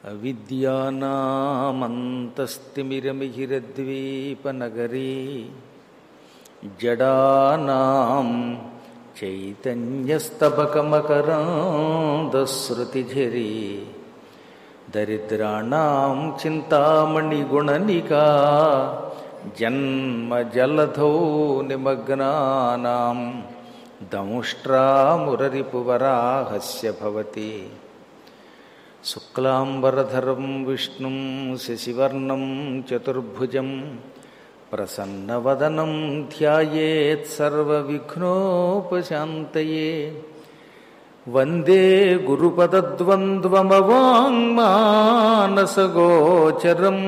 అవిద్యానామంతస్తిమిరమిహిరద్వీపనగరీ జడానాం చైతన్యస్తబకమకరాంధశ్రుతిఝరీ దరిద్రాణం చింతామణిగుణనికా జన్మజలధౌ నిమగ్నానాం దంష్ట్రామురరిపువరాహస్య భవతి శుక్లాంబరధరం విష్ణుం శశివర్ణం చతుర్భుజం ప్రసన్నవదనం ధ్యాయేత్సర్వవిఘ్నోపశాంతయే వందే గురుపదద్వంద్వమవాङ्మానసగోచరం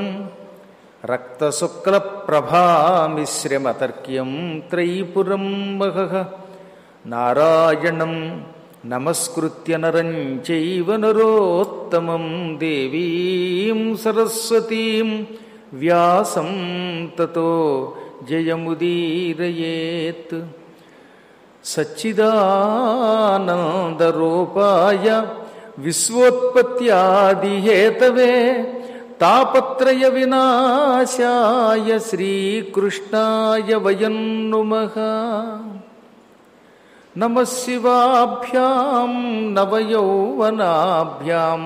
రక్తశుక్లప్రభామిశ్రమతర్క్యం త్రైపురం మహః నారాయణం నమస్కృత్య నరం చైవ నరోత్తమం దేవీం సరస్వతీం వ్యాసం తతో జయముదీరయేత్ సచ్చిదానందరూపాయ విశ్వోత్పత్యాదిహేతవే తాపత్రయ వినాశాయ శ్రీకృష్ణాయ వయం నుమః నమ శివాభ్యాం నవయౌవనాభ్యాం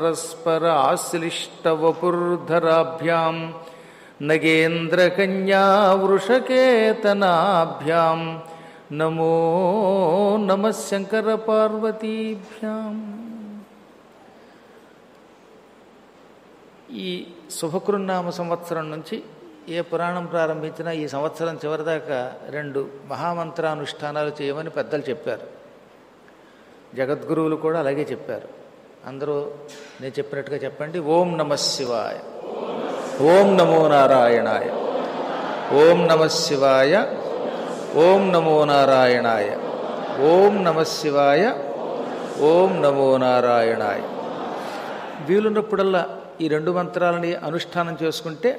పరస్పరాశ్లిష్టవపుర్ధరాభ్యాం నగేంద్రకన్యా వృషకేతనాభ్యాం నమో నమ శంకరపార్వతీభ్యాం ఈ శుభకృన్నామ సంవత్సరం నుంచి ఏ పురాణం ప్రారంభించినా ఈ సంవత్సరం చివరిదాకా రెండు మహామంత్రానుష్ఠానాలు చేయమని పెద్దలు చెప్పారు జగద్గురువులు కూడా అలాగే చెప్పారు అందరూ నేను చెప్పినట్టుగా చెప్పండి ఓం నమ శివాయ ఓం నమో నారాయణాయ ఓం నమ శివాయ ఓం నమో నారాయణాయ ఓం నమ శివాయ ఓం నమో నారాయణాయ వీలున్నప్పుడల్లా ఈ రెండు మంత్రాలని అనుష్ఠానం చేసుకుంటే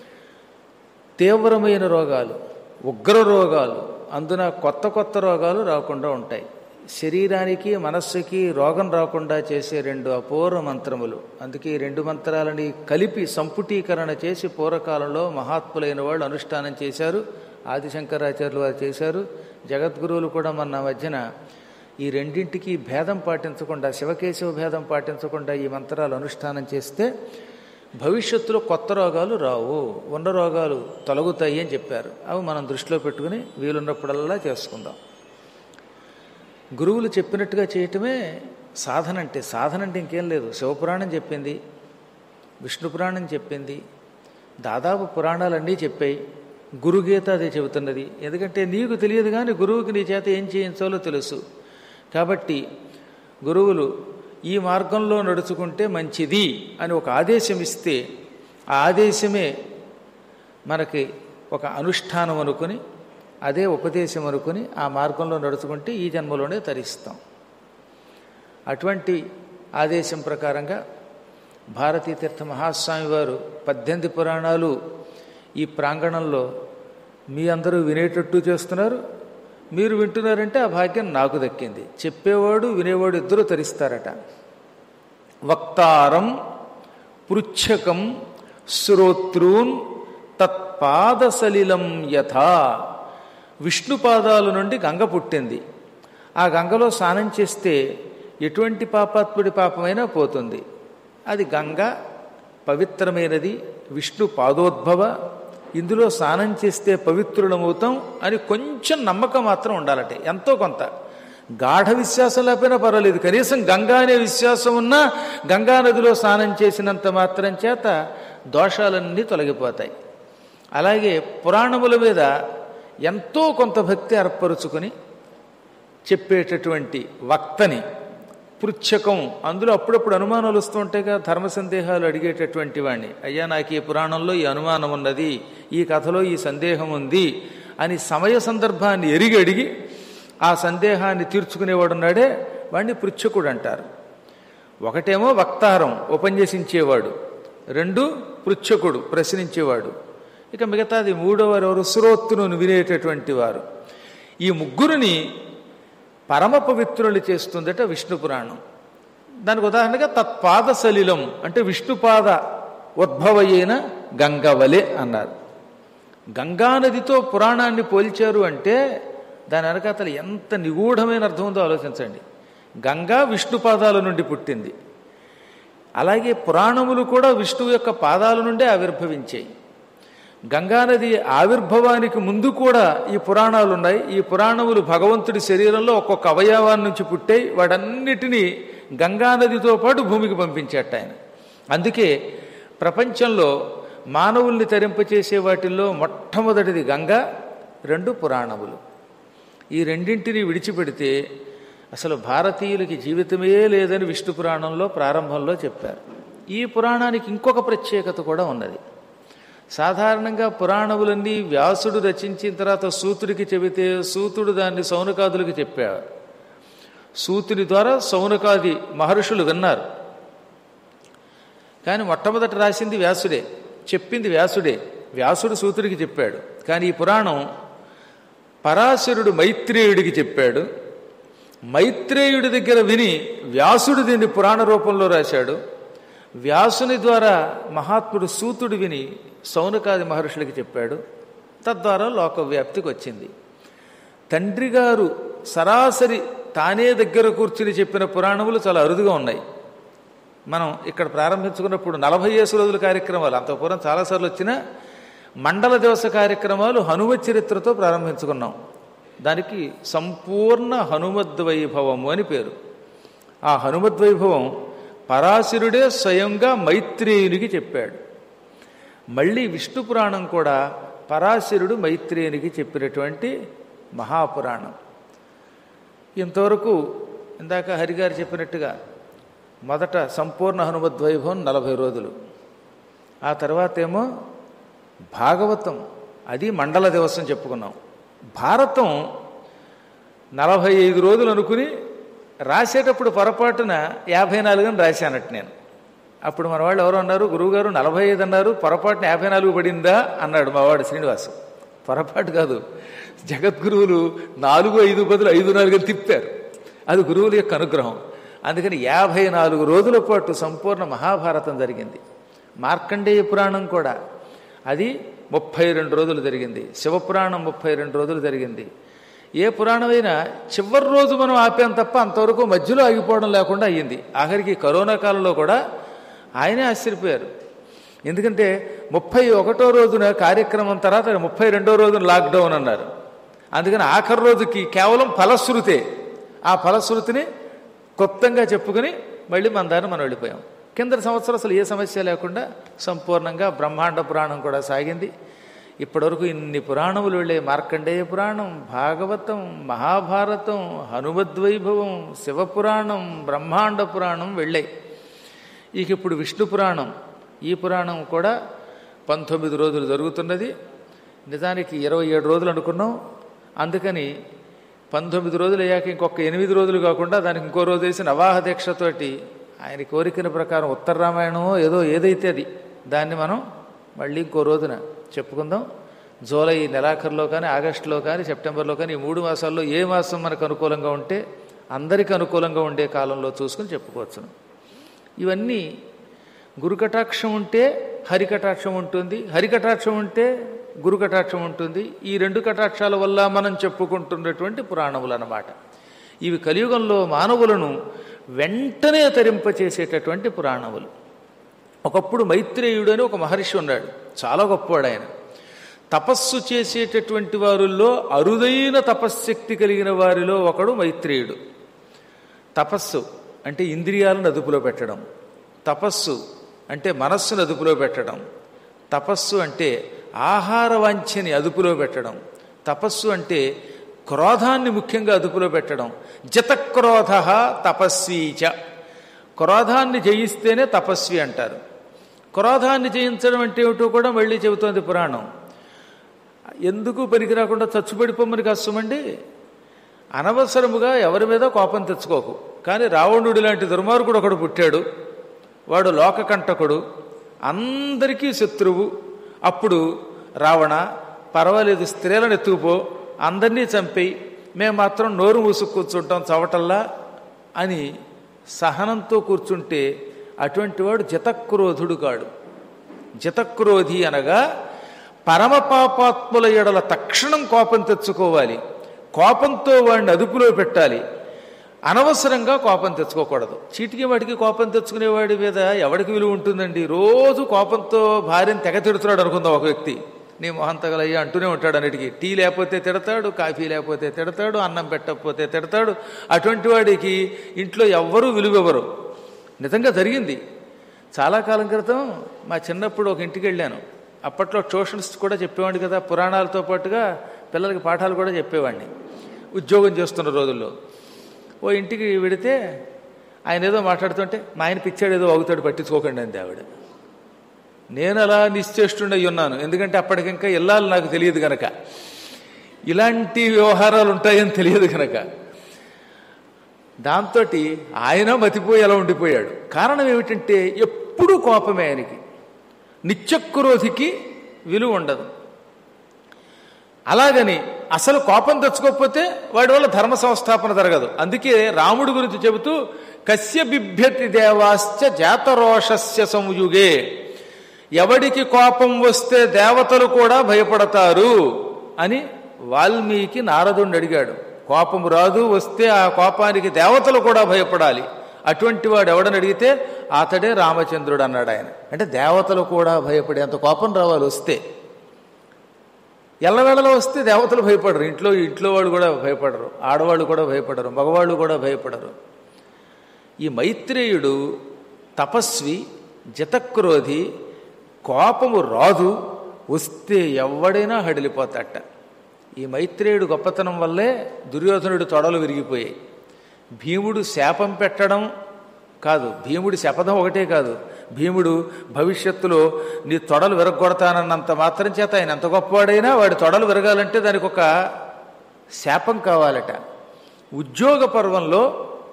తీవ్రమైన రోగాలు ఉగ్ర రోగాలు అందున కొత్త కొత్త రోగాలు రాకుండా ఉంటాయి శరీరానికి మనస్సుకి రోగం రాకుండా చేసే రెండు అపూర్వ మంత్రములు అందుకే ఈ రెండు మంత్రాలని కలిపి సంపుటీకరణ చేసి పూర్వకాలంలో మహాత్ములైన వాళ్ళు అనుష్ఠానం చేశారు ఆదిశంకరాచార్యులు వారు చేశారు జగద్గురువులు కూడా మన మధ్యన ఈ రెండింటికి భేదం పాటించకుండా శివకేశవ భేదం పాటించకుండా ఈ మంత్రాలు అనుష్ఠానం చేస్తే భవిష్యత్తులో కొత్త రోగాలు రావు ఉన్న రోగాలు తొలగుతాయి అని చెప్పారు అవి మనం దృష్టిలో పెట్టుకుని వీలున్నప్పుడల్లా చేసుకుందాం గురువులు చెప్పినట్టుగా చేయటమే సాధన అంటే సాధన అంటే ఇంకేం లేదు శివపురాణం చెప్పింది విష్ణు పురాణం చెప్పింది దాదాపు పురాణాలన్నీ చెప్పాయి గురుగీత అదే చెబుతున్నది ఎందుకంటే నీకు తెలియదు కానీ గురువుకి నీ చేత ఏం చేయించాలో తెలుసు కాబట్టి గురువులు ఈ మార్గంలో నడుచుకుంటే మంచిది అని ఒక ఆదేశం ఇస్తే ఆ ఆదేశమే మనకి ఒక అనుష్ఠానం అనుకుని అదే ఉపదేశం అనుకుని ఆ మార్గంలో నడుచుకుంటే ఈ జన్మలోనే తరిస్తాం అటువంటి ఆదేశం ప్రకారంగా భారతీ తీర్థ మహాస్వామి వారు పద్దెనిమిది పురాణాలు ఈ ప్రాంగణంలో మీ అందరూ వినేటట్టు చేస్తున్నారు మీరు వింటున్నారంటే ఆ భాగ్యం నాకు దక్కింది చెప్పేవాడు వినేవాడు ఇద్దరు తరిస్తారట వక్తారం పృచ్ఛకం శ్రోత్రూన్ తత్పాదసలిలం యథా విష్ణుపాదాల నుండి గంగ పుట్టింది ఆ గంగలో స్నానం చేస్తే ఎటువంటి పాపాత్ముడి పాపమైనా పోతుంది అది గంగ పవిత్రమైనది విష్ణు పాదోద్భవ ఇందులో స్నానం చేస్తే పవిత్రులమవుతాం అని కొంచెం నమ్మకం మాత్రం ఉండాలట ఎంతో కొంత గాఢ విశ్వాసం లేకపోయినా పర్వాలేదు కనీసం గంగా అనే విశ్వాసం ఉన్నా గంగా నదిలో స్నానం చేసినంత మాత్రం చేత దోషాలన్నీ తొలగిపోతాయి అలాగే పురాణముల మీద ఎంతో కొంత భక్తి ఏర్పరుచుకొని చెప్పేటటువంటి వక్తని పృచ్ఛకం అందులో అప్పుడప్పుడు అనుమానాలు వస్తూ ఉంటాయిగా ధర్మ సందేహాలు అడిగేటటువంటి వాడిని అయ్యా నాకు ఈ పురాణంలో ఈ అనుమానం ఉన్నది ఈ కథలో ఈ సందేహం ఉంది అని సమయ సందర్భాన్ని ఎరిగి అడిగి ఆ సందేహాన్ని తీర్చుకునేవాడున్నాడే వాడిని పృచ్ఛకుడు అంటారు ఒకటేమో వక్తారం ఉపన్యసించేవాడు రెండు పృచ్ఛకుడు ప్రశ్నించేవాడు ఇక మిగతాది మూడోవారు ఎవరు శ్రోత్తును వినేటటువంటి వారు ఈ ముగ్గురిని పరమ పవిత్రులు చేస్తుందట విష్ణు పురాణం దానికి ఉదాహరణగా తత్పాద సలిలం అంటే విష్ణుపాద ఉద్భవయైన గంగవలే అన్నారు గంగానదితో పురాణాన్ని పోల్చారు అంటే దాని వెనకాతలు ఎంత నిగూఢమైన అర్థం ఉందో ఆలోచించండి గంగా విష్ణు పాదాల నుండి పుట్టింది అలాగే పురాణములు కూడా విష్ణువు యొక్క పాదాల నుండే ఆవిర్భవించాయి గంగానది ఆవిర్భవానికి ముందు కూడా ఈ పురాణాలు ఉన్నాయి ఈ పురాణములు భగవంతుడి శరీరంలో ఒక్కొక్క అవయవాన్ని నుంచి పుట్టాయి వాటన్నిటినీ గంగానదితో పాటు భూమికి పంపించేట ఆయన అందుకే ప్రపంచంలో మానవుల్ని తరింపచేసే వాటిల్లో మొట్టమొదటిది గంగా రెండు పురాణములు ఈ రెండింటిని విడిచిపెడితే అసలు భారతీయులకి జీవితమే లేదని విష్ణు పురాణంలో ప్రారంభంలో చెప్పారు ఈ పురాణానికి ఇంకొక ప్రత్యేకత కూడా ఉన్నది సాధారణంగా పురాణములన్నీ వ్యాసుడు రచించిన తర్వాత సూతుడికి చెబితే సూతుడు దాన్ని సౌనకాదులకు చెప్పాడు సూతుని ద్వారా సౌనకాది మహర్షులు విన్నారు కానీ మొట్టమొదట రాసింది వ్యాసుడే చెప్పింది వ్యాసుడే వ్యాసుడు సూతుడికి చెప్పాడు కానీ ఈ పురాణం పరాశరుడు మైత్రేయుడికి చెప్పాడు మైత్రేయుడి దగ్గర విని వ్యాసుడు దీన్ని పురాణ రూపంలో రాశాడు వ్యాసుని ద్వారా మహాత్ముడు సూతుడు విని సౌనకాది మహర్షులకి చెప్పాడు తద్వారా లోకవ్యాప్తికి వచ్చింది తండ్రి గారు సరాసరి తానే దగ్గర కూర్చుని చెప్పిన పురాణములు చాలా అరుదుగా ఉన్నాయి మనం ఇక్కడ ప్రారంభించుకున్నప్పుడు నలభై ఏసు రోజుల కార్యక్రమాలు అంత పూర్వం చాలాసార్లు వచ్చిన మండల దివస కార్యక్రమాలు హనుమ చరిత్రతో ప్రారంభించుకున్నాం దానికి సంపూర్ణ హనుమద్వైభవము అని పేరు ఆ హనుమద్వైభవం పరాశరుడే స్వయంగా మైత్రేయునికి చెప్పాడు మళ్ళీ విష్ణు పురాణం కూడా పరాశరుడు మైత్రేయునికి చెప్పినటువంటి మహాపురాణం ఇంతవరకు ఇందాక హరిగారు చెప్పినట్టుగా మొదట సంపూర్ణ హనుమద్వైభవం నలభై రోజులు ఆ తర్వాత ఏమో భాగవతం అది మండల దివసం చెప్పుకున్నాం భారతం నలభై ఐదు రోజులు అనుకుని రాసేటప్పుడు పొరపాటున యాభై నాలుగు అని రాశానట్టు నేను అప్పుడు మన వాళ్ళు ఎవరు అన్నారు గురువుగారు నలభై ఐదు అన్నారు పొరపాటున యాభై నాలుగు పడిందా అన్నాడు మా వాడు శ్రీనివాసు పొరపాటు కాదు జగద్గురువులు నాలుగు ఐదు బదులు ఐదు నాలుగు అని తిప్పారు అది గురువుల యొక్క అనుగ్రహం అందుకని యాభై నాలుగు రోజుల పాటు సంపూర్ణ మహాభారతం జరిగింది మార్కండేయ పురాణం కూడా అది ముప్పై రెండు రోజులు జరిగింది శివపురాణం ముప్పై రెండు రోజులు జరిగింది ఏ పురాణమైనా చివరి రోజు మనం ఆపాం తప్ప అంతవరకు మధ్యలో ఆగిపోవడం లేకుండా అయ్యింది ఆఖరికి కరోనా కాలంలో కూడా ఆయనే ఆశ్చర్యపోయారు ఎందుకంటే ముప్పై ఒకటో రోజున కార్యక్రమం తర్వాత ముప్పై రెండో రోజున లాక్డౌన్ అన్నారు అందుకని ఆఖరి రోజుకి కేవలం ఫలశ్రుతే ఆ ఫలశ్రుతిని క్లుప్తంగా చెప్పుకుని మళ్ళీ మన దారిని మనం వెళ్ళిపోయాం కింద సంవత్సరం అసలు ఏ సమస్య లేకుండా సంపూర్ణంగా బ్రహ్మాండ పురాణం కూడా సాగింది ఇప్పటివరకు ఇన్ని పురాణములు వెళ్ళే మార్కండేయ పురాణం భాగవతం మహాభారతం హనుమద్వైభవం శివపురాణం బ్రహ్మాండ పురాణం వెళ్ళాయి ఇక ఇప్పుడు విష్ణు పురాణం ఈ పురాణం కూడా పంతొమ్మిది రోజులు జరుగుతున్నది నిజానికి ఇరవై ఏడు రోజులు అనుకున్నాం అందుకని పంతొమ్మిది రోజులు అయ్యాక ఇంకొక ఎనిమిది రోజులు కాకుండా దానికి ఇంకో రోజు వేసి నవాహ దీక్షతోటి ఆయన కోరికల ప్రకారం ఉత్తర రామాయణమో ఏదో ఏదైతే అది దాన్ని మనం మళ్ళీ ఇంకో రోజున చెప్పుకుందాం జూలై నెలాఖరులో కానీ ఆగస్టులో కానీ సెప్టెంబర్లో కానీ ఈ మూడు మాసాల్లో ఏ మాసం మనకు అనుకూలంగా ఉంటే అందరికీ అనుకూలంగా ఉండే కాలంలో చూసుకుని చెప్పుకోవచ్చును ఇవన్నీ గురుకటాక్షం ఉంటే హరికటాక్షం ఉంటుంది హరికటాక్షం ఉంటే గురుకటాక్షం ఉంటుంది ఈ రెండు కటాక్షాల వల్ల మనం చెప్పుకుంటున్నటువంటి పురాణములు అన్నమాట ఇవి కలియుగంలో మానవులను వెంటనే తరింపచేసేటటువంటి పురాణములు ఒకప్పుడు మైత్రేయుడు అని ఒక మహర్షి ఉన్నాడు చాలా గొప్పవాడు ఆయన తపస్సు చేసేటటువంటి వారిలో అరుదైన తపశ్శక్తి కలిగిన వారిలో ఒకడు మైత్రేయుడు తపస్సు అంటే ఇంద్రియాలను అదుపులో పెట్టడం తపస్సు అంటే మనస్సును అదుపులో పెట్టడం తపస్సు అంటే ఆహార వాంఛని అదుపులో పెట్టడం తపస్సు అంటే క్రోధాన్ని ముఖ్యంగా అదుపులో పెట్టడం జతక్రోధ తపస్వీచ క్రోధాన్ని జయిస్తేనే తపస్వి అంటారు క్రోధాన్ని జయించడం అంటే ఏమిటో కూడా మళ్ళీ చెబుతోంది పురాణం ఎందుకు పనికి రాకుండా చచ్చుబడిపోమని కష్టమండి అనవసరముగా ఎవరి మీద కోపం తెచ్చుకోకు కానీ రావణుడి లాంటి దుర్మార్గుడు ఒకడు పుట్టాడు వాడు లోకకంటకుడు అందరికీ శత్రువు అప్పుడు రావణ పర్వాలేదు స్త్రీలను ఎత్తుకుపో అందరినీ చంపేయి మేము మాత్రం నోరు మూసుకు కూర్చుంటాం చవటల్లా అని సహనంతో కూర్చుంటే అటువంటి వాడు జతక్రోధుడు కాడు జతక్రోధి అనగా పరమపాపాత్ముల ఎడల తక్షణం కోపం తెచ్చుకోవాలి కోపంతో వాడిని అదుపులో పెట్టాలి అనవసరంగా కోపం తెచ్చుకోకూడదు చీటికి వాడికి కోపం తెచ్చుకునేవాడి మీద ఎవడికి విలువ ఉంటుందండి రోజు కోపంతో భార్యను తెగ తిడుతున్నాడు అనుకుందాం ఒక వ్యక్తి నీ మొహం తగలయ్యా అంటూనే ఉంటాడు అన్నిటికీ టీ లేకపోతే తిడతాడు కాఫీ లేకపోతే తిడతాడు అన్నం పెట్టకపోతే తిడతాడు అటువంటి వాడికి ఇంట్లో ఎవ్వరూ విలువెవరు నిజంగా జరిగింది చాలా కాలం క్రితం మా చిన్నప్పుడు ఒక ఇంటికి వెళ్ళాను అప్పట్లో ట్యూషన్స్ కూడా చెప్పేవాడిని కదా పురాణాలతో పాటుగా పిల్లలకి పాఠాలు కూడా చెప్పేవాడిని ఉద్యోగం చేస్తున్న రోజుల్లో ఓ ఇంటికి వెడితే ఆయన ఏదో మాట్లాడుతుంటే మా ఆయన పిచ్చాడు ఏదో అవుతాడు పట్టించుకోకండి అంది ఆవిడ నేను అలా నిశ్చేష్టుండయి ఉన్నాను ఎందుకంటే అప్పటికింకా ఇల్లాలు నాకు తెలియదు గనక ఇలాంటి వ్యవహారాలు ఉంటాయని తెలియదు గనక దాంతో ఆయన మతిపోయి అలా ఉండిపోయాడు కారణం ఏమిటంటే ఎప్పుడూ కోపమే ఆయనకి నిత్యక్రోధికి విలువ ఉండదు అలాగని అసలు కోపం తెచ్చుకోకపోతే వాడి వల్ల ధర్మ సంస్థాపన జరగదు అందుకే రాముడి గురించి చెబుతూ కస్య బిభ్యతి దేవాశ్చ జాతరోషస్య సంయుగే ఎవడికి కోపం వస్తే దేవతలు కూడా భయపడతారు అని వాల్మీకి నారదుడిని అడిగాడు కోపం రాదు వస్తే ఆ కోపానికి దేవతలు కూడా భయపడాలి అటువంటి వాడు ఎవడని అడిగితే అతడే రామచంద్రుడు అన్నాడు ఆయన అంటే దేవతలు కూడా భయపడేంత కోపం రావాలి వస్తే ఎల్లవేళలో వస్తే దేవతలు భయపడరు ఇంట్లో ఇంట్లో వాళ్ళు కూడా భయపడరు ఆడవాళ్ళు కూడా భయపడరు మగవాళ్ళు కూడా భయపడరు ఈ మైత్రేయుడు తపస్వి జతక్రోధి కోపము రాదు వస్తే ఎవడైనా హడిలిపోతాట ఈ మైత్రేయుడు గొప్పతనం వల్లే దుర్యోధనుడి తొడలు విరిగిపోయాయి భీముడు శాపం పెట్టడం కాదు భీముడి శపథం ఒకటే కాదు భీముడు భవిష్యత్తులో నీ తొడలు విరగొడతానన్నంత మాత్రం చేత ఆయన ఎంత గొప్పవాడైనా వాడి తొడలు విరగాలంటే దానికి ఒక శాపం కావాలట ఉద్యోగ పర్వంలో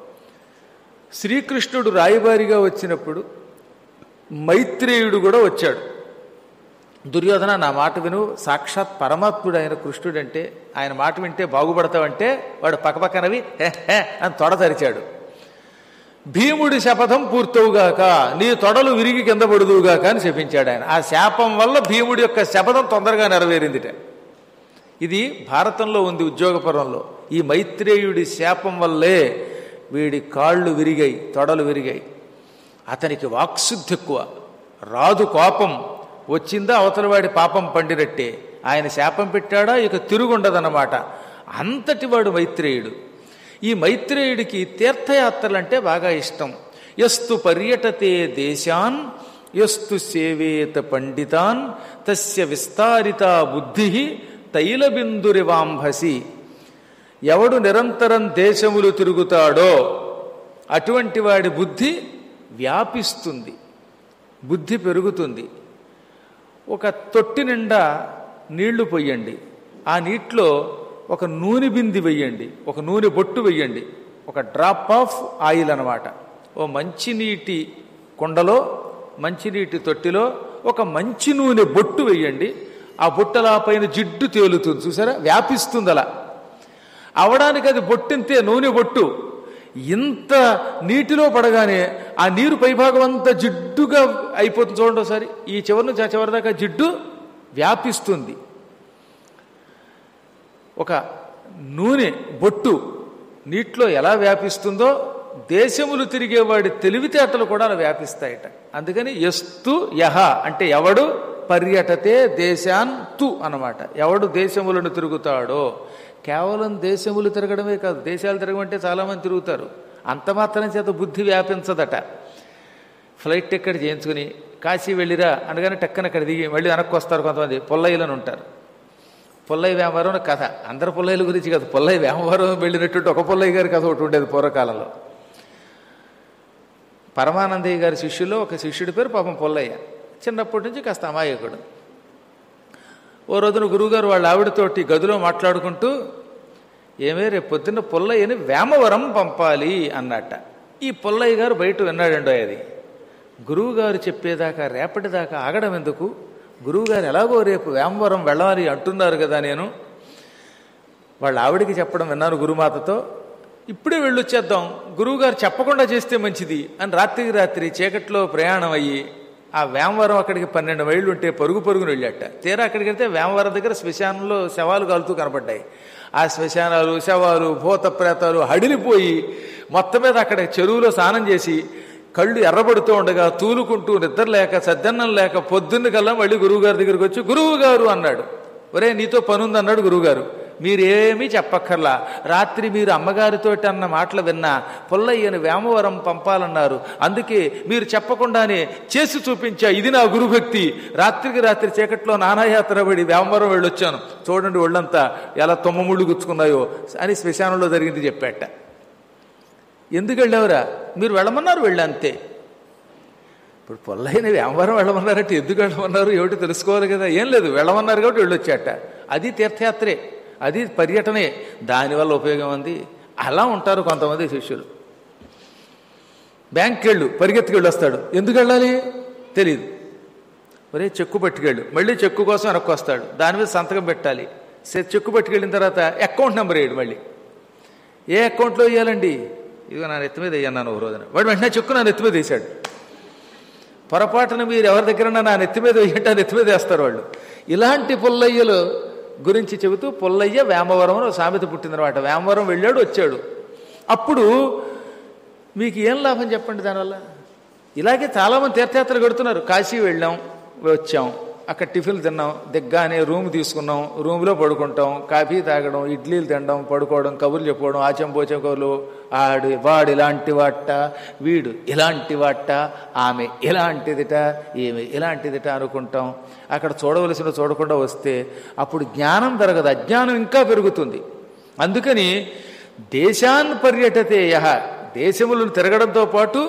శ్రీకృష్ణుడు రాయబారిగా వచ్చినప్పుడు మైత్రేయుడు కూడా వచ్చాడు దుర్యోధన నా మాట విను సాక్షాత్ పరమాత్ముడు ఆయన కృష్ణుడంటే ఆయన మాట వింటే బాగుపడతావంటే వాడు పక్కపక్కనవి హే హే అని తొడ తరిచాడు భీముడి శపథం పూర్తవుగాక నీ తొడలు విరిగి కింద పడుదువుగాక అని శపించాడు ఆయన ఆ శాపం వల్ల భీముడి యొక్క శపథం తొందరగా నెరవేరిందిట ఇది భారతంలో ఉంది ఉద్యోగపరంలో ఈ మైత్రేయుడి శాపం వల్లే వీడి కాళ్ళు విరిగాయి తొడలు విరిగాయి అతనికి వాక్శుద్ధి ఎక్కువ రాదు కోపం వచ్చిందా అవతలవాడి పాపం పండినట్టే ఆయన శాపం పెట్టాడా ఇక తిరుగుండదన్నమాట అంతటి వాడు మైత్రేయుడు ఈ మైత్రేయుడికి తీర్థయాత్రలంటే బాగా ఇష్టం ఎస్తు పర్యటతే దేశాన్ ఎస్తు సేవేత పండితాన్ తస్య విస్తారిత బుద్ధి తైలబిందురివాంభసి ఎవడు నిరంతరం దేశములు తిరుగుతాడో అటువంటి వాడి బుద్ధి వ్యాపిస్తుంది బుద్ధి పెరుగుతుంది ఒక తొట్టి నిండా నీళ్లు పొయ్యండి ఆ నీటిలో ఒక నూనె బింది వెయ్యండి ఒక నూనె బొట్టు వెయ్యండి ఒక డ్రాప్ ఆఫ్ ఆయిల్ అనమాట ఓ మంచినీటి కుండలో మంచినీటి తొట్టిలో ఒక మంచి నూనె బొట్టు వెయ్యండి ఆ బొట్టలా పైన జిడ్డు తేలుతుంది చూసారా వ్యాపిస్తుంది అలా అవడానికి అది బొట్టింతే నూనె బొట్టు ఇంత నీటిలో పడగానే ఆ నీరు పైభాగం అంతా జిడ్డుగా అయిపోతుంది చూడండి ఒకసారి ఈ చివరి నుంచి ఆ చివరి దాకా జిడ్డు వ్యాపిస్తుంది ఒక నూనె బొట్టు నీటిలో ఎలా వ్యాపిస్తుందో దేశములు తిరిగేవాడి తెలివితేటలు కూడా అలా వ్యాపిస్తాయట అందుకని ఎస్తు యహ అంటే ఎవడు పర్యటతే దేశాన్ తు అనమాట ఎవడు దేశములను తిరుగుతాడో కేవలం దేశములు తిరగడమే కాదు దేశాలు తిరగమంటే చాలామంది తిరుగుతారు అంత మాత్రం చేత బుద్ధి వ్యాపించదట ఫ్లైట్ టికెట్ చేయించుకుని కాశీ వెళ్ళిరా అనగానే టక్కన అక్కడ దిగి మళ్ళీ వెనక్కి వస్తారు కొంతమంది పొల్లయ్యలను ఉంటారు పుల్లయ్య వ్యాపారం అని కథ అందరు పుల్లయ్యల గురించి కాదు పుల్లయ్య వ్యాపారం వెళ్ళినట్టు ఒక పుల్లయ్య గారి కథ ఒకటి ఉండేది పూర్వకాలంలో పరమానందయ్య గారి శిష్యుల్లో ఒక శిష్యుడి పేరు పాపం పుల్లయ్య చిన్నప్పటి నుంచి కాస్త అమాయకుడు ఓ రోజున గురువుగారు వాళ్ళ ఆవిడతోటి గదిలో మాట్లాడుకుంటూ ఏమే రేపు పొద్దున్న పుల్లయ్యని వేమవరం పంపాలి అన్నట్ట ఈ పుల్లయ్య గారు బయట విన్నాడండో అది గురువుగారు చెప్పేదాకా రేపటిదాకా ఆగడం ఎందుకు గురువుగారు ఎలాగో రేపు వేమవరం వెళ్ళాలి అంటున్నారు కదా నేను వాళ్ళ ఆవిడికి చెప్పడం విన్నాను గురుమాతతో ఇప్పుడే వెళ్ళొచ్చేద్దాం గురువుగారు చెప్పకుండా చేస్తే మంచిది అని రాత్రికి రాత్రి చీకట్లో ప్రయాణం అయ్యి ఆ వేమవరం అక్కడికి పన్నెండు మైళ్ళు ఉంటే పరుగు పరుగును వెళ్ళాట తీరా అక్కడికి వెళ్తే వేమవరం దగ్గర శ్మశానంలో శవాలు కాలుతూ కనపడ్డాయి ఆ శ్మశానాలు శవాలు భూత ప్రేతాలు హడిలిపోయి మొత్తం మీద అక్కడ చెరువులో స్నానం చేసి కళ్ళు ఎర్రబడుతూ ఉండగా తూలుకుంటూ నిద్ర లేక సద్దన్నం లేక పొద్దున్న కల్లా మళ్ళీ గురువుగారి దగ్గరికి వచ్చి గురువు గారు అన్నాడు ఒరే నీతో పనుంది అన్నాడు గురువుగారు మీరేమీ చెప్పక్కర్లా రాత్రి మీరు అమ్మగారితో అన్న మాటలు విన్నా పుల్లయ్యను వేమవరం పంపాలన్నారు అందుకే మీరు చెప్పకుండానే చేసి చూపించా ఇది నా గురుభక్తి రాత్రికి రాత్రి చీకట్లో నానాయాత్ర పడి వేమవరం వెళ్ళొచ్చాను చూడండి ఒళ్ళంతా ఎలా తొమ్మముళ్ళు గుచ్చుకున్నాయో అని శ్మశానంలో జరిగింది చెప్పాట ఎందుకు వెళ్ళావురా మీరు వెళ్ళమన్నారు వెళ్ళా అంతే ఇప్పుడు పొల్లైన వ్యాపారం వెళ్ళమన్నారంటే ఎందుకు వెళ్ళమన్నారు ఏమిటి తెలుసుకోవాలి కదా ఏం లేదు వెళ్ళమన్నారు కాబట్టి వెళ్ళొచ్చాట అది తీర్థయాత్రే అది పర్యటనే దానివల్ల ఉపయోగం ఉంది అలా ఉంటారు కొంతమంది శిష్యులు బ్యాంక్కి వెళ్ళు పరిగెత్తుకెళ్ళి వస్తాడు ఎందుకు వెళ్ళాలి తెలియదు ఒరే చెక్కు పట్టుకెళ్ళు మళ్ళీ చెక్కు కోసం వెనక్కి వస్తాడు దాని మీద సంతకం పెట్టాలి సే- చెక్కు పట్టుకెళ్ళిన తర్వాత అకౌంట్ నెంబర్ వేయడు మళ్ళీ ఏ అకౌంట్లో వేయాలండి ఇదిగో నా నెత్తి మీద వేయన్నాను ఒక రోజున వాడు వెంటనే చెక్కు నా నెత్తి మీద వేశాడు పొరపాటున మీరు ఎవరి దగ్గర నా నెత్తి మీద వేయంటే ఆ నెత్తి మీద వేస్తారు వాళ్ళు ఇలాంటి పుల్లయ్యలు గురించి చెబుతూ పుల్లయ్య వేమవరం అని ఒక సామెత పుట్టిందనమాట వేమవరం వెళ్ళాడు వచ్చాడు అప్పుడు మీకు ఏం లాభం చెప్పండి దానివల్ల ఇలాగే చాలామంది తీర్థయాత్రలు కడుతున్నారు కాశీ వెళ్ళాం వచ్చాం అక్కడ టిఫిన్లు తిన్నాం దిగ్గానే రూమ్ తీసుకున్నాం రూమ్లో పడుకుంటాం కాఫీ తాగడం ఇడ్లీలు తినడం పడుకోవడం కబుర్లు చెప్పుకోవడం ఆచం పోచం కబుర్లు ఆడు వాడు ఇలాంటి వాట వీడు ఇలాంటి వాట ఆమె ఇలాంటిదిట ఈమె ఇలాంటిదిట అనుకుంటాం అక్కడ చూడవలసిన చూడకుండా వస్తే అప్పుడు జ్ఞానం పెరగదు అజ్ఞానం ఇంకా పెరుగుతుంది అందుకని దేశాన్ పర్యటతే యహ దేశములను తిరగడంతో పాటు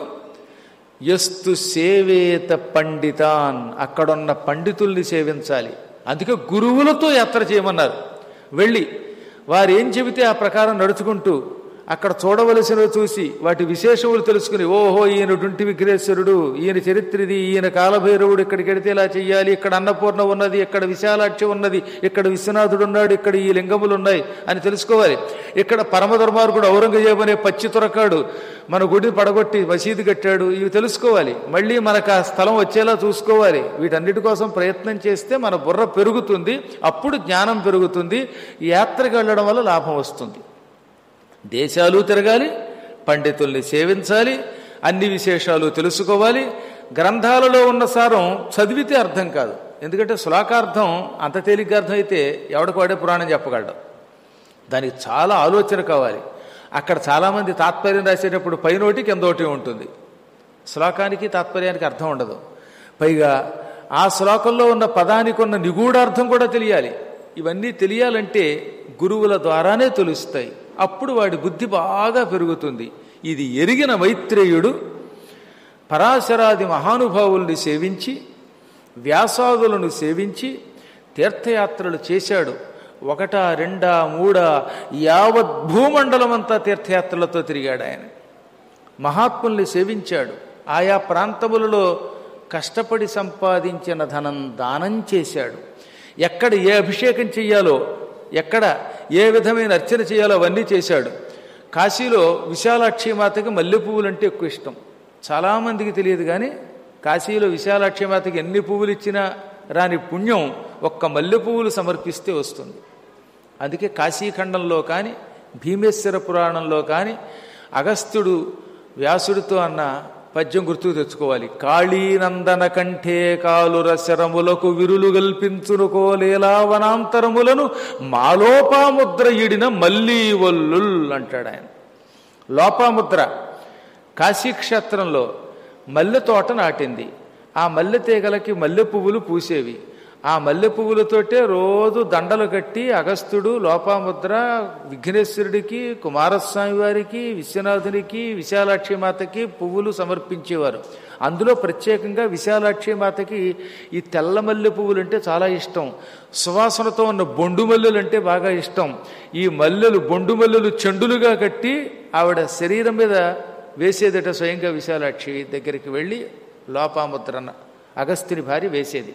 ఎస్తు సేవేత పండితాన్ అక్కడున్న పండితుల్ని సేవించాలి అందుకే గురువులతో యాత్ర చేయమన్నారు వెళ్ళి వారు ఏం చెబితే ఆ ప్రకారం నడుచుకుంటూ అక్కడ చూడవలసినవి చూసి వాటి విశేషములు తెలుసుకుని ఓహో ఈయన డుంటి విఘ్నేశ్వరుడు ఈయన చరిత్ర ఇది ఈయన కాలభైరవుడు ఇక్కడికి వెడితే ఇలా చెయ్యాలి ఇక్కడ అన్నపూర్ణ ఉన్నది ఇక్కడ విశాలాక్షి ఉన్నది ఇక్కడ విశ్వనాథుడు ఉన్నాడు ఇక్కడ ఈ లింగములు ఉన్నాయి అని తెలుసుకోవాలి ఇక్కడ పరమధర్మార్గుడు ఔరంగజేబు అనే పచ్చి తురకాడు మన గుడిని పడగొట్టి మసీదు కట్టాడు ఇవి తెలుసుకోవాలి మళ్ళీ మనకు ఆ స్థలం వచ్చేలా చూసుకోవాలి వీటన్నిటి కోసం ప్రయత్నం చేస్తే మన బుర్ర పెరుగుతుంది అప్పుడు జ్ఞానం పెరుగుతుంది ఈ యాత్రకు వెళ్ళడం వల్ల లాభం వస్తుంది దేశాలు తిరగాలి పండితుల్ని సేవించాలి అన్ని విశేషాలు తెలుసుకోవాలి గ్రంథాలలో ఉన్న సారం చదివితే అర్థం కాదు ఎందుకంటే శ్లోకార్థం అంత తేలిగ్గా అర్థం అయితే ఎవడికి వాడే పురాణం చెప్పగలడు దానికి చాలా ఆలోచన కావాలి అక్కడ చాలామంది తాత్పర్యం రాసేటప్పుడు పైనోటి కిందోటి ఉంటుంది శ్లోకానికి తాత్పర్యానికి అర్థం ఉండదు పైగా ఆ శ్లోకంలో ఉన్న పదానికి ఉన్న నిగూఢార్థం కూడా తెలియాలి ఇవన్నీ తెలియాలంటే గురువుల ద్వారానే తెలుస్తాయి అప్పుడు వాడి బుద్ధి బాగా పెరుగుతుంది ఇది ఎరిగిన మైత్రేయుడు పరాశరాది మహానుభావుల్ని సేవించి వ్యాసాదులను సేవించి తీర్థయాత్రలు చేశాడు ఒకటా రెండా మూడా యావత్ భూమండలమంతా తీర్థయాత్రలతో తిరిగాడు ఆయన మహాత్ముల్ని సేవించాడు ఆయా ప్రాంతములలో కష్టపడి సంపాదించిన ధనం దానం చేశాడు ఎక్కడ ఏ అభిషేకం చెయ్యాలో ఎక్కడ ఏ విధమైన అర్చన చేయాలో అవన్నీ చేశాడు కాశీలో విశాలాక్షి మాతకి మల్లె పువ్వులు అంటే ఎక్కువ ఇష్టం చాలామందికి తెలియదు కానీ కాశీలో విశాలాక్షి మాతకి ఎన్ని పువ్వులు ఇచ్చినా రాని పుణ్యం ఒక్క మల్లె పువ్వులు సమర్పిస్తే వస్తుంది అందుకే కాశీఖండంలో కానీ భీమేశ్వర పురాణంలో కానీ అగస్త్యుడు వ్యాసుడితో అన్న పద్యం గుర్తుకు తెచ్చుకోవాలి కాళీనందన కంఠే కాలుర శరములకు విరులు గల్పించును కోలేలావనాంతరములను మాలోపాముద్ర ఇడిన మల్లీ వల్లుల్ అంటాడు ఆయన లోపాముద్ర కాశీక్షేత్రంలో మల్లె తోట నాటింది ఆ మల్లె తీగలకి మల్లె పువ్వులు పూసేవి ఆ మల్లె పువ్వులతోటే రోజు దండలు కట్టి అగస్త్యుడు లోపాముద్ర విఘ్నేశ్వరుడికి కుమారస్వామి వారికి విశ్వనాథునికి విశాలాక్షి మాతకి పువ్వులు సమర్పించేవారు అందులో ప్రత్యేకంగా విశాలాక్షి మాతకి ఈ తెల్ల మల్లె పువ్వులు అంటే చాలా ఇష్టం సువాసనతో ఉన్న బొండు మల్లెలు అంటే బాగా ఇష్టం ఈ మల్లెలు బొండు మల్లెలు చెండులుగా కట్టి ఆవిడ శరీరం మీద వేసేదట స్వయంగా విశాలాక్షి దగ్గరికి వెళ్ళి లోపాముద్రన అగస్త్యుని భార్య వేసేది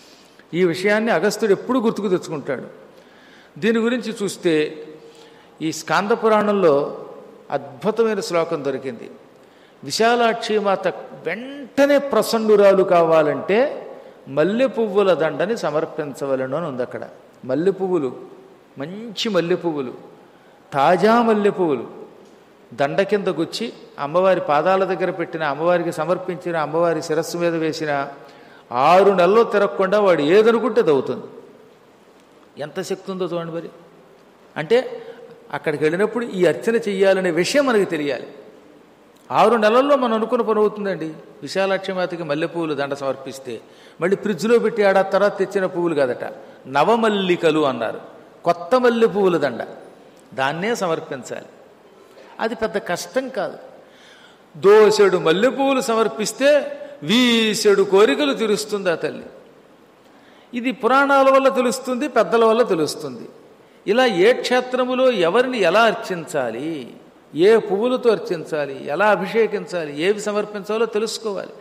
ఈ విషయాన్ని అగస్త్యుడు ఎప్పుడు గుర్తుకు తెచ్చుకుంటాడు దీని గురించి చూస్తే ఈ స్కాంద పురాణంలో అద్భుతమైన శ్లోకం దొరికింది విశాలాక్షి మాత వెంటనే ప్రసన్నురాలు కావాలంటే మల్లె పువ్వుల దండని సమర్పించవలను అని ఉంది అక్కడ మల్లె పువ్వులు మంచి మల్లె పువ్వులు తాజా మల్లె పువ్వులు దండ కింద గుచ్చి అమ్మవారి పాదాల దగ్గర పెట్టిన అమ్మవారికి సమర్పించిన అమ్మవారి శిరస్సు మీద వేసిన ఆరు నెలలు తిరగకుండా వాడు ఏదనుకుంటే అది అవుతుంది ఎంత శక్తి ఉందో చూడండి మరి అంటే అక్కడికి వెళ్ళినప్పుడు ఈ అర్చన చెయ్యాలనే విషయం మనకి తెలియాలి ఆరు నెలల్లో మనం అనుకున్న పని అవుతుందండి విశాలాక్షి మాతకి మల్లెపూలు దండ సమర్పిస్తే మళ్ళీ ఫ్రిడ్జ్లో పెట్టి ఆడ తర్వాత తెచ్చిన పువ్వులు కదట నవమల్లికలు అన్నారు కొత్త మల్లె పువ్వుల దండ దాన్నే సమర్పించాలి అది పెద్ద కష్టం కాదు దోసెడు మల్లెపూలు సమర్పిస్తే వీసెడు కోరికలు తీరుస్తుంది ఆ తల్లి ఇది పురాణాల వల్ల తెలుస్తుంది పెద్దల వల్ల తెలుస్తుంది ఇలా ఏ క్షేత్రములో ఎవరిని ఎలా అర్చించాలి ఏ పువ్వులతో అర్చించాలి ఎలా అభిషేకించాలి ఏవి సమర్పించాలో తెలుసుకోవాలి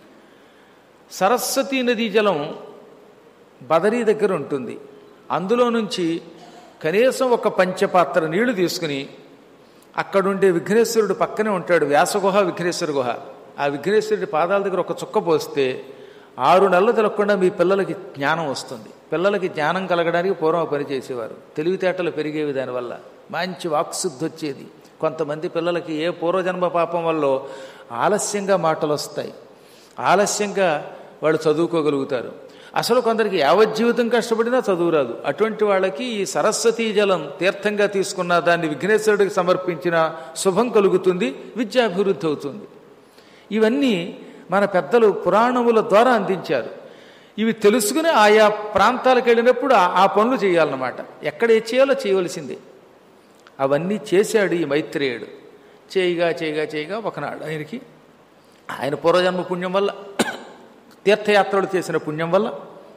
సరస్వతీ నదీ జలం బదరీ దగ్గర ఉంటుంది అందులో నుంచి కనీసం ఒక పంచపాత్ర నీళ్లు తీసుకుని అక్కడుండే విఘ్నేశ్వరుడు పక్కనే ఉంటాడు వ్యాసగుహ విఘ్నేశ్వర గుహ ఆ విఘ్నేశ్వరుడి పాదాల దగ్గర ఒక చుక్క పోస్తే ఆరు నెలలు తెలకుండా మీ పిల్లలకి జ్ఞానం వస్తుంది పిల్లలకి జ్ఞానం కలగడానికి పూర్వం పని చేసేవారు తెలివితేటలు పెరిగేవి దానివల్ల మంచి వాక్శుద్ధి వచ్చేది కొంతమంది పిల్లలకి ఏ పూర్వజన్మ పాపం వల్ల ఆలస్యంగా మాటలు వస్తాయి ఆలస్యంగా వాళ్ళు చదువుకోగలుగుతారు అసలు కొందరికి యావజ్జీవితం కష్టపడినా చదువు రాదు అటువంటి వాళ్ళకి ఈ సరస్వతీ జలం తీర్థంగా తీసుకున్న దాన్ని విఘ్నేశ్వరుడికి సమర్పించిన శుభం కలుగుతుంది విద్యాభివృద్ధి అవుతుంది ఇవన్నీ మన పెద్దలు పురాణముల ద్వారా అందించారు ఇవి తెలుసుకుని ఆయా ప్రాంతాలకు వెళ్ళినప్పుడు ఆ పనులు చేయాలన్నమాట ఎక్కడ ఏ చేయాలో చేయవలసిందే అవన్నీ చేశాడు ఈ మైత్రేయుడు చేయగా చేయగా చేయగా ఒకనాడు ఆయనకి ఆయన పూర్వజన్మ పుణ్యం వల్ల తీర్థయాత్రలు చేసిన పుణ్యం వల్ల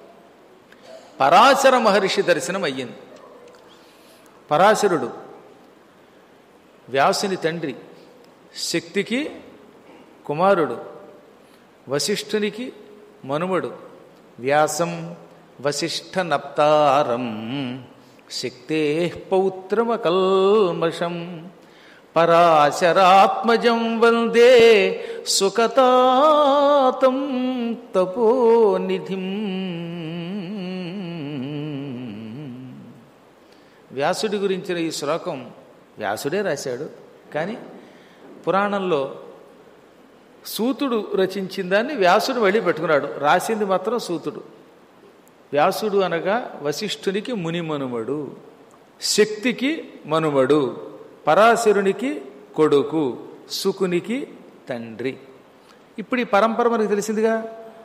పరాశర మహర్షి దర్శనం అయ్యింది పరాశరుడు వ్యాసుని తండ్రి శక్తికి కుమారుడు వశిష్ఠునికి మనుమడు వ్యాసం వశిష్ఠ నప్తారం శక్తే పౌత్రమకల్మషం పరాశరాత్మజం వందే సుఖతాతం తపోనిధిం వ్యాసుడి గురించిన ఈ శ్లోకం వ్యాసుడే రాశాడు కానీ పురాణంలో సూతుడు రచించిన దాన్ని వ్యాసుడు మళ్ళీ పెట్టుకున్నాడు రాసింది మాత్రం సూతుడు వ్యాసుడు అనగా వశిష్ఠునికి ముని మనుమడు శక్తికి మనుమడు పరాశరునికి కొడుకు సుకునికి తండ్రి ఇప్పుడు ఈ పరంపర మనకు తెలిసిందిగా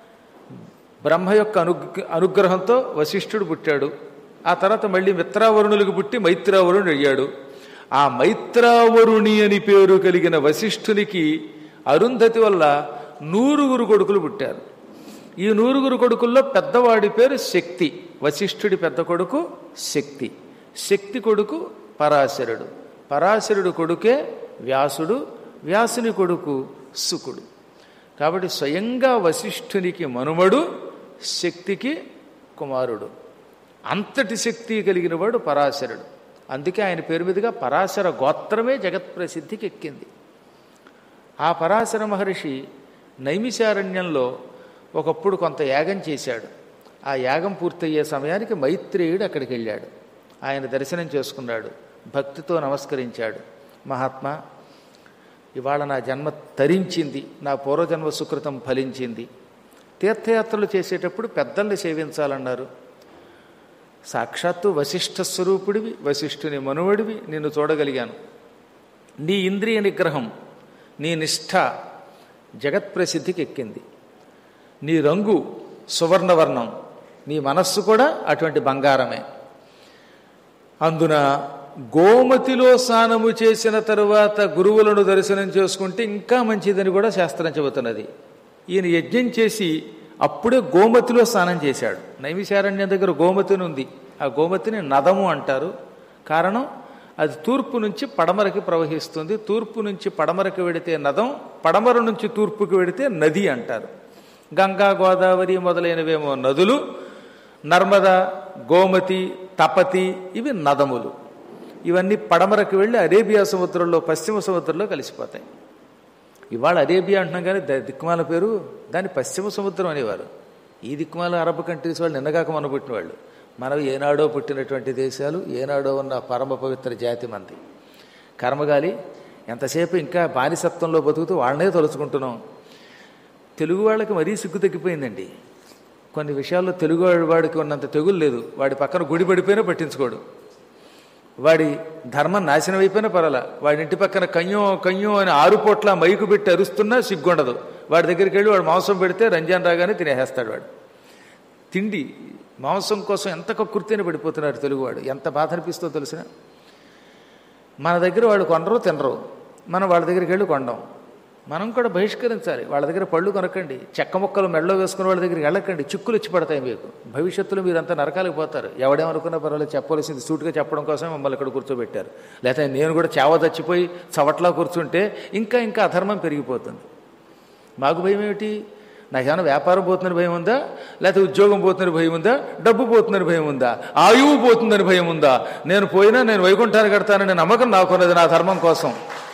బ్రహ్మ యొక్క అనుగ్ర అనుగ్రహంతో వశిష్ఠుడు పుట్టాడు ఆ తర్వాత మళ్ళీ మిత్రావరుణులకు పుట్టి మైత్రావరుణుడు అయ్యాడు ఆ మైత్రావరుణి అని పేరు కలిగిన వశిష్ఠునికి అరుంధతి వల్ల నూరుగురు కొడుకులు పుట్టారు ఈ నూరుగురు కొడుకుల్లో పెద్దవాడి పేరు శక్తి వశిష్ఠుడి పెద్ద కొడుకు శక్తి శక్తి కొడుకు పరాశరుడు పరాశరుడు కొడుకే వ్యాసుడు వ్యాసుని కొడుకు సుకుడు కాబట్టి స్వయంగా వశిష్ఠునికి మనుమడు శక్తికి కుమారుడు అంతటి శక్తి కలిగిన వాడు పరాశరుడు అందుకే ఆయన పేరు మీదుగా పరాశర గోత్రమే జగత్ప్రసిద్ధికి ఎక్కింది ఆ పరాశర మహర్షి నైమిశారణ్యంలో ఒకప్పుడు కొంత యాగం చేశాడు ఆ యాగం పూర్తయ్యే సమయానికి మైత్రేయుడు అక్కడికి వెళ్ళాడు ఆయన దర్శనం చేసుకున్నాడు భక్తితో నమస్కరించాడు మహాత్మా ఇవాళ నా జన్మ తరించింది నా పూర్వజన్మ సుకృతం ఫలించింది తీర్థయాత్రలు చేసేటప్పుడు పెద్దల్ని సేవించాలన్నారు సాక్షాత్తు వశిష్ఠ స్వరూపుడివి వశిష్ఠుని మనువడివి నిన్ను చూడగలిగాను నీ ఇంద్రియ నిగ్రహం నీ నిష్ఠ జగత్ప్రసిద్ధికి ఎక్కింది నీ రంగు సువర్ణవర్ణం నీ మనస్సు కూడా అటువంటి బంగారమే అందున గోమతిలో స్నానము చేసిన తరువాత గురువులను దర్శనం చేసుకుంటే ఇంకా మంచిదని కూడా శాస్త్రం చెబుతున్నది ఈయన యజ్ఞం చేసి అప్పుడే గోమతిలో స్నానం చేశాడు నైమిశారణ్యం దగ్గర గోమతిని ఉంది ఆ గోమతిని నదము అంటారు కారణం అది తూర్పు నుంచి పడమరకి ప్రవహిస్తుంది తూర్పు నుంచి పడమరకి వెడితే నదం పడమర నుంచి తూర్పుకి వెడితే నది అంటారు గంగా గోదావరి మొదలైనవేమో నదులు నర్మద గోమతి తపతి ఇవి నదములు ఇవన్నీ పడమరకు వెళ్ళి అరేబియా సముద్రంలో పశ్చిమ సముద్రంలో కలిసిపోతాయి ఇవాళ అరేబియా అంటున్నాం కానీ ద- దిక్కుమాల పేరు దాన్ని పశ్చిమ సముద్రం అనేవారు ఈ దిక్కుమాల అరబ్ కంట్రీస్ వాళ్ళు నిన్నగాక మన పుట్టిన వాళ్ళు మనం ఏనాడో పుట్టినటువంటి దేశాలు ఏనాడో ఉన్న పరమ పవిత్ర జాతి మంది కర్మగాలి ఎంతసేపు ఇంకా బానిసత్వంలో బతుకుతూ వాళ్ళనే తలుచుకుంటున్నాం తెలుగు వాళ్ళకి మరీ సిగ్గు తగ్గిపోయిందండి కొన్ని విషయాల్లో తెలుగు వాడికి ఉన్నంత తెగులు లేదు వాడి పక్కన గుడి పడిపోయినా పట్టించుకోడు వాడి ధర్మం నాశనం అయిపోయినా పర్వాలా వాడి ఇంటి పక్కన కయ్యం కయ్యం అని ఆరు పూట్ల మైకు పెట్టి అరుస్తున్నా సిగ్గుండదు వాడి దగ్గరికి వెళ్ళి వాడు మాంసం పెడితే రంజాన్ రాగానే తినేసేస్తాడు వాడు తిండి మాంసం కోసం ఎంత కక్కుర్తిని పడిపోతున్నారు తెలుగువాడు ఎంత బాధ అనిపిస్తుందో తెలిసిన మన దగ్గర వాళ్ళు కొనరు తినరు మనం వాళ్ళ దగ్గరికి వెళ్ళి కొండం మనం కూడా బహిష్కరించాలి వాళ్ళ దగ్గర పళ్ళు కొనకండి చెక్క ముక్కలు మెడలో వేసుకున్న వాళ్ళ దగ్గరికి వెళ్ళకండి చిక్కులు ఇచ్చి పడతాయి మీకు భవిష్యత్తులో మీరంతా నరకాలకు పోతారు ఎవడేమనుకున్నా పర్వాలేదు చెప్పవలసింది సూటుగా చెప్పడం కోసం మమ్మల్ని ఇక్కడ కూర్చోబెట్టారు లేకపోతే నేను కూడా చావ చచ్చిపోయి చవట్లా కూర్చుంటే ఇంకా ఇంకా అధర్మం పెరిగిపోతుంది మాకు భయం ఏమిటి నాకేమైనా వ్యాపారం పోతుందని భయం ఉందా లేకపోతే ఉద్యోగం పోతుందని భయం ఉందా డబ్బు పోతుందని భయం ఉందా ఆయువు పోతుందని భయం ఉందా నేను పోయినా నేను వైకుంఠాన్ని కడతానని నమ్మకం నాకున్నది నా ధర్మం కోసం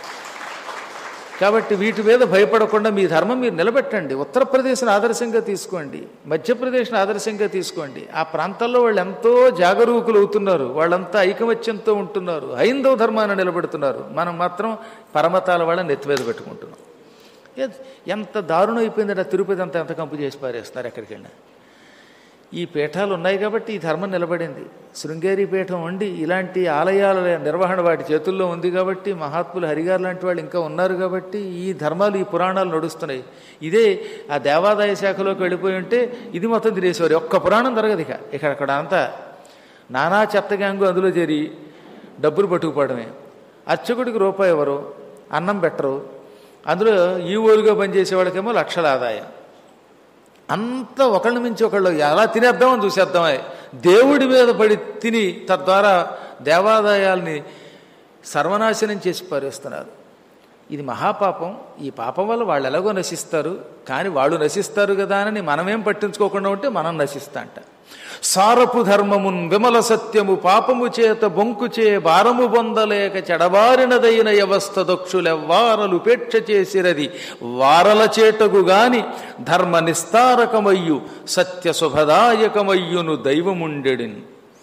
కాబట్టి వీటి మీద భయపడకుండా మీ ధర్మం మీరు నిలబెట్టండి ఉత్తరప్రదేశ్ని ఆదర్శంగా తీసుకోండి మధ్యప్రదేశ్ని ఆదర్శంగా తీసుకోండి ఆ ప్రాంతాల్లో వాళ్ళు ఎంతో జాగరూకులు అవుతున్నారు వాళ్ళంతా ఐకమత్యంతో ఉంటున్నారు హైందవ ధర్మాన్ని నిలబెడుతున్నారు మనం మాత్రం పరమతాల వాళ్ళని నెత్తి మీద పెట్టుకుంటున్నాం ఏ- ఎంత దారుణం అయిపోయిందంటే తిరుపతి అంతా ఎంత కంపు చేసి పారేస్తున్నారు ఎక్కడికి వెళ్ళినా ఈ పీఠాలు ఉన్నాయి కాబట్టి ఈ ధర్మం నిలబడింది శృంగేరి పీఠం ఉండి ఇలాంటి ఆలయాల నిర్వహణ వాటి చేతుల్లో ఉంది కాబట్టి మహాత్ములు హరిగారు లాంటి వాళ్ళు ఇంకా ఉన్నారు కాబట్టి ఈ ధర్మాలు ఈ పురాణాలు నడుస్తున్నాయి ఇదే ఆ దేవాదాయ శాఖలోకి వెళ్ళిపోయి ఉంటే ఇది మొత్తం తినేసేవారు ఒక్క పురాణం జరగదు ఇక ఇక్కడ అక్కడ అంతా నానా చెత్త గ్యాంగు అందులో చేరి డబ్బులు పట్టుకుపోవడమే అర్చకుడికి రూపాయి ఎవరు అన్నం పెట్టరు అందులో ఈ ఊరుగా పనిచేసే వాళ్ళకేమో లక్షల ఆదాయం అంతా ఒకళ్ళ మించి ఒకళ్ళు ఎలా తినేద్దామని చూసేద్దామే దేవుడి మీద పడి తిని తద్వారా దేవాదాయాల్ని సర్వనాశనం చేసి పారేస్తున్నారు ఇది మహాపాపం ఈ పాపం వల్ల వాళ్ళు ఎలాగో నశిస్తారు కానీ వాళ్ళు నశిస్తారు కదా అని మనమేం పట్టించుకోకుండా ఉంటే మనం నశిస్తా అంట సారపు ధర్మమున్ విమల సత్యము పాపము చేత బొంకు చే భారము పొందలేక చెడబారినదైన వ్యవస్థ దక్షులెవ్వారలు ఉపేక్ష చేసిరది వారల చేటగు గాని ధర్మ నిస్తారకమయ్యు సత్య శుభదాయకమయ్యును దైవముండెడిన్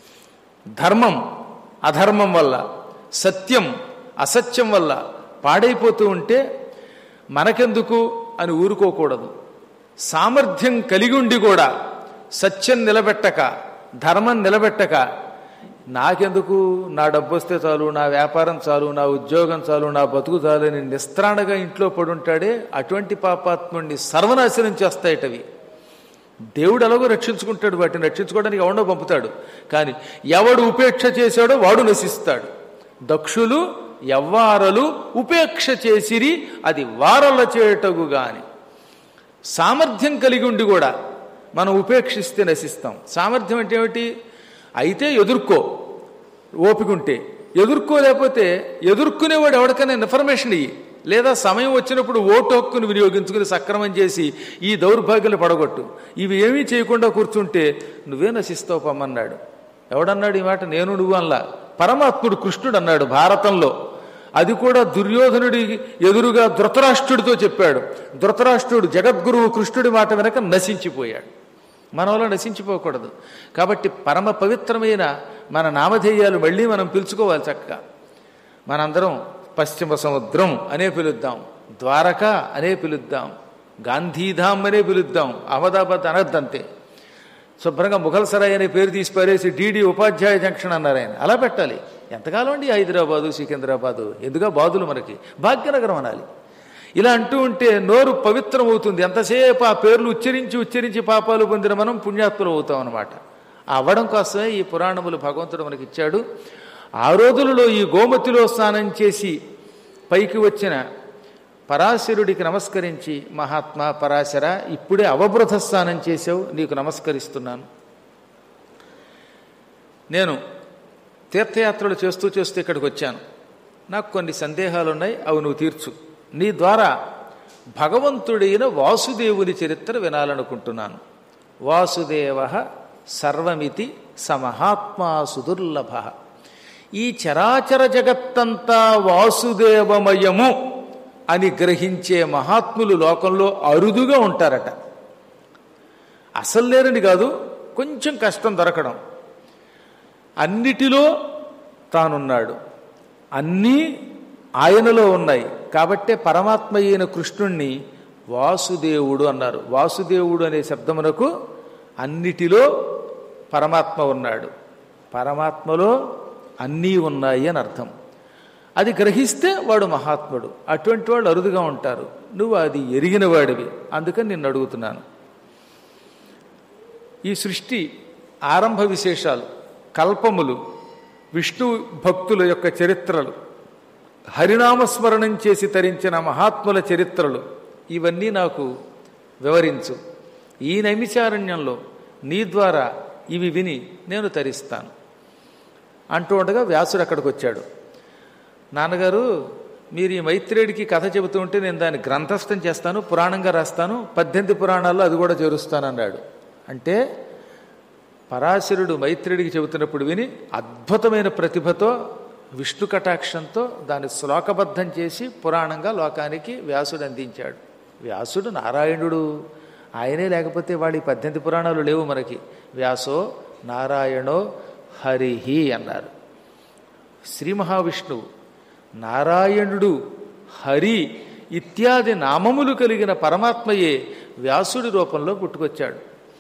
ధర్మం అధర్మం వల్ల సత్యం అసత్యం వల్ల పాడైపోతూ ఉంటే మనకెందుకు అని ఊరుకోకూడదు సామర్థ్యం కలిగి ఉండి కూడా సత్యం నిలబెట్టక ధర్మం నిలబెట్టక నాకెందుకు నా డబ్బు వస్తే చాలు నా వ్యాపారం చాలు నా ఉద్యోగం చాలు నా బతుకు చాలు అని నిస్త్రాణగా ఇంట్లో పడుంటాడే అటువంటి పాపాత్ముడిని సర్వనాశనం చేస్తాయటవి దేవుడు ఎలాగో రక్షించుకుంటాడు వాటిని రక్షించుకోవడానికి ఎవడో పంపుతాడు కానీ ఎవడు ఉపేక్ష చేశాడో వాడు నశిస్తాడు దక్షులు ఎవ్వారలు ఉపేక్ష చేసిరి అది వారల చేటగు గాని సామర్థ్యం కలిగి ఉండి కూడా మనం ఉపేక్షిస్తే నశిస్తాం సామర్థ్యం అంటే ఏమిటి అయితే ఎదుర్కో ఓపికంటే ఎదుర్కోలేకపోతే ఎదుర్కొనేవాడు ఎవరికైనా ఇన్ఫర్మేషన్ ఇయ్యి లేదా సమయం వచ్చినప్పుడు ఓటు హక్కును వినియోగించుకుని సక్రమం చేసి ఈ దౌర్భాగ్యాలు పడగొట్టు ఇవి ఏమీ చేయకుండా కూర్చుంటే నువ్వే నశిస్తావు పమ్మన్నాడు ఎవడన్నాడు ఈ మాట నేను నువ్వు అన్లా పరమాత్ముడు కృష్ణుడు అన్నాడు భారతంలో అది కూడా దుర్యోధనుడి ఎదురుగా ధృతరాష్ట్రుడితో చెప్పాడు ధృతరాష్ట్రుడు జగద్గురువు కృష్ణుడి మాట వెనక నశించిపోయాడు మన వల్ల నశించిపోకూడదు కాబట్టి పరమ పవిత్రమైన మన నామధేయాలు మళ్ళీ మనం పిలుచుకోవాలి చక్కగా మనందరం పశ్చిమ సముద్రం అనే పిలుద్దాం ద్వారక అనే పిలుద్దాం గాంధీధామ్ అనే పిలుద్దాం అహ్మదాబాద్ అనద్దంతే శుభ్రంగా ముఘల్ సరాయ్ అనే పేరు తీసి పారేసి డీడీ ఉపాధ్యాయ జంక్షన్ అన్నారు ఆయన అలా పెట్టాలి ఎంతకాలం అండి హైదరాబాదు సికింద్రాబాదు ఎందుగా బాధలు మనకి భాగ్యనగరం అనాలి ఇలా అంటూ ఉంటే నోరు పవిత్రం అవుతుంది ఎంతసేపు ఆ పేర్లు ఉచ్చరించి ఉచ్చరించి పాపాలు పొందిన మనం పుణ్యాత్ములు అవుతాం అనమాట అవ్వడం కోసమే ఈ పురాణములు భగవంతుడు మనకి ఇచ్చాడు ఆ రోజులలో ఈ గోమతిలో స్నానం చేసి పైకి వచ్చిన పరాశరుడికి నమస్కరించి మహాత్మా పరాశర ఇప్పుడే అవబృధ స్నానం చేసావు నీకు నమస్కరిస్తున్నాను నేను తీర్థయాత్రలు చేస్తూ చేస్తూ ఇక్కడికి వచ్చాను నాకు కొన్ని సందేహాలు ఉన్నాయి అవి నువ్వు తీర్చు నీ ద్వారా భగవంతుడైన వాసుదేవుని చరిత్ర వినాలనుకుంటున్నాను వాసుదేవ సర్వమితి సమహాత్మా సుదుర్లభ ఈ చరాచర జగత్తంతా వాసుదేవమయము అని గ్రహించే మహాత్ములు లోకంలో అరుదుగా ఉంటారట అసలు లేరని కాదు కొంచెం కష్టం దొరకడం అన్నిటిలో తానున్నాడు అన్నీ ఆయనలో ఉన్నాయి కాబట్టే పరమాత్మ అయిన కృష్ణుణ్ణి వాసుదేవుడు అన్నారు వాసుదేవుడు అనే శబ్దమునకు అన్నిటిలో పరమాత్మ ఉన్నాడు పరమాత్మలో అన్నీ ఉన్నాయి అని అర్థం అది గ్రహిస్తే వాడు మహాత్ముడు అటువంటి వాళ్ళు అరుదుగా ఉంటారు నువ్వు అది ఎరిగిన వాడివి అందుకని నిన్ను అడుగుతున్నాను ఈ సృష్టి ఆరంభ విశేషాలు కల్పములు విష్ణు భక్తుల యొక్క చరిత్రలు హరినామస్మరణం చేసి తరించిన మహాత్ముల చరిత్రలు ఇవన్నీ నాకు వివరించు ఈ నైమిచారణ్యంలో నీ ద్వారా ఇవి విని నేను తరిస్తాను అంటూ ఉండగా వ్యాసుడు అక్కడికి వచ్చాడు నాన్నగారు మీరు ఈ మైత్రేయుడికి కథ చెబుతూ ఉంటే నేను దాన్ని గ్రంథస్థం చేస్తాను పురాణంగా రాస్తాను పద్దెనిమిది పురాణాల్లో అది కూడా చేరుస్తానన్నాడు అంటే పరాశరుడు మైత్రుడికి చెబుతున్నప్పుడు విని అద్భుతమైన ప్రతిభతో విష్ణు కటాక్షంతో దాన్ని శ్లోకబద్ధం చేసి పురాణంగా లోకానికి వ్యాసుడు అందించాడు వ్యాసుడు నారాయణుడు ఆయనే లేకపోతే వాడి పద్దెనిమిది పురాణాలు లేవు మనకి వ్యాసో నారాయణో హరిహి అన్నారు శ్రీ మహావిష్ణువు నారాయణుడు హరి ఇత్యాది నామములు కలిగిన పరమాత్మయే వ్యాసుడి రూపంలో పుట్టుకొచ్చాడు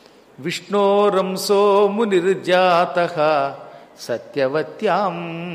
విష్ణోరంసో మునిర్జాత సత్యవత్యాం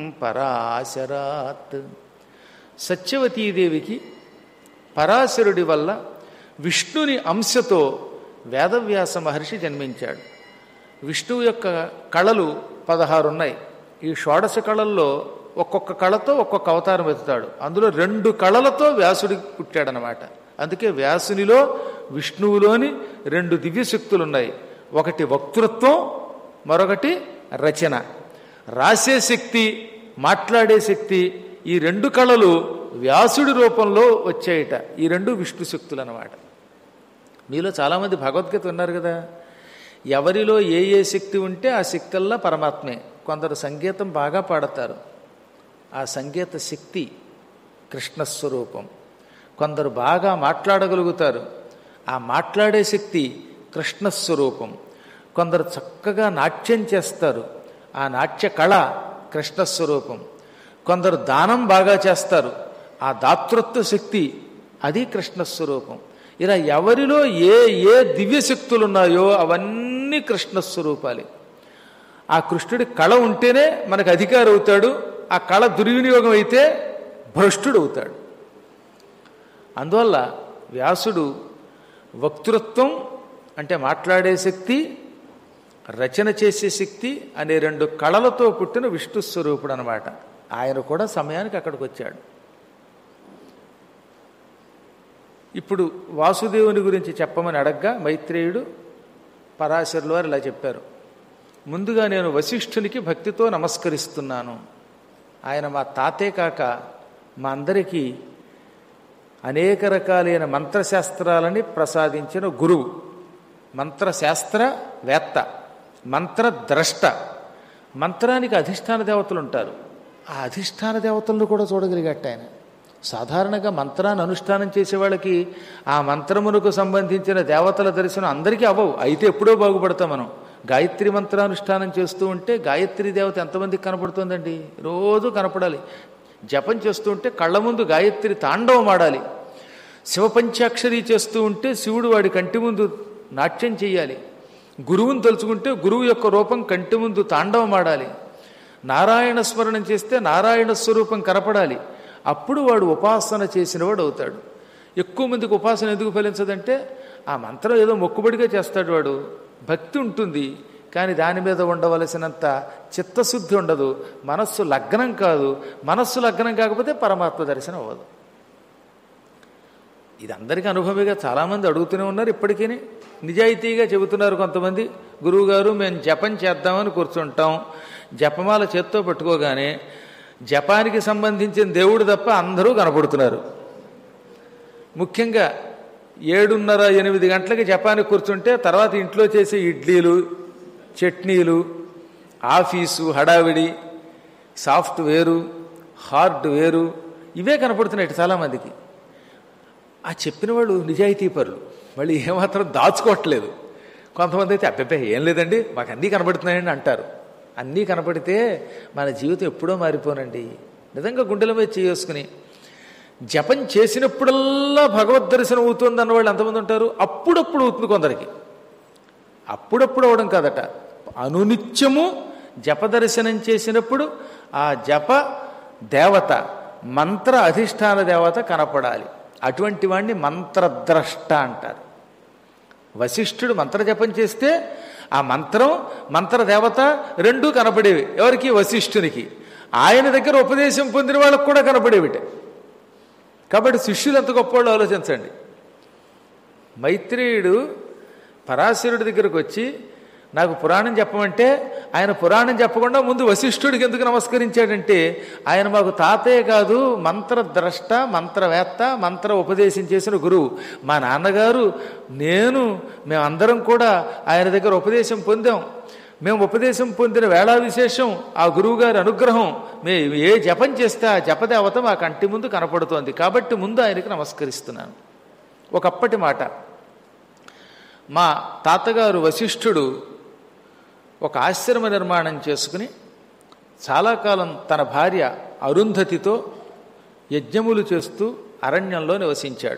పరాశరాత్ సత్యవతీదేవికి పరాశరుడి వల్ల విష్ణుని అంశతో వేదవ్యాస మహర్షి జన్మించాడు విష్ణువు యొక్క కళలు పదహారు ఉన్నాయి ఈ షోడశ కళల్లో ఒక్కొక్క కళతో ఒక్కొక్క అవతారం ఎత్తుతాడు అందులో రెండు కళలతో వ్యాసుడి పుట్టాడనమాట అందుకే వ్యాసునిలో విష్ణువులోని రెండు దివ్యశక్తులు ఉన్నాయి ఒకటి వక్తృత్వం మరొకటి రచన రాసే శక్తి మాట్లాడే శక్తి ఈ రెండు కళలు వ్యాసుడి రూపంలో వచ్చాయట ఈ రెండు విష్ణు శక్తులు అన్నమాట మీలో చాలామంది భగవద్గీత ఉన్నారు కదా ఎవరిలో ఏ ఏ శక్తి ఉంటే ఆ శక్తుల్లో పరమాత్మే కొందరు సంగీతం బాగా పాడతారు ఆ సంగీత శక్తి కృష్ణస్వరూపం కొందరు బాగా మాట్లాడగలుగుతారు ఆ మాట్లాడే శక్తి కృష్ణస్వరూపం కొందరు చక్కగా నాట్యం చేస్తారు ఆ నాట్య కళ కృష్ణస్వరూపం కొందరు దానం బాగా చేస్తారు ఆ దాతృత్వ శక్తి అది కృష్ణస్వరూపం ఇలా ఎవరిలో ఏ ఏ దివ్య శక్తులు ఉన్నాయో అవన్నీ కృష్ణస్వరూపాలే ఆ కృష్ణుడి కళ ఉంటేనే మనకు అధికారం అవుతాడు ఆ కళ దుర్వినియోగం అయితే భ్రష్టుడు అవుతాడు అందువల్ల వ్యాసుడు వక్తృత్వం అంటే మాట్లాడే శక్తి రచన చేసే శక్తి అనే రెండు కళలతో పుట్టిన విష్ణు స్వరూపుడు అనమాట ఆయన కూడా సమయానికి అక్కడికి వచ్చాడు ఇప్పుడు వాసుదేవుని గురించి చెప్పమని అడగ్గా మైత్రేయుడు పరాశరులు వారు ఇలా చెప్పారు ముందుగా నేను వశిష్ఠునికి భక్తితో నమస్కరిస్తున్నాను ఆయన మా తాతే కాక మా అందరికీ అనేక రకాలైన మంత్రశాస్త్రాలని ప్రసాదించిన గురువు మంత్రశాస్త్ర వేత్త మంత్రద్రష్ట మంత్రానికి అధిష్టాన దేవతలు ఉంటారు ఆ అధిష్టాన దేవతలను కూడా చూడగలిగట్ట ఆయన సాధారణంగా మంత్రాన్ని అనుష్ఠానం చేసే వాళ్ళకి ఆ మంత్రమునకు సంబంధించిన దేవతల దర్శనం అందరికీ అవ్వవు అయితే ఎప్పుడో బాగుపడతాం మనం గాయత్రి మంత్రానుష్ఠానం చేస్తూ ఉంటే గాయత్రి దేవత ఎంతమందికి కనపడుతుందండి రోజు కనపడాలి జపం చేస్తూ ఉంటే కళ్ళ ముందు గాయత్రి తాండవం ఆడాలి శివపంచాక్షరి చేస్తూ ఉంటే శివుడు వాడి కంటి ముందు నాట్యం చేయాలి గురువుని తలుచుకుంటే గురువు యొక్క రూపం కంటి ముందు తాండవం ఆడాలి నారాయణ స్మరణం చేస్తే నారాయణ స్వరూపం కనపడాలి అప్పుడు వాడు ఉపాసన చేసినవాడు అవుతాడు ఎక్కువ మందికి ఉపాసన ఎందుకు ఫలించదంటే ఆ మంత్రం ఏదో మొక్కుబడిగా చేస్తాడు వాడు భక్తి ఉంటుంది కానీ దాని మీద ఉండవలసినంత చిత్తశుద్ధి ఉండదు మనస్సు లగ్నం కాదు మనస్సు లగ్నం కాకపోతే పరమాత్మ దర్శనం అవ్వదు ఇది అందరికీ అనుభవమే చాలామంది అడుగుతూనే ఉన్నారు ఇప్పటికీ నిజాయితీగా చెబుతున్నారు కొంతమంది గురువుగారు మేము జపం చేద్దామని కూర్చుంటాం జపమాల చేత్తో పట్టుకోగానే జపానికి సంబంధించిన దేవుడు తప్ప అందరూ కనపడుతున్నారు ముఖ్యంగా ఏడున్నర ఎనిమిది గంటలకి జపానికి కూర్చుంటే తర్వాత ఇంట్లో చేసే ఇడ్లీలు చట్నీలు ఆఫీసు హడావిడి సాఫ్ట్ వేరు హార్డ్ వేరు ఇవే కనపడుతున్నాయి చాలామందికి ఆ చెప్పిన వాళ్ళు నిజాయితీ పరులు మళ్ళీ ఏమాత్రం దాచుకోవట్లేదు కొంతమంది అయితే అబ్బెబ్బే ఏం లేదండి మాకు అన్నీ కనబడుతున్నాయండి అంటారు అన్నీ కనపడితే మన జీవితం ఎప్పుడో మారిపోనండి నిజంగా గుండెల మీద చేసుకుని జపం చేసినప్పుడల్లా భగవద్ దర్శనం అవుతుంది అన్న వాళ్ళు ఎంతమంది ఉంటారు అప్పుడప్పుడు అవుతుంది కొందరికి అప్పుడప్పుడు అవడం కాదట అనునిత్యము జప దర్శనం చేసినప్పుడు ఆ జప దేవత మంత్ర అధిష్టాన దేవత కనపడాలి అటువంటి వాడిని మంత్రద్రష్ట అంటారు వశిష్ఠుడు మంత్రజపం చేస్తే ఆ మంత్రం మంత్రదేవత రెండూ కనపడేవి ఎవరికి వశిష్ఠునికి ఆయన దగ్గర ఉపదేశం పొందిన వాళ్ళకు కూడా కనపడేవిటే కాబట్టి శిష్యులు ఎంత గొప్పవాళ్ళు ఆలోచించండి మైత్రేయుడు పరాశరుడి దగ్గరకు వచ్చి నాకు పురాణం చెప్పమంటే ఆయన పురాణం చెప్పకుండా ముందు వశిష్ఠుడికి ఎందుకు నమస్కరించాడంటే ఆయన మాకు తాతయ్య కాదు మంత్రద్రష్ట మంత్రవేత్త మంత్ర ఉపదేశం చేసిన గురువు మా నాన్నగారు నేను మేమందరం కూడా ఆయన దగ్గర ఉపదేశం పొందాం మేము ఉపదేశం పొందిన వేళా విశేషం ఆ గురువుగారి అనుగ్రహం మేము ఏ జపం చేస్తే ఆ జపదేవత మా కంటి ముందు కనపడుతోంది కాబట్టి ముందు ఆయనకి నమస్కరిస్తున్నాను ఒకప్పటి మాట మా తాతగారు వశిష్ఠుడు ఒక ఆశ్రమ నిర్మాణం చేసుకుని చాలా కాలం తన భార్య అరుంధతితో యజ్ఞములు చేస్తూ అరణ్యంలో నివసించాడు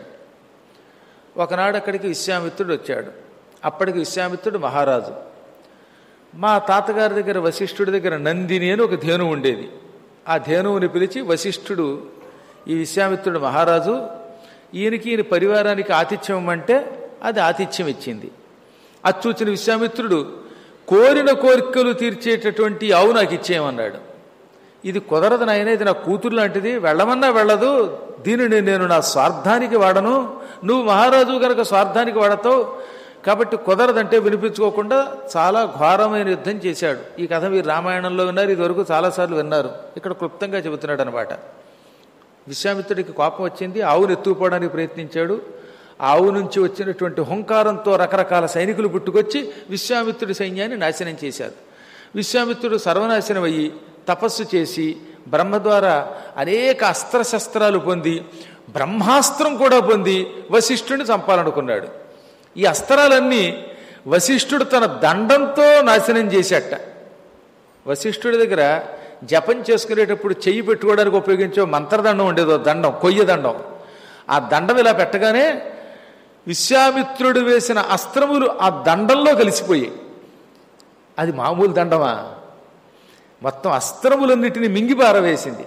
ఒకనాడు అక్కడికి విశ్వామిత్రుడు వచ్చాడు అప్పటికి విశ్వామిత్రుడు మహారాజు మా తాతగారి దగ్గర వశిష్ఠుడి దగ్గర నందిని అని ఒక ధేనువు ఉండేది ఆ ధేనువుని పిలిచి వశిష్ఠుడు ఈ విశ్వామిత్రుడు మహారాజు ఈయనకి ఈయన పరివారానికి ఆతిథ్యం ఇమ్మంటే అది ఆతిథ్యం ఇచ్చింది అది చూచిన విశ్వామిత్రుడు కోరిన కోరికలు తీర్చేటటువంటి ఆవు నాకు ఇచ్చేయమన్నాడు ఇది కుదరదు నాయన ఇది నా కూతురు లాంటిది వెళ్ళమన్నా వెళ్ళదు దీనిని నేను నా స్వార్థానికి వాడను నువ్వు మహారాజు గనక స్వార్థానికి వాడతావు కాబట్టి కుదరదంటే వినిపించుకోకుండా చాలా ఘోరమైన యుద్ధం చేశాడు ఈ కథ మీరు రామాయణంలో విన్నారు ఇదివరకు చాలాసార్లు విన్నారు ఇక్కడ క్లుప్తంగా చెబుతున్నాడు అనమాట విశ్వామిత్రుడికి కోపం వచ్చింది ఆవును ఎత్తుకుపోవడానికి ప్రయత్నించాడు ఆవు నుంచి వచ్చినటువంటి హుంకారంతో రకరకాల సైనికులు పుట్టుకొచ్చి విశ్వామిత్రుడి సైన్యాన్ని నాశనం చేశారు విశ్వామిత్రుడు సర్వనాశనం అయ్యి తపస్సు చేసి బ్రహ్మ ద్వారా అనేక అస్త్రశస్త్రాలు పొంది బ్రహ్మాస్త్రం కూడా పొంది వశిష్ఠుడిని చంపాలనుకున్నాడు ఈ అస్త్రాలన్నీ వశిష్ఠుడు తన దండంతో నాశనం చేశాట వశిష్ఠుడి దగ్గర జపం చేసుకునేటప్పుడు చెయ్యి పెట్టుకోవడానికి ఉపయోగించే మంత్రదండం ఉండేదో దండం కొయ్య దండం ఆ దండం ఇలా పెట్టగానే విశ్వామిత్రుడు వేసిన అస్త్రములు ఆ దండంలో కలిసిపోయాయి అది మామూలు దండమా మొత్తం అస్త్రములన్నిటిని మింగి పారవేసింది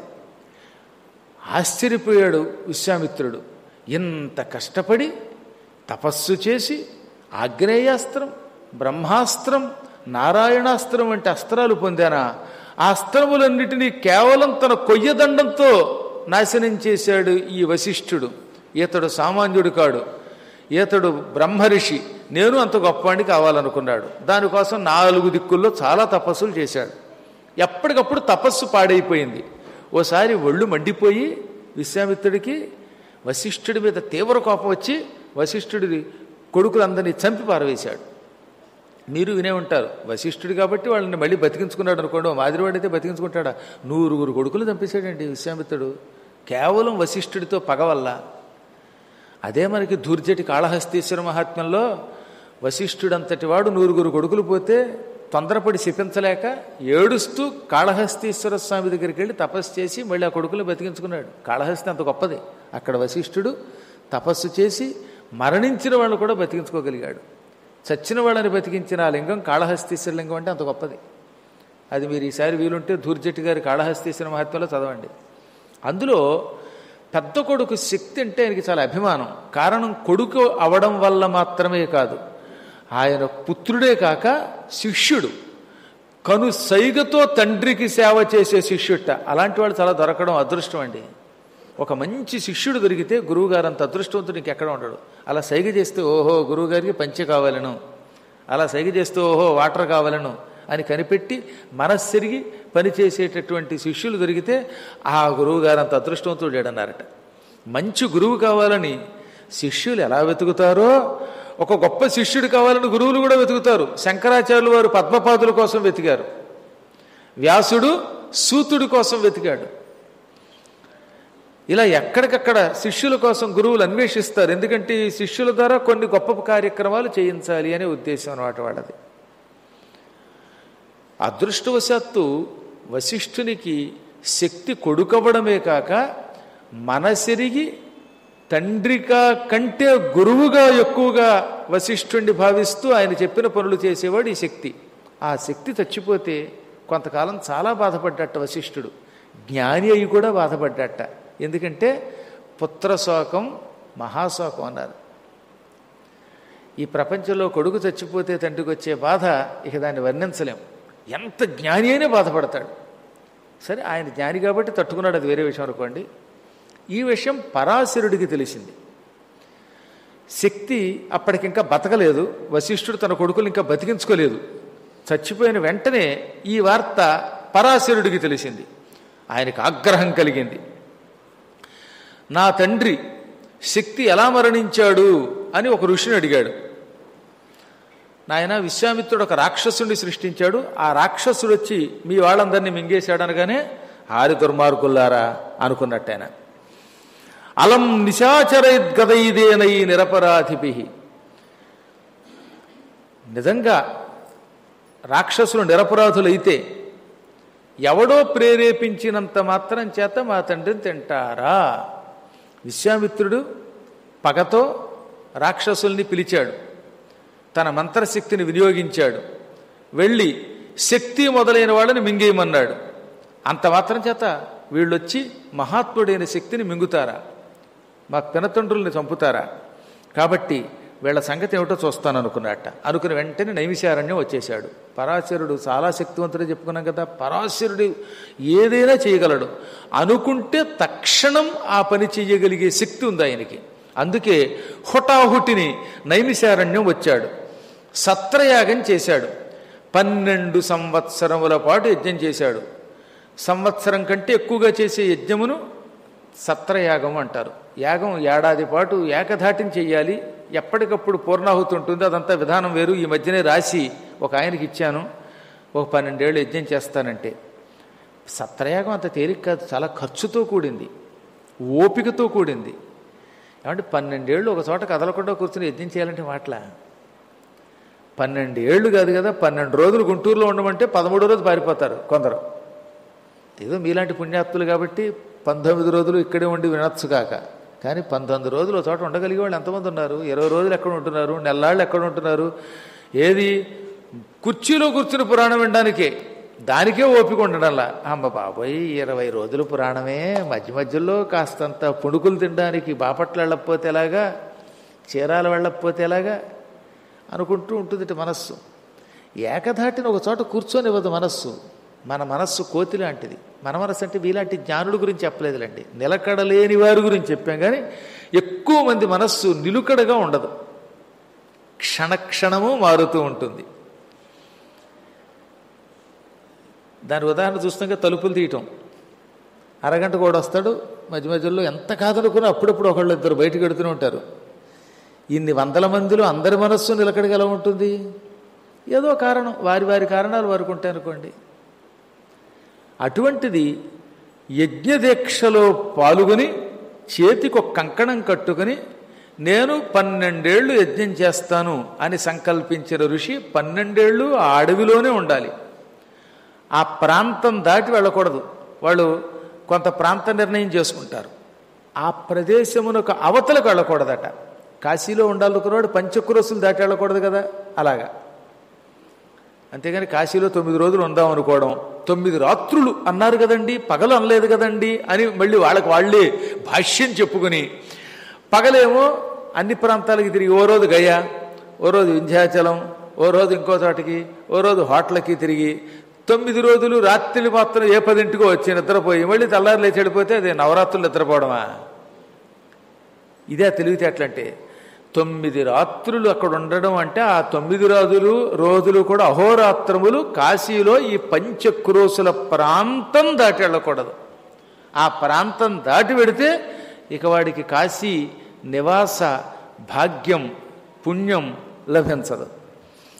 ఆశ్చర్యపోయాడు విశ్వామిత్రుడు ఇంత కష్టపడి తపస్సు చేసి ఆగ్నేయాస్త్రం బ్రహ్మాస్త్రం నారాయణాస్త్రం వంటి అస్త్రాలు పొందానా ఆ అస్త్రములన్నిటినీ కేవలం తన కొయ్యదండంతో నాశనం చేశాడు ఈ వశిష్ఠుడు ఈతడు సామాన్యుడు కాడు ఈతడు బ్రహ్మరిషి నేను అంత గొప్పవాడిని కావాలనుకున్నాడు దానికోసం నాలుగు దిక్కుల్లో చాలా తపస్సులు చేశాడు ఎప్పటికప్పుడు తపస్సు పాడైపోయింది ఓసారి ఒళ్ళు మండిపోయి విశ్వామిత్రుడికి వశిష్ఠుడి మీద తీవ్ర కోపం వచ్చి వశిష్ఠుడి కొడుకులందరినీ చంపి పారవేశాడు మీరు వినే ఉంటారు వశిష్ఠుడు కాబట్టి వాళ్ళని మళ్ళీ బతికించుకున్నాడు అనుకోండి మాదిరివాడైతే బతికించుకుంటాడా నూరుగురు కొడుకులు చంపేశాడండి విశ్వామిత్రుడు కేవలం వశిష్ఠుడితో పగ వల్ల అదే మనకి దూర్జటి కాళహస్తీశ్వర మహాత్మ్యంలో వశిష్ఠుడంతటి వాడు నూరుగురు కొడుకులు పోతే తొందరపడి శిపించలేక ఏడుస్తూ కాళహస్తీశ్వర స్వామి దగ్గరికి వెళ్ళి తపస్సు చేసి మళ్ళీ ఆ కొడుకులు బతికించుకున్నాడు కాళహస్తి అంత గొప్పది అక్కడ వశిష్ఠుడు తపస్సు చేసి మరణించిన వాళ్ళు కూడా బతికించుకోగలిగాడు చచ్చిన వాళ్ళని బతికించిన ఆ లింగం కాళహస్తీశ్వర లింగం అంటే అంత గొప్పది అది మీరు ఈసారి వీలుంటే దూర్జటి గారి కాళహస్తీశ్వర మహాత్మ్యంలో చదవండి అందులో పెద్ద కొడుకు శక్తి అంటే ఆయనకి చాలా అభిమానం కారణం కొడుకు అవడం వల్ల మాత్రమే కాదు ఆయన పుత్రుడే కాక శిష్యుడు కను సైగతో తండ్రికి సేవ చేసే శిష్యుట అలాంటి వాళ్ళు చాలా దొరకడం అదృష్టం అండి ఒక మంచి శిష్యుడు దొరికితే గురువుగారు అంత అదృష్టవంతుడు ఇంకెక్కడ ఉండడు అలా సైగ చేస్తే ఓహో గురువుగారికి పంచె కావాలను అలా సైగ చేస్తే ఓహో వాటర్ కావాలను అని కనిపెట్టి మనస్సెరిగి పనిచేసేటటువంటి శిష్యులు దొరికితే ఆ గురువుగారు అంత అదృష్టవంతుడు లేడన్నారట మంచి గురువు కావాలని శిష్యులు ఎలా వెతుకుతారో ఒక గొప్ప శిష్యుడు కావాలని గురువులు కూడా వెతుకుతారు శంకరాచార్యులు వారు పద్మపాదుల కోసం వెతికారు వ్యాసుడు సూతుడి కోసం వెతికాడు ఇలా ఎక్కడికక్కడ శిష్యుల కోసం గురువులు అన్వేషిస్తారు ఎందుకంటే ఈ శిష్యుల ద్వారా కొన్ని గొప్ప కార్యక్రమాలు చేయించాలి అనే ఉద్దేశం అన్నమాట వాళ్ళది అదృష్టవశాత్తు వశిష్ఠునికి శక్తి కొడుకవ్వడమే కాక మనసిరిగి తండ్రిగా కంటే గురువుగా ఎక్కువగా వశిష్ఠుణ్ణి భావిస్తూ ఆయన చెప్పిన పనులు చేసేవాడు ఈ శక్తి ఆ శక్తి చచ్చిపోతే కొంతకాలం చాలా బాధపడ్డట వశిష్ఠుడు జ్ఞాని అయి కూడా బాధపడ్డట ఎందుకంటే పుత్రశోకం మహాశోకం అన్నారు ఈ ప్రపంచంలో కొడుకు చచ్చిపోతే తండ్రికి వచ్చే బాధ ఇక దాన్ని వర్ణించలేం ఎంత జ్ఞాని అయినా బాధపడతాడు సరే ఆయన జ్ఞాని కాబట్టి తట్టుకున్నాడు అది వేరే విషయం అనుకోండి ఈ విషయం పరాశరుడికి తెలిసింది శక్తి అప్పటికింకా బతకలేదు వశిష్ఠుడు తన కొడుకులు ఇంకా బతికించుకోలేదు చచ్చిపోయిన వెంటనే ఈ వార్త పరాశరుడికి తెలిసింది ఆయనకు ఆగ్రహం కలిగింది నా తండ్రి శక్తి ఎలా మరణించాడు అని ఒక ఋషిని అడిగాడు నాయన విశ్వామిత్రుడు ఒక రాక్షసుడిని సృష్టించాడు ఆ రాక్షసుడు వచ్చి మీ వాళ్ళందరినీ మింగేశాడు అనగానే ఆరి దుర్మార్గుల్లారా అనుకున్నట్టు ఆయన అలం నిశాచరైద్గదైదేనై నిరపరాధిపి నిజంగా రాక్షసులు నిరపరాధులైతే ఎవడో ప్రేరేపించినంత మాత్రం చేత మా తండ్రిని తింటారా విశ్వామిత్రుడు పగతో రాక్షసుల్ని పిలిచాడు తన మంత్రశక్తిని వినియోగించాడు వెళ్ళి శక్తి మొదలైన వాళ్ళని మింగేయమన్నాడు అంత మాత్రం చేత వీళ్ళొచ్చి మహాత్ముడైన శక్తిని మింగుతారా మా పినతండ్రుల్ని చంపుతారా కాబట్టి వీళ్ళ సంగతి ఏమిటో చూస్తాను అనుకున్నట్ట అనుకుని వెంటనే నైమిషారణ్యం వచ్చేశాడు పరాశరుడు చాలా శక్తివంతుడే చెప్పుకున్నాం కదా పరాశరుడు ఏదైనా చేయగలడు అనుకుంటే తక్షణం ఆ పని చేయగలిగే శక్తి ఉంది ఆయనకి అందుకే హుటాహుటిని నైమిషారణ్యం వచ్చాడు సత్రయాగం చేశాడు పన్నెండు సంవత్సరముల పాటు యజ్ఞం చేశాడు సంవత్సరం కంటే ఎక్కువగా చేసే యజ్ఞమును సత్రయాగం అంటారు యాగం ఏడాది పాటు ఏకధాటిని చెయ్యాలి ఎప్పటికప్పుడు పూర్ణాహుతి ఉంటుంది అదంతా విధానం వేరు ఈ మధ్యనే రాసి ఒక ఆయనకి ఇచ్చాను ఒక పన్నెండేళ్ళు యజ్ఞం చేస్తానంటే సత్రయాగం అంత తేలిక కాదు చాలా ఖర్చుతో కూడింది ఓపికతో కూడింది ఏమంటే పన్నెండేళ్ళు ఒక చోట కదలకుండా కూర్చుని యజ్ఞం చేయాలంటే మాటల పన్నెండు ఏళ్ళు కాదు కదా పన్నెండు రోజులు గుంటూరులో ఉండమంటే పదమూడో రోజు పారిపోతారు కొందరు ఏదో మీలాంటి పుణ్యాత్తులు కాబట్టి పంతొమ్మిది రోజులు ఇక్కడే ఉండి వినొచ్చు కాక కానీ పంతొమ్మిది రోజులు ఒక చోట ఉండగలిగే వాళ్ళు ఎంతమంది ఉన్నారు ఇరవై రోజులు ఎక్కడ ఉంటున్నారు నెల్లాళ్ళు ఎక్కడ ఉంటున్నారు ఏది కుర్చీలో కూర్చుని పురాణం వినడానికే దానికే ఓపిక ఉండడంలా అమ్మ బాబోయ్ ఇరవై రోజులు పురాణమే మధ్య మధ్యలో కాస్తంత పుణుకులు తినడానికి బాపట్ల వెళ్ళకపోతే ఎలాగా చీరాలు వెళ్ళకపోతే ఎలాగా అనుకుంటూ ఉంటుంది మనస్సు ఏకధాటిని ఒక చోట కూర్చొనివ్వదు మనస్సు మన మనస్సు కోతి లాంటిది మన మనస్సు అంటే వీలాంటి జ్ఞానుల గురించి చెప్పలేదులేండి నిలకడలేని వారి గురించి చెప్పాం కానీ ఎక్కువ మంది మనస్సు నిలుకడగా ఉండదు క్షణక్షణము మారుతూ ఉంటుంది దాని ఉదాహరణ చూస్తాక తలుపులు తీయటం అరగంట కూడా వస్తాడు మధ్య మధ్యలో ఎంత కాదనుకున్నా అప్పుడప్పుడు ఒకళ్ళు ఇద్దరు బయటకు ఎడుతూనే ఉంటారు ఇన్ని వందల మందిలో అందరి మనస్సు నిలకడగా ఎలా ఉంటుంది ఏదో కారణం వారి వారి కారణాలు వారికి ఉంటాయి అనుకోండి అటువంటిది యజ్ఞదీక్షలో పాల్గొని చేతికి ఒక కంకణం కట్టుకుని నేను పన్నెండేళ్లు యజ్ఞం చేస్తాను అని సంకల్పించిన ఋషి పన్నెండేళ్లు ఆ అడవిలోనే ఉండాలి ఆ ప్రాంతం దాటి వెళ్ళకూడదు వాళ్ళు కొంత ప్రాంత నిర్ణయం చేసుకుంటారు ఆ ప్రదేశమునకు అవతలకు వెళ్ళకూడదట కాశీలో ఉండాలనుకున్నవాడు పంచక్రోసులు దాటి వెళ్ళకూడదు కదా అలాగా అంతేగాని కాశీలో తొమ్మిది రోజులు ఉందాం అనుకోవడం తొమ్మిది రాత్రులు అన్నారు కదండి పగలు అనలేదు కదండి అని మళ్ళీ వాళ్ళకి వాళ్ళే భాష్యం చెప్పుకుని పగలేమో అన్ని ప్రాంతాలకి తిరిగి ఓ రోజు గయ ఓ రోజు వింధ్యాచలం ఓ రోజు ఇంకో చోటకి ఓ రోజు హోటల్కి తిరిగి తొమ్మిది రోజులు రాత్రులు మాత్రం ఏ పదింటికో వచ్చి నిద్రపోయి మళ్ళీ తెల్లారు లేచి వెళ్ళిపోతే అది నవరాత్రులు నిద్రపోవడమా ఇదే తెలివితేటలంటే తొమ్మిది రాత్రులు అక్కడ ఉండడం అంటే ఆ తొమ్మిది రోజులు రోజులు కూడా అహోరాత్రములు కాశీలో ఈ పంచక్రోసుల ప్రాంతం దాటి వెళ్ళకూడదు ఆ ప్రాంతం దాటి వెడితే ఇక వాడికి కాశీ నివాస భాగ్యం పుణ్యం లభించదు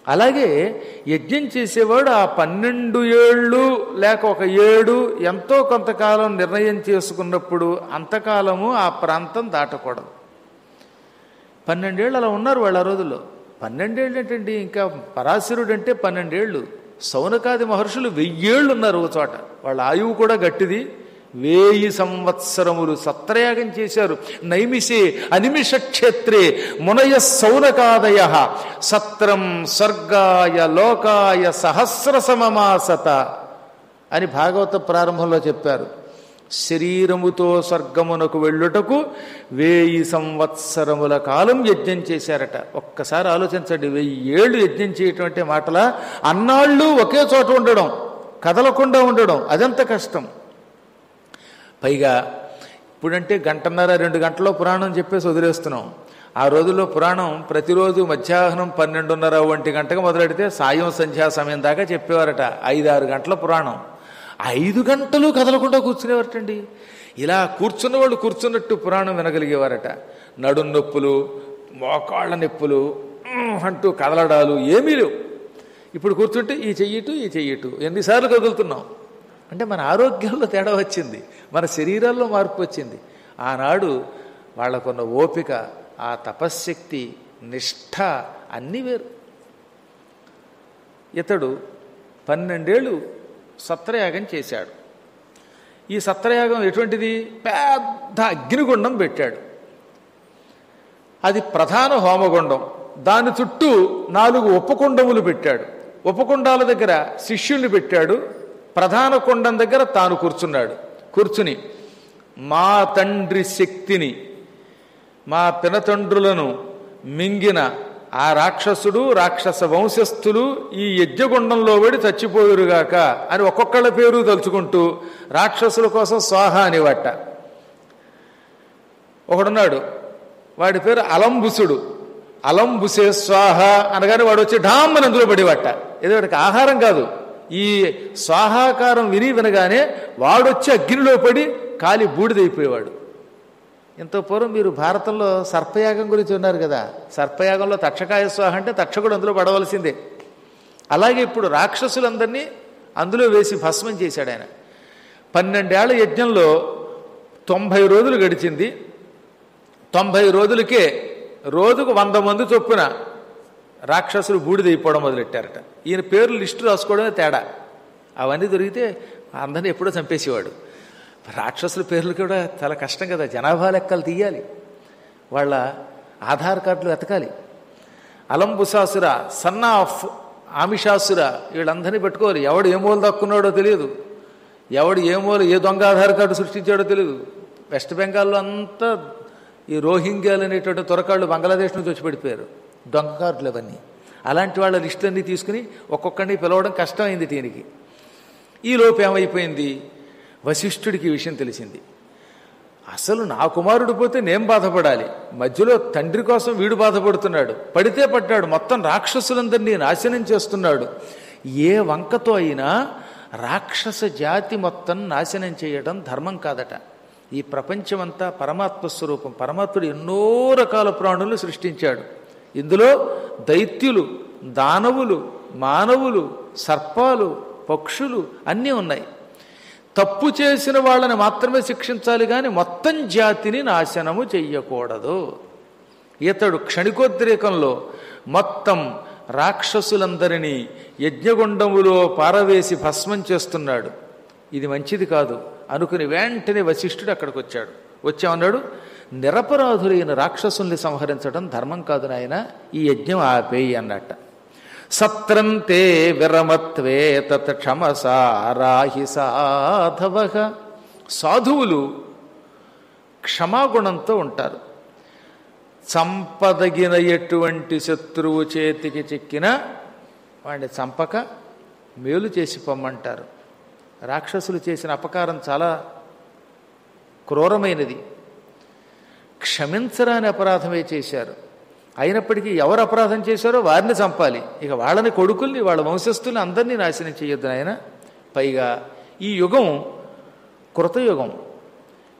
అలాగే యజ్ఞం చేసేవాడు ఆ పన్నెండు ఏళ్ళు లేక ఒక ఏడు ఎంతో కొంతకాలం నిర్ణయం చేసుకున్నప్పుడు అంతకాలము ఆ ప్రాంతం దాటకూడదు పన్నెండేళ్ళు అలా ఉన్నారు వాళ్ళ ఆ రోజుల్లో పన్నెండేళ్ళు ఏంటండి ఇంకా పరాశరుడు అంటే పన్నెండేళ్ళు సౌనకాది మహర్షులు వెయ్యేళ్ళు ఉన్నారు ఒక చోట వాళ్ళ ఆయువు కూడా గట్టిది వేయి సంవత్సరములు సత్రయాగం చేశారు నైమిషే అనిమిష క్షేత్రే మునయ సౌనకాదయ సత్రం స్వర్గాయ లోకాయ సహస్ర సమమాసత అని భాగవత ప్రారంభంలో చెప్పారు శరీరముతో స్వర్గమునకు వెళ్ళుటకు వేయి సంవత్సరముల కాలం యజ్ఞం చేశారట ఒక్కసారి ఆలోచించండి వెయ్యి ఏళ్ళు యజ్ఞం చేయటం అంటే మాటల అన్నాళ్ళు ఒకే చోట ఉండడం కదలకుండా ఉండడం అదంత కష్టం పైగా ఇప్పుడంటే గంటన్నర రెండు గంటల్లో పురాణం చెప్పేసి వదిలేస్తున్నాం ఆ రోజుల్లో పురాణం ప్రతిరోజు మధ్యాహ్నం పన్నెండున్నర ఒంటి గంటకు మొదలెడితే సాయం సంధ్యా సమయం దాకా చెప్పేవారట ఐదారు గంటల పురాణం ఐదు గంటలు కదలకుండా కూర్చునేవారటండి ఇలా కూర్చున్న వాళ్ళు కూర్చున్నట్టు పురాణం వినగలిగేవారట నడుం నొప్పులు మోకాళ్ళ నొప్పులు ఉమ్, అంటూ కదలడాలు ఏమీ లేవు ఇప్పుడు కూర్చుంటే ఈ చెయ్యిటు ఈ చెయ్యిటు ఎన్నిసార్లు కదులుతున్నాం అంటే మన ఆరోగ్యంలో తేడా వచ్చింది మన శరీరాల్లో మార్పు వచ్చింది ఆనాడు వాళ్ళకున్న ఓపిక ఆ తపశ్శక్తి నిష్ఠ అన్నీ వేరు ఇతడు పన్నెండేళ్ళు సత్రయాగం చేశాడు ఈ సత్రయాగం ఎటువంటిది పెద్ద అగ్నిగుండం పెట్టాడు అది ప్రధాన హోమగుండం దాని చుట్టూ నాలుగు ఉపకుండములు పెట్టాడు ఉపకుండాల దగ్గర శిష్యుల్ని పెట్టాడు ప్రధాన కుండం దగ్గర తాను కూర్చున్నాడు కూర్చుని మా తండ్రి శక్తిని మా పినతండ్రులను మింగిన ఆ రాక్షసుడు రాక్షస వంశస్థులు ఈ యజ్ఞగుండంలో పడి చచ్చిపోదురుగాక అని ఒక్కొక్కళ్ళ పేరు తలుచుకుంటూ రాక్షసుల కోసం స్వాహ అనేవట ఒకడున్నాడు వాడి పేరు అలంబుసుడు అలంబుసే స్వాహ అనగానే వాడు వచ్చి ఢామ్మని అందులో పడేవట ఏదో వాడికి ఆహారం కాదు ఈ స్వాహాకారం విని వినగానే వాడొచ్చి అగ్నిలో పడి కాలి బూడిదైపోయేవాడు ఇంత పూర్వం మీరు భారతంలో సర్పయాగం గురించి ఉన్నారు కదా సర్పయాగంలో తక్షకాయ స్వాహ అంటే తక్షకుడు అందులో పడవలసిందే అలాగే ఇప్పుడు రాక్షసులందరినీ అందులో వేసి భస్మం చేశాడు ఆయన పన్నెండేళ్ల యజ్ఞంలో తొంభై రోజులు గడిచింది తొంభై రోజులకే రోజుకు వంద మంది చొప్పున రాక్షసులు బూడిదైపోవడం మొదలెట్టారట ఈయన పేర్లు లిస్టు రాసుకోవడమే తేడా అవన్నీ దొరికితే అందరినీ ఎప్పుడో చంపేసేవాడు రాక్షసుల పేర్లు కూడా చాలా కష్టం కదా జనాభా లెక్కలు తీయాలి వాళ్ళ ఆధార్ కార్డులు వెతకాలి అలంబుసాసుర సన్న ఆఫ్ ఆమిషాసుర వీళ్ళందరినీ పెట్టుకోవాలి ఎవడు ఏ మూల దక్కున్నాడో తెలియదు ఎవడు ఏ మూల ఏ దొంగ ఆధార్ కార్డు సృష్టించాడో తెలియదు వెస్ట్ బెంగాల్లో అంతా ఈ రోహింగ్యాలు అనేటువంటి త్వరకాళ్ళు బంగ్లాదేశ్ నుంచి వచ్చి పడిపోయారు దొంగ కార్డులు అవన్నీ అలాంటి వాళ్ళ లిస్టులన్నీ తీసుకుని ఒక్కొక్కడిని పిలవడం కష్టమైంది దీనికి ఈ లోపు ఏమైపోయింది వశిష్ఠుడికి ఈ విషయం తెలిసింది అసలు నా కుమారుడు పోతే నేను బాధపడాలి మధ్యలో తండ్రి కోసం వీడు బాధపడుతున్నాడు పడితే పడ్డాడు మొత్తం రాక్షసులందరినీ నాశనం చేస్తున్నాడు ఏ వంకతో అయినా రాక్షస జాతి మొత్తం నాశనం చేయడం ధర్మం కాదట ఈ ప్రపంచమంతా పరమాత్మ స్వరూపం పరమాత్ముడు ఎన్నో రకాల ప్రాణులు సృష్టించాడు ఇందులో దైత్యులు దానవులు మానవులు సర్పాలు పక్షులు అన్నీ ఉన్నాయి తప్పు చేసిన వాళ్ళని మాత్రమే శిక్షించాలి కానీ మొత్తం జాతిని నాశనము చెయ్యకూడదు ఇతడు క్షణికోద్రేకంలో మొత్తం రాక్షసులందరినీ యజ్ఞగుండములో పారవేసి భస్మం చేస్తున్నాడు ఇది మంచిది కాదు అనుకుని వెంటనే వశిష్ఠుడు అక్కడికి వచ్చాడు వచ్చామన్నాడు నిరపరాధులైన రాక్షసుల్ని సంహరించడం ధర్మం కాదు నాయన ఈ యజ్ఞం ఆపేయి అన్నట్ట సత్రంతే విరమత్వే తత్ క్షమసారాహి సాధవ సాధువులు క్షమాగుణంతో ఉంటారు చంపదగిన ఎటువంటి శత్రువు చేతికి చిక్కిన వాడిని చంపక మేలు చేసి పొమ్మంటారు రాక్షసులు చేసిన అపకారం చాలా క్రూరమైనది క్షమించరాని అపరాధమే చేశారు అయినప్పటికీ ఎవరు అపరాధం చేశారో వారిని చంపాలి ఇక వాళ్ళని కొడుకుల్ని వాళ్ళ వంశస్థుల్ని అందరినీ నాశనం చేయొద్దు ఆయన పైగా ఈ యుగం కృతయుగం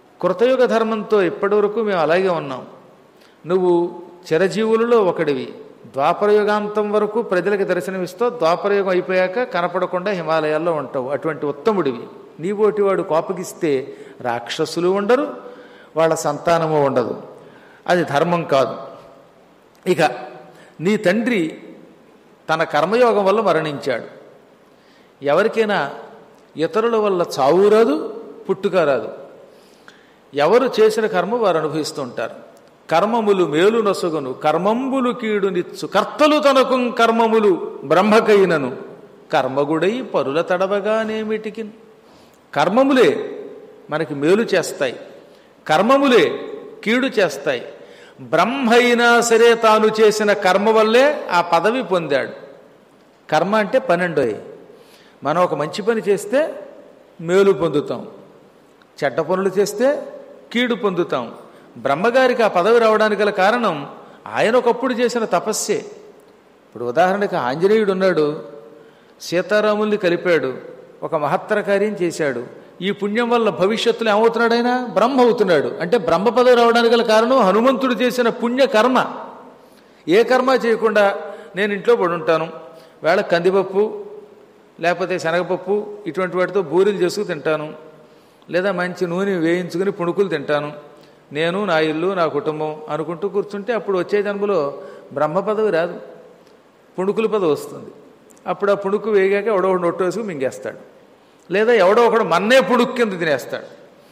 కృతయుగ ధర్మంతో ఇప్పటివరకు మేము అలాగే ఉన్నాం నువ్వు చిరజీవులలో ఒకడివి ద్వాపరయుగాంతం వరకు ప్రజలకు దర్శనమిస్తావు ద్వాపరయుగం అయిపోయాక కనపడకుండా హిమాలయాల్లో ఉంటావు అటువంటి ఉత్తముడివి నీబోటి వాడు కోపగిస్తే రాక్షసులు ఉండరు వాళ్ళ సంతానము ఉండదు అది ధర్మం కాదు ఇక నీ తండ్రి తన కర్మయోగం వల్ల మరణించాడు ఎవరికైనా ఇతరుల వల్ల చావు రాదు పుట్టుక రాదు ఎవరు చేసిన కర్మ వారు అనుభవిస్తూ ఉంటారు కర్మములు మేలు నొసగును కర్మంబులు కీడునిచ్చు కర్తలు తనకు కర్మములు బ్రహ్మకైనను కర్మగుడై పరుల తడవగానేమిటికి కర్మములే మనకి మేలు చేస్తాయి కర్మములే కీడు చేస్తాయి బ్రహ్మ అయినా సరే తాను చేసిన కర్మ వల్లే ఆ పదవి పొందాడు కర్మ అంటే పన్నెండోయి మనం ఒక మంచి పని చేస్తే మేలు పొందుతాం చెడ్డ పనులు చేస్తే కీడు పొందుతాం బ్రహ్మగారికి ఆ పదవి రావడానికి గల కారణం ఆయన ఒకప్పుడు చేసిన తపస్సే ఇప్పుడు ఉదాహరణకి ఆంజనేయుడు ఉన్నాడు సీతారాముల్ని కలిపాడు ఒక మహత్తర కార్యం చేశాడు ఈ పుణ్యం వల్ల భవిష్యత్తులో ఏమవుతున్నాడు ఆయన బ్రహ్మ అవుతున్నాడు అంటే బ్రహ్మ పదవి రావడానికి గల కారణం హనుమంతుడు చేసిన పుణ్య కర్మ ఏ కర్మ చేయకుండా నేను ఇంట్లో పడి ఉంటాను వేళ కందిపప్పు లేకపోతే శనగపప్పు ఇటువంటి వాటితో బూరెలు చేసుకు తింటాను లేదా మంచి నూనె వేయించుకుని పుణుకులు తింటాను నేను నా ఇల్లు నా కుటుంబం అనుకుంటూ కూర్చుంటే అప్పుడు వచ్చే జన్మలో బ్రహ్మ పదవి రాదు పుణుకుల పదవి వస్తుంది అప్పుడు ఆ పుణుకు వేగాక ఎవడో ఒకడు నొట్టు వేసుకు మింగేస్తాడు లేదా ఎవడో ఒకడు మన్నే పుణుకు కింద తినేస్తాడు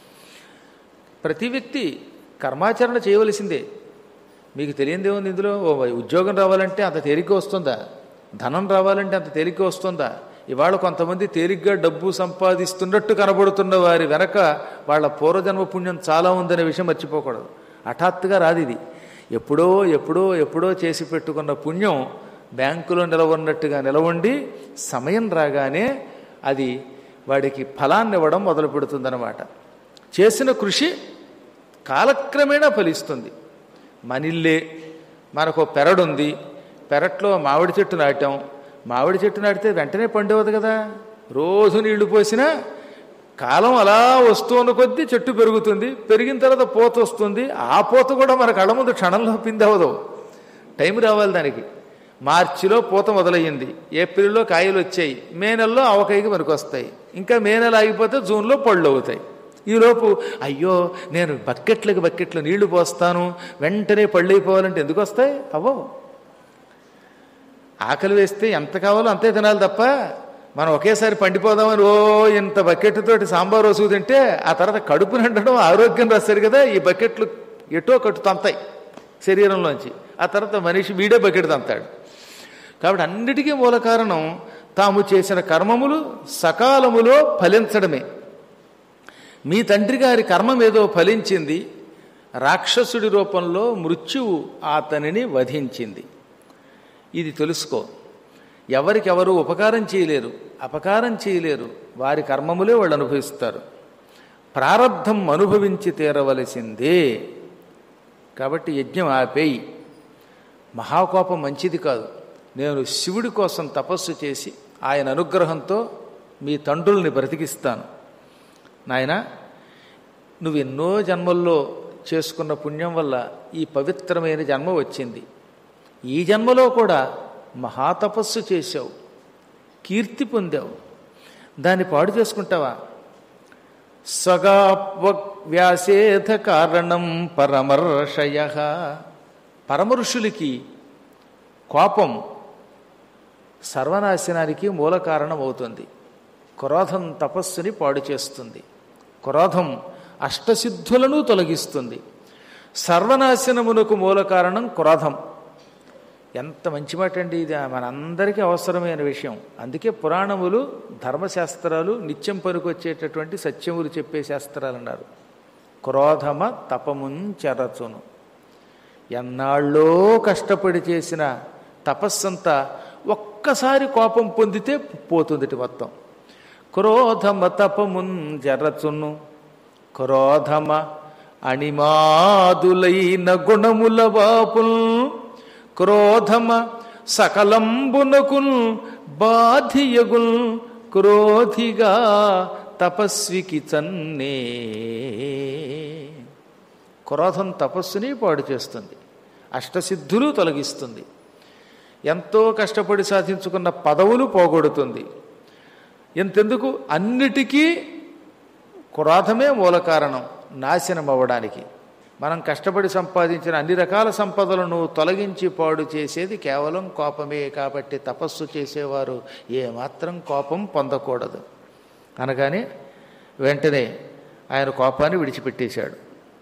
ప్రతి వ్యక్తి కర్మాచరణ చేయవలసిందే మీకు తెలియందే ఉంది ఇందులో ఓ ఉద్యోగం రావాలంటే అంత తేలిక వస్తుందా ధనం రావాలంటే అంత తేలిక వస్తుందా ఇవాళ కొంతమంది తేలిగ్గా డబ్బు సంపాదిస్తున్నట్టు కనబడుతున్న వారి వెనక వాళ్ళ పూర్వజన్మ పుణ్యం చాలా ఉందనే విషయం మర్చిపోకూడదు హఠాత్తుగా రాదు ఇది ఎప్పుడో ఎప్పుడో ఎప్పుడో చేసి పెట్టుకున్న పుణ్యం బ్యాంకులో నిలవన్నట్టుగా నిలవండి సమయం రాగానే అది వాడికి ఫలాన్ని ఇవ్వడం మొదలు పెడుతుందన్నమాట చేసిన కృషి కాలక్రమేణా ఫలిస్తుంది మనిల్లే మనకు పెరడుంది పెరట్లో మామిడి చెట్టు నాటాం మామిడి చెట్టు నాటితే వెంటనే పండవదు కదా రోజు నీళ్లు పోసినా కాలం అలా వస్తున్న కొద్దీ చెట్టు పెరుగుతుంది పెరిగిన తర్వాత పూత వస్తుంది ఆ పూత కూడా మన కళ్ళ ముందు క్షణంలో పిండి అవ్వదు టైం రావాలి దానికి మార్చిలో పూత మొదలయ్యింది ఏప్రిల్లో కాయలు వచ్చాయి మే నెలలో ఆవకాయకి మనకు వస్తాయి ఇంకా మే నెల ఆగిపోతే జూన్లో పళ్ళు అవుతాయి ఈలోపు అయ్యో నేను బకెట్లకు బకెట్లు నీళ్లు పోస్తాను వెంటనే పళ్ళు అయిపోవాలంటే ఎందుకు వస్తాయి అవ్వవు ఆకలి వేస్తే ఎంత కావాలో అంతే తినాలి తప్ప మనం ఒకేసారి పండిపోదామని ఓ ఇంత బకెట్ తోటి సాంబార్ వసుగు తింటే ఆ తర్వాత కడుపు నిండడం ఆరోగ్యం రాస్తారు కదా ఈ బకెట్లు ఎటో కట్టు తంతాయి శరీరంలోంచి ఆ తర్వాత మనిషి వీడే బకెట్ తంతాడు కాబట్టి అన్నిటికీ మూల కారణం తాము చేసిన కర్మములు సకాలములో ఫలించడమే మీ తండ్రి గారి కర్మం ఏదో ఫలించింది రాక్షసుడి రూపంలో మృత్యువు అతనిని వధించింది ఇది తెలుసుకో ఎవరికెవరు ఉపకారం చేయలేరు అపకారం చేయలేరు వారి కర్మములే వాళ్ళు అనుభవిస్తారు ప్రారంధం అనుభవించి తీరవలసిందే కాబట్టి యజ్ఞం ఆపేయి మహాకోపం మంచిది కాదు నేను శివుడి కోసం తపస్సు చేసి ఆయన అనుగ్రహంతో మీ తండ్రుల్ని బ్రతికిస్తాను నాయన నువ్వు ఎన్నో జన్మల్లో చేసుకున్న పుణ్యం వల్ల ఈ పవిత్రమైన జన్మ వచ్చింది ఈ జన్మలో కూడా మహాతపస్సు చేశావు కీర్తి పొందావు దాన్ని పాడు చేసుకుంటావా వ్యాసేధ కారణం పరమర్షయ పరమఋషులకి కోపం సర్వనాశనానికి మూల కారణం అవుతుంది క్రోధం తపస్సుని పాడు చేస్తుంది క్రోధం అష్టసిద్ధులను తొలగిస్తుంది సర్వనాశనమునకు మూల కారణం క్రోధం ఎంత మంచి మాట అండి ఇది మనందరికీ అవసరమైన విషయం అందుకే పురాణములు ధర్మశాస్త్రాలు నిత్యం పనికొచ్చేటటువంటి సత్యములు చెప్పే శాస్త్రాలు అన్నారు క్రోధమ తపముంచెరచును ఎన్నాళ్ళో కష్టపడి చేసిన తపస్సంతా ఒక్కసారి కోపం పొందితే పోతుంది మొత్తం క్రోధమ తపముంజరచును క్రోధమ అణిమాదులైన గుణముల వాపుల్ క్రోధమ సకలంబునకుల్ బాధియగుల్ క్రోధిగా తపస్వికి చన్నే క్రోధం తపస్సుని పాడు చేస్తుంది అష్టసిద్ధులు తొలగిస్తుంది ఎంతో కష్టపడి సాధించుకున్న పదవులు పోగొడుతుంది ఎంతెందుకు అన్నిటికీ క్రోధమే మూల కారణం నాశనం అవ్వడానికి మనం కష్టపడి సంపాదించిన అన్ని రకాల సంపదలను తొలగించి పాడు చేసేది కేవలం కోపమే కాబట్టి తపస్సు చేసేవారు ఏమాత్రం కోపం పొందకూడదు అనగానే వెంటనే ఆయన కోపాన్ని విడిచిపెట్టేశాడు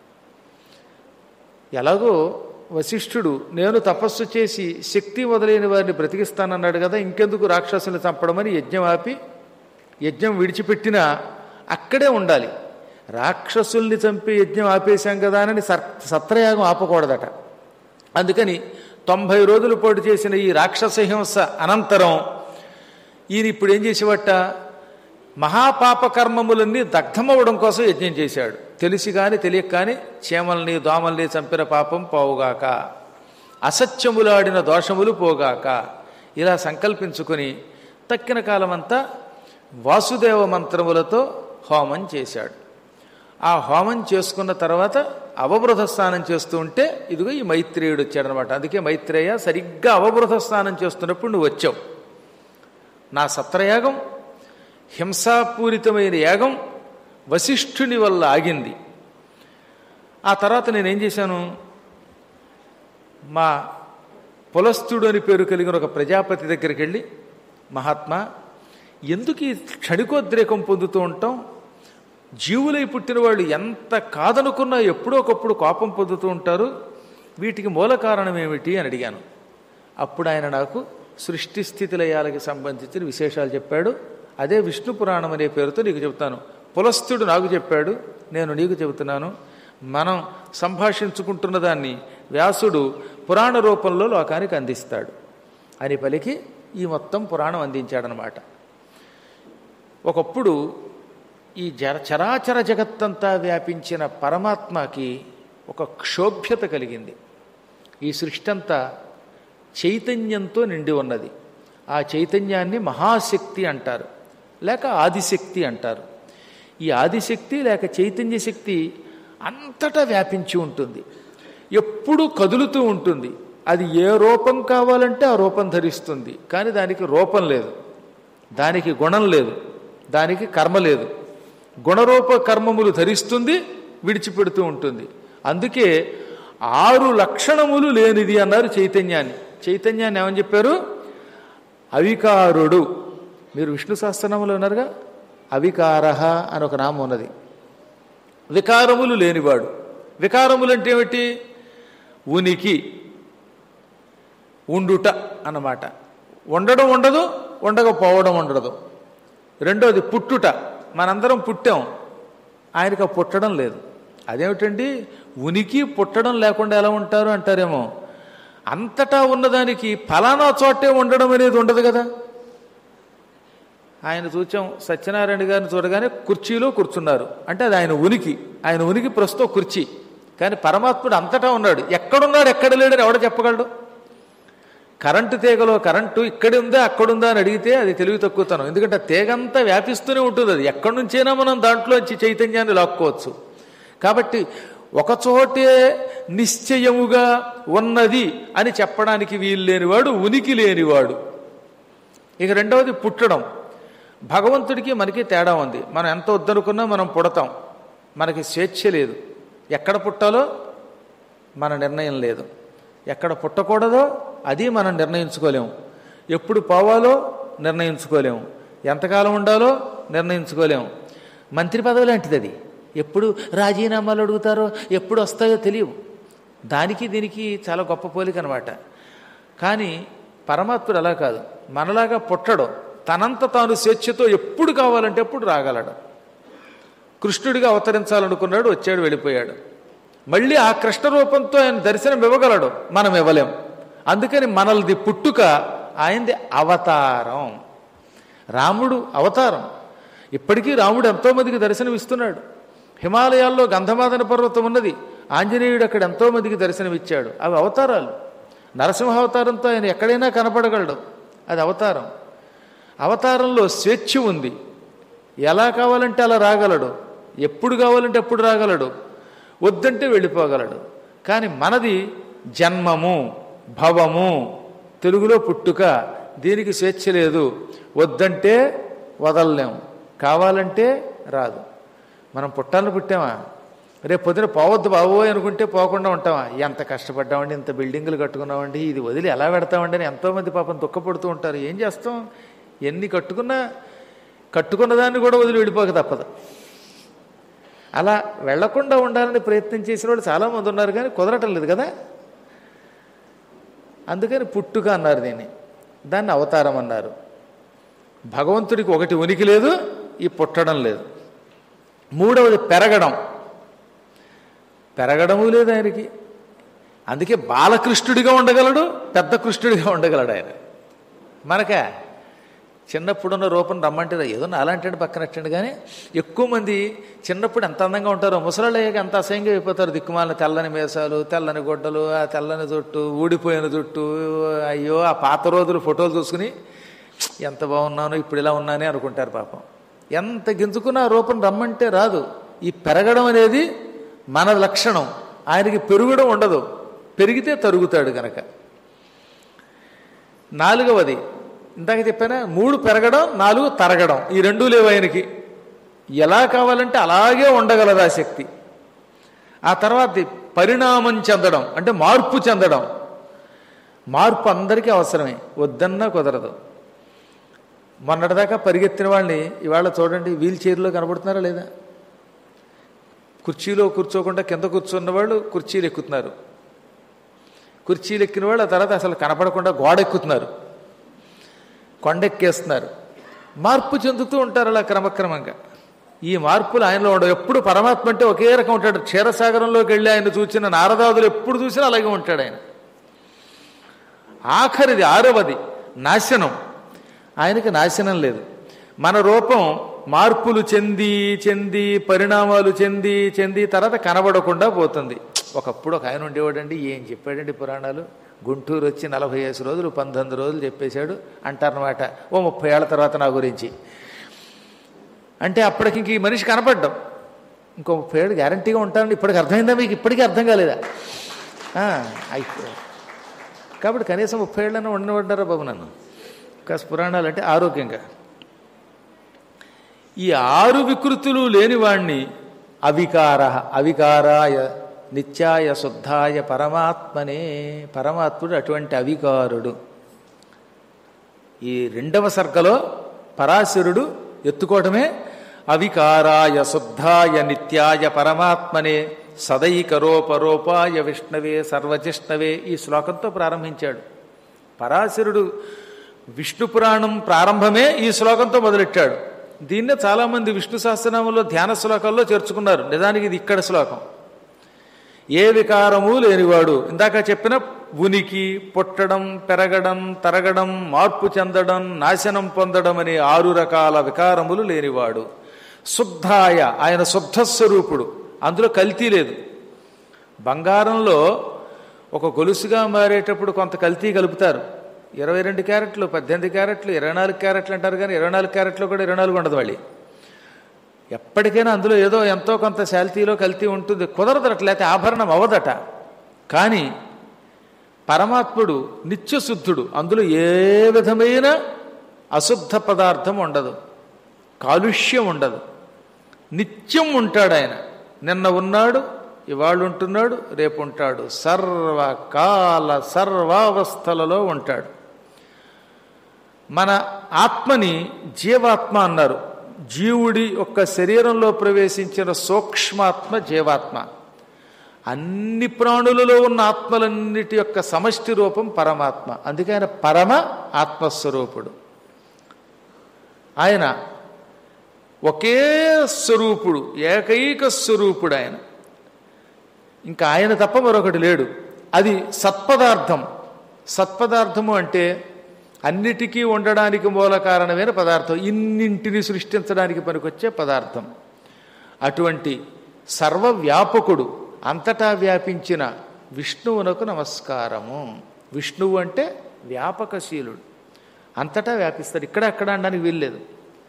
ఎలాగో వశిష్ఠుడు నేను తపస్సు చేసి శక్తి మొదలైన వారిని బ్రతికిస్తానన్నాడు కదా ఇంకెందుకు రాక్షసుని చంపడమని యజ్ఞం ఆపి యజ్ఞం విడిచిపెట్టినా అక్కడే ఉండాలి రాక్షసుల్ని చంపి యజ్ఞం ఆపేశాం కదా అని సత్రయాగం ఆపకూడదట అందుకని తొంభై రోజుల పాటు చేసిన ఈ రాక్షస హింస అనంతరం ఈయన ఇప్పుడు ఏం చేసేవట మహాపాప కర్మములన్నీ దగ్ధమవ్వడం కోసం యజ్ఞం చేశాడు తెలిసి కానీ తెలియక కానీ చీమల్ని దోమల్ని చంపిన పాపం పోవుగాక అసత్యములాడిన దోషములు పోగాక ఇలా సంకల్పించుకొని తక్కిన కాలమంతా వాసుదేవ మంత్రములతో హోమం చేశాడు ఆ హోమం చేసుకున్న తర్వాత అవబృధ స్నానం చేస్తూ ఉంటే ఇదిగో ఈ మైత్రేయుడు వచ్చాడనమాట అందుకే మైత్రేయ సరిగ్గా అవబృధ స్నానం చేస్తున్నప్పుడు నువ్వు వచ్చావు నా సత్రయాగం హింసాపూరితమైన యాగం వశిష్ఠుని వల్ల ఆగింది ఆ తర్వాత నేనేం చేశాను మా పులస్తుడు అని పేరు కలిగిన ఒక ప్రజాపతి దగ్గరికి వెళ్ళి మహాత్మా ఎందుకు ఈ క్షణికోద్రేకం పొందుతూ ఉంటాం జీవులై పుట్టిన వాళ్ళు ఎంత కాదనుకున్నా ఎప్పుడో ఒకప్పుడు కోపం పొందుతూ ఉంటారు వీటికి మూల కారణం ఏమిటి అని అడిగాను అప్పుడు ఆయన నాకు సృష్టి స్థితి లయాలకి సంబంధించిన విశేషాలు చెప్పాడు అదే విష్ణు పురాణం అనే పేరుతో నీకు చెబుతాను పులస్తుడు నాకు చెప్పాడు నేను నీకు చెబుతున్నాను మనం సంభాషించుకుంటున్న దాన్ని వ్యాసుడు పురాణ రూపంలో లోకానికి అందిస్తాడు అని పలికి ఈ మొత్తం పురాణం అందించాడనమాట ఒకప్పుడు ఈ జర చరాచర జగత్తంతా వ్యాపించిన పరమాత్మకి ఒక క్షోభ్యత కలిగింది ఈ సృష్టి అంతా చైతన్యంతో నిండి ఉన్నది ఆ చైతన్యాన్ని మహాశక్తి అంటారు లేక ఆదిశక్తి అంటారు ఈ ఆదిశక్తి లేక చైతన్య శక్తి అంతటా వ్యాపించి ఉంటుంది ఎప్పుడూ కదులుతూ ఉంటుంది అది ఏ రూపం కావాలంటే ఆ రూపం ధరిస్తుంది కానీ దానికి రూపం లేదు దానికి గుణం లేదు దానికి కర్మ లేదు గుణరూప కర్మములు ధరిస్తుంది విడిచిపెడుతూ ఉంటుంది అందుకే ఆరు లక్షణములు లేనిది అన్నారు చైతన్యాన్ని చైతన్యాన్ని ఏమని చెప్పారు అవికారుడు మీరు విష్ణు సహస్రనామంలో ఉన్నారుగా అవికారహ అని ఒక నామం ఉన్నది వికారములు లేనివాడు వికారములు అంటే ఏమిటి ఉనికి ఉండుట అన్నమాట ఉండడం ఉండదు ఉండకపోవడం ఉండదు రెండోది పుట్టుట మనందరం పుట్టాం ఆయనకు ఆ పుట్టడం లేదు అదేమిటండి ఉనికి పుట్టడం లేకుండా ఎలా ఉంటారు అంటారేమో అంతటా ఉన్నదానికి ఫలానా చోటే ఉండడం అనేది ఉండదు కదా ఆయన చూచాం సత్యనారాయణ గారిని చూడగానే కుర్చీలో కూర్చున్నారు అంటే అది ఆయన ఉనికి ఆయన ఉనికి ప్రస్తుతం కుర్చీ కానీ పరమాత్ముడు అంతటా ఉన్నాడు ఎక్కడున్నాడు ఎక్కడ లేడని ఎవడ చెప్పగలడు కరెంటు తీగలో కరెంటు ఇక్కడి ఉందా అక్కడుందా అని అడిగితే అది తెలివి తక్కువతనం ఎందుకంటే తీగంతా వ్యాపిస్తూనే ఉంటుంది అది ఎక్కడి నుంచైనా మనం దాంట్లోంచి చైతన్యాన్ని లాక్కోవచ్చు కాబట్టి ఒకచోటే నిశ్చయముగా ఉన్నది అని చెప్పడానికి వీలు లేనివాడు ఉనికి లేనివాడు ఇక రెండవది పుట్టడం భగవంతుడికి మనకి తేడా ఉంది మనం ఎంత వద్దనుకున్నా మనం పుడతాం మనకి స్వేచ్ఛ లేదు ఎక్కడ పుట్టాలో మన నిర్ణయం లేదు ఎక్కడ పుట్టకూడదో అది మనం నిర్ణయించుకోలేము ఎప్పుడు పోవాలో నిర్ణయించుకోలేము ఎంతకాలం ఉండాలో నిర్ణయించుకోలేము మంత్రి పదవి లాంటిది అది ఎప్పుడు రాజీనామాలు అడుగుతారో ఎప్పుడు వస్తాయో తెలియవు దానికి దీనికి చాలా గొప్ప పోలిక అనమాట కానీ పరమాత్ముడు అలా కాదు మనలాగా పుట్టడు తనంత తాను స్వేచ్ఛతో ఎప్పుడు కావాలంటే ఎప్పుడు రాగలడు కృష్ణుడిగా అవతరించాలనుకున్నాడు వచ్చాడు వెళ్ళిపోయాడు మళ్ళీ ఆ కృష్ణ రూపంతో ఆయన దర్శనం ఇవ్వగలడు మనం ఇవ్వలేం అందుకని మనల్ది పుట్టుక ఆయనది అవతారం రాముడు అవతారం ఇప్పటికీ రాముడు ఎంతోమందికి దర్శనం ఇస్తున్నాడు హిమాలయాల్లో గంధమాదన పర్వతం ఉన్నది ఆంజనేయుడు అక్కడ ఎంతోమందికి దర్శనమిచ్చాడు అవి అవతారాలు నరసింహ అవతారంతో ఆయన ఎక్కడైనా కనపడగలడు అది అవతారం అవతారంలో స్వేచ్ఛ ఉంది ఎలా కావాలంటే అలా రాగలడు ఎప్పుడు కావాలంటే ఎప్పుడు రాగలడు వద్దంటే వెళ్ళిపోగలడు కానీ మనది జన్మము భవము తెలుగులో పుట్టుక దీనికి స్వేచ్ఛ లేదు వద్దంటే వదలలేము కావాలంటే రాదు మనం పుట్టాలని పుట్టామా రేపు పొద్దున పోవద్దు బాబోయ్ అనుకుంటే పోకుండా ఉంటామా ఎంత కష్టపడ్డామండి ఇంత బిల్డింగులు కట్టుకున్నామండి ఇది వదిలి ఎలా పెడతామండి అని ఎంతోమంది పాపం దుఃఖపడుతూ ఉంటారు ఏం చేస్తాం ఎన్ని కట్టుకున్నా కట్టుకున్న దాన్ని కూడా వదిలి వెళ్ళిపోక తప్పదు అలా వెళ్లకుండా ఉండాలని ప్రయత్నం చేసిన వాళ్ళు చాలామంది ఉన్నారు కానీ కుదరటం లేదు కదా అందుకని పుట్టుక అన్నారు దీన్ని దాన్ని అవతారం అన్నారు భగవంతుడికి ఒకటి ఉనికి లేదు ఈ పుట్టడం లేదు మూడవది పెరగడం పెరగడము లేదు ఆయనకి అందుకే బాలకృష్ణుడిగా ఉండగలడు పెద్ద కృష్ణుడిగా ఉండగలడు ఆయన మనకా చిన్నప్పుడున్న రూపం రమ్మంటే ఏదో నాలాంటి పక్కనట్టండి కానీ ఎక్కువ మంది చిన్నప్పుడు ఎంత అందంగా ఉంటారో ముసలాళ్ళు అయ్యాక ఎంత అసహ్యంగా అయిపోతారు దిక్కుమాలిన తెల్లని మేసాలు తెల్లని గుడ్డలు ఆ తెల్లని జుట్టు ఊడిపోయిన జుట్టు అయ్యో ఆ పాత రోజులు ఫోటోలు చూసుకుని ఎంత బాగున్నానో ఇప్పుడు ఇలా ఉన్నానే అనుకుంటారు పాపం ఎంత గింజుకున్న ఆ రూపం రమ్మంటే రాదు ఈ పెరగడం అనేది మన లక్షణం ఆయనకి పెరుగుడం ఉండదు పెరిగితే తరుగుతాడు గనక నాలుగవది ఇందాక చెప్పానా మూడు పెరగడం నాలుగు తరగడం ఈ రెండూ లేవు ఆయనకి ఎలా కావాలంటే అలాగే ఉండగలదు ఆ శక్తి ఆ తర్వాత పరిణామం చెందడం అంటే మార్పు చెందడం మార్పు అందరికీ అవసరమే వద్దన్నా కుదరదు మొన్నటిదాకా పరిగెత్తిన వాళ్ళని ఇవాళ చూడండి వీల్ చైర్లో కనబడుతున్నారా లేదా కుర్చీలో కూర్చోకుండా కింద కూర్చున్న వాళ్ళు కుర్చీలు ఎక్కుతున్నారు కుర్చీలు ఎక్కిన వాళ్ళు ఆ తర్వాత అసలు కనపడకుండా గోడ ఎక్కుతున్నారు కొండెక్కేస్తున్నారు మార్పు చెందుతూ ఉంటారు అలా క్రమక్రమంగా ఈ మార్పులు ఆయనలో ఉండవు ఎప్పుడు పరమాత్మ అంటే ఒకే రకం ఉంటాడు క్షీరసాగరంలోకి వెళ్ళి ఆయన చూసిన నారదాదులు ఎప్పుడు చూసినా అలాగే ఉంటాడు ఆయన ఆఖరిది ఆరవది నాశనం ఆయనకి నాశనం లేదు మన రూపం మార్పులు చెంది చెంది పరిణామాలు చెంది చెంది తర్వాత కనబడకుండా పోతుంది ఒకప్పుడు ఒక ఆయన ఉండేవాడండి ఏం చెప్పాడండి పురాణాలు గుంటూరు వచ్చి నలభై ఐదు రోజులు పంతొమ్మిది రోజులు చెప్పేశాడు అంటారనమాట ఓ ముప్పై ఏళ్ళ తర్వాత నా గురించి అంటే అప్పటికి ఇంక ఈ మనిషి కనపడ్డం ఇంకో ముప్పై ఏళ్ళు గ్యారంటీగా ఉంటానండి ఇప్పటికి అర్థమైందా మీకు ఇప్పటికీ అర్థం కాలేదా అయిపో కాబట్టి కనీసం ముప్పై ఏళ్ళైనా ఉండబడ్డారా బాబు నన్ను కాస్త పురాణాలు అంటే ఆరోగ్యంగా ఈ ఆరు వికృతులు లేనివాణ్ణి అవికార అవికారాయ నిత్యాయ శుద్ధాయ పరమాత్మనే పరమాత్ముడు అటువంటి అవికారుడు ఈ రెండవ సర్గలో పరాశరుడు ఎత్తుకోవటమే అవికారాయ శుద్ధాయ నిత్యాయ పరమాత్మనే సదైకరోపరోపాయ విష్ణవే సర్వజిష్ణవే ఈ శ్లోకంతో ప్రారంభించాడు పరాశరుడు విష్ణు పురాణం ప్రారంభమే ఈ శ్లోకంతో మొదలెట్టాడు దీన్నే చాలామంది విష్ణు సహస్రనామంలో ధ్యాన శ్లోకాల్లో చేర్చుకున్నారు నిజానికి ఇది ఇక్కడ శ్లోకం ఏ వికారము లేనివాడు ఇందాక చెప్పిన ఉనికి పుట్టడం పెరగడం తరగడం మార్పు చెందడం నాశనం పొందడం అనే ఆరు రకాల వికారములు లేనివాడు శుద్ధాయ ఆయన శుద్ధస్వరూపుడు అందులో కల్తీ లేదు బంగారంలో ఒక గొలుసుగా మారేటప్పుడు కొంత కల్తీ కలుపుతారు ఇరవై రెండు క్యారెట్లు పద్దెనిమిది క్యారెట్లు ఇరవై నాలుగు క్యారెట్లు అంటారు కానీ ఇరవై నాలుగు క్యారెట్లు కూడా ఇరవై నాలుగు ఉండదు మళ్ళీ ఎప్పటికైనా అందులో ఏదో ఎంతో కొంత శాల్తీలో కల్తీ ఉంటుంది కుదరదట లేకపోతే ఆభరణం అవదట కానీ పరమాత్ముడు నిత్యశుద్ధుడు అందులో ఏ విధమైన అశుద్ధ పదార్థం ఉండదు కాలుష్యం ఉండదు నిత్యం ఉంటాడు ఆయన నిన్న ఉన్నాడు ఇవాళ ఉంటున్నాడు రేపు ఉంటాడు సర్వకాల సర్వావస్థలలో ఉంటాడు మన ఆత్మని జీవాత్మ అన్నారు జీవుడి యొక్క శరీరంలో ప్రవేశించిన సూక్ష్మాత్మ జీవాత్మ అన్ని ప్రాణులలో ఉన్న ఆత్మలన్నిటి యొక్క సమష్టి రూపం పరమాత్మ అందుకే ఆయన పరమ ఆత్మస్వరూపుడు ఆయన ఒకే స్వరూపుడు ఏకైక స్వరూపుడు ఆయన ఇంకా ఆయన తప్ప మరొకటి లేడు అది సత్పదార్థం సత్పదార్థము అంటే అన్నిటికీ ఉండడానికి మూల కారణమైన పదార్థం ఇన్నింటిని సృష్టించడానికి పనికొచ్చే పదార్థం అటువంటి సర్వవ్యాపకుడు అంతటా వ్యాపించిన విష్ణువునకు నమస్కారము విష్ణువు అంటే వ్యాపకశీలుడు అంతటా వ్యాపిస్తాడు ఇక్కడ అక్కడ అనడానికి వీల్లేదు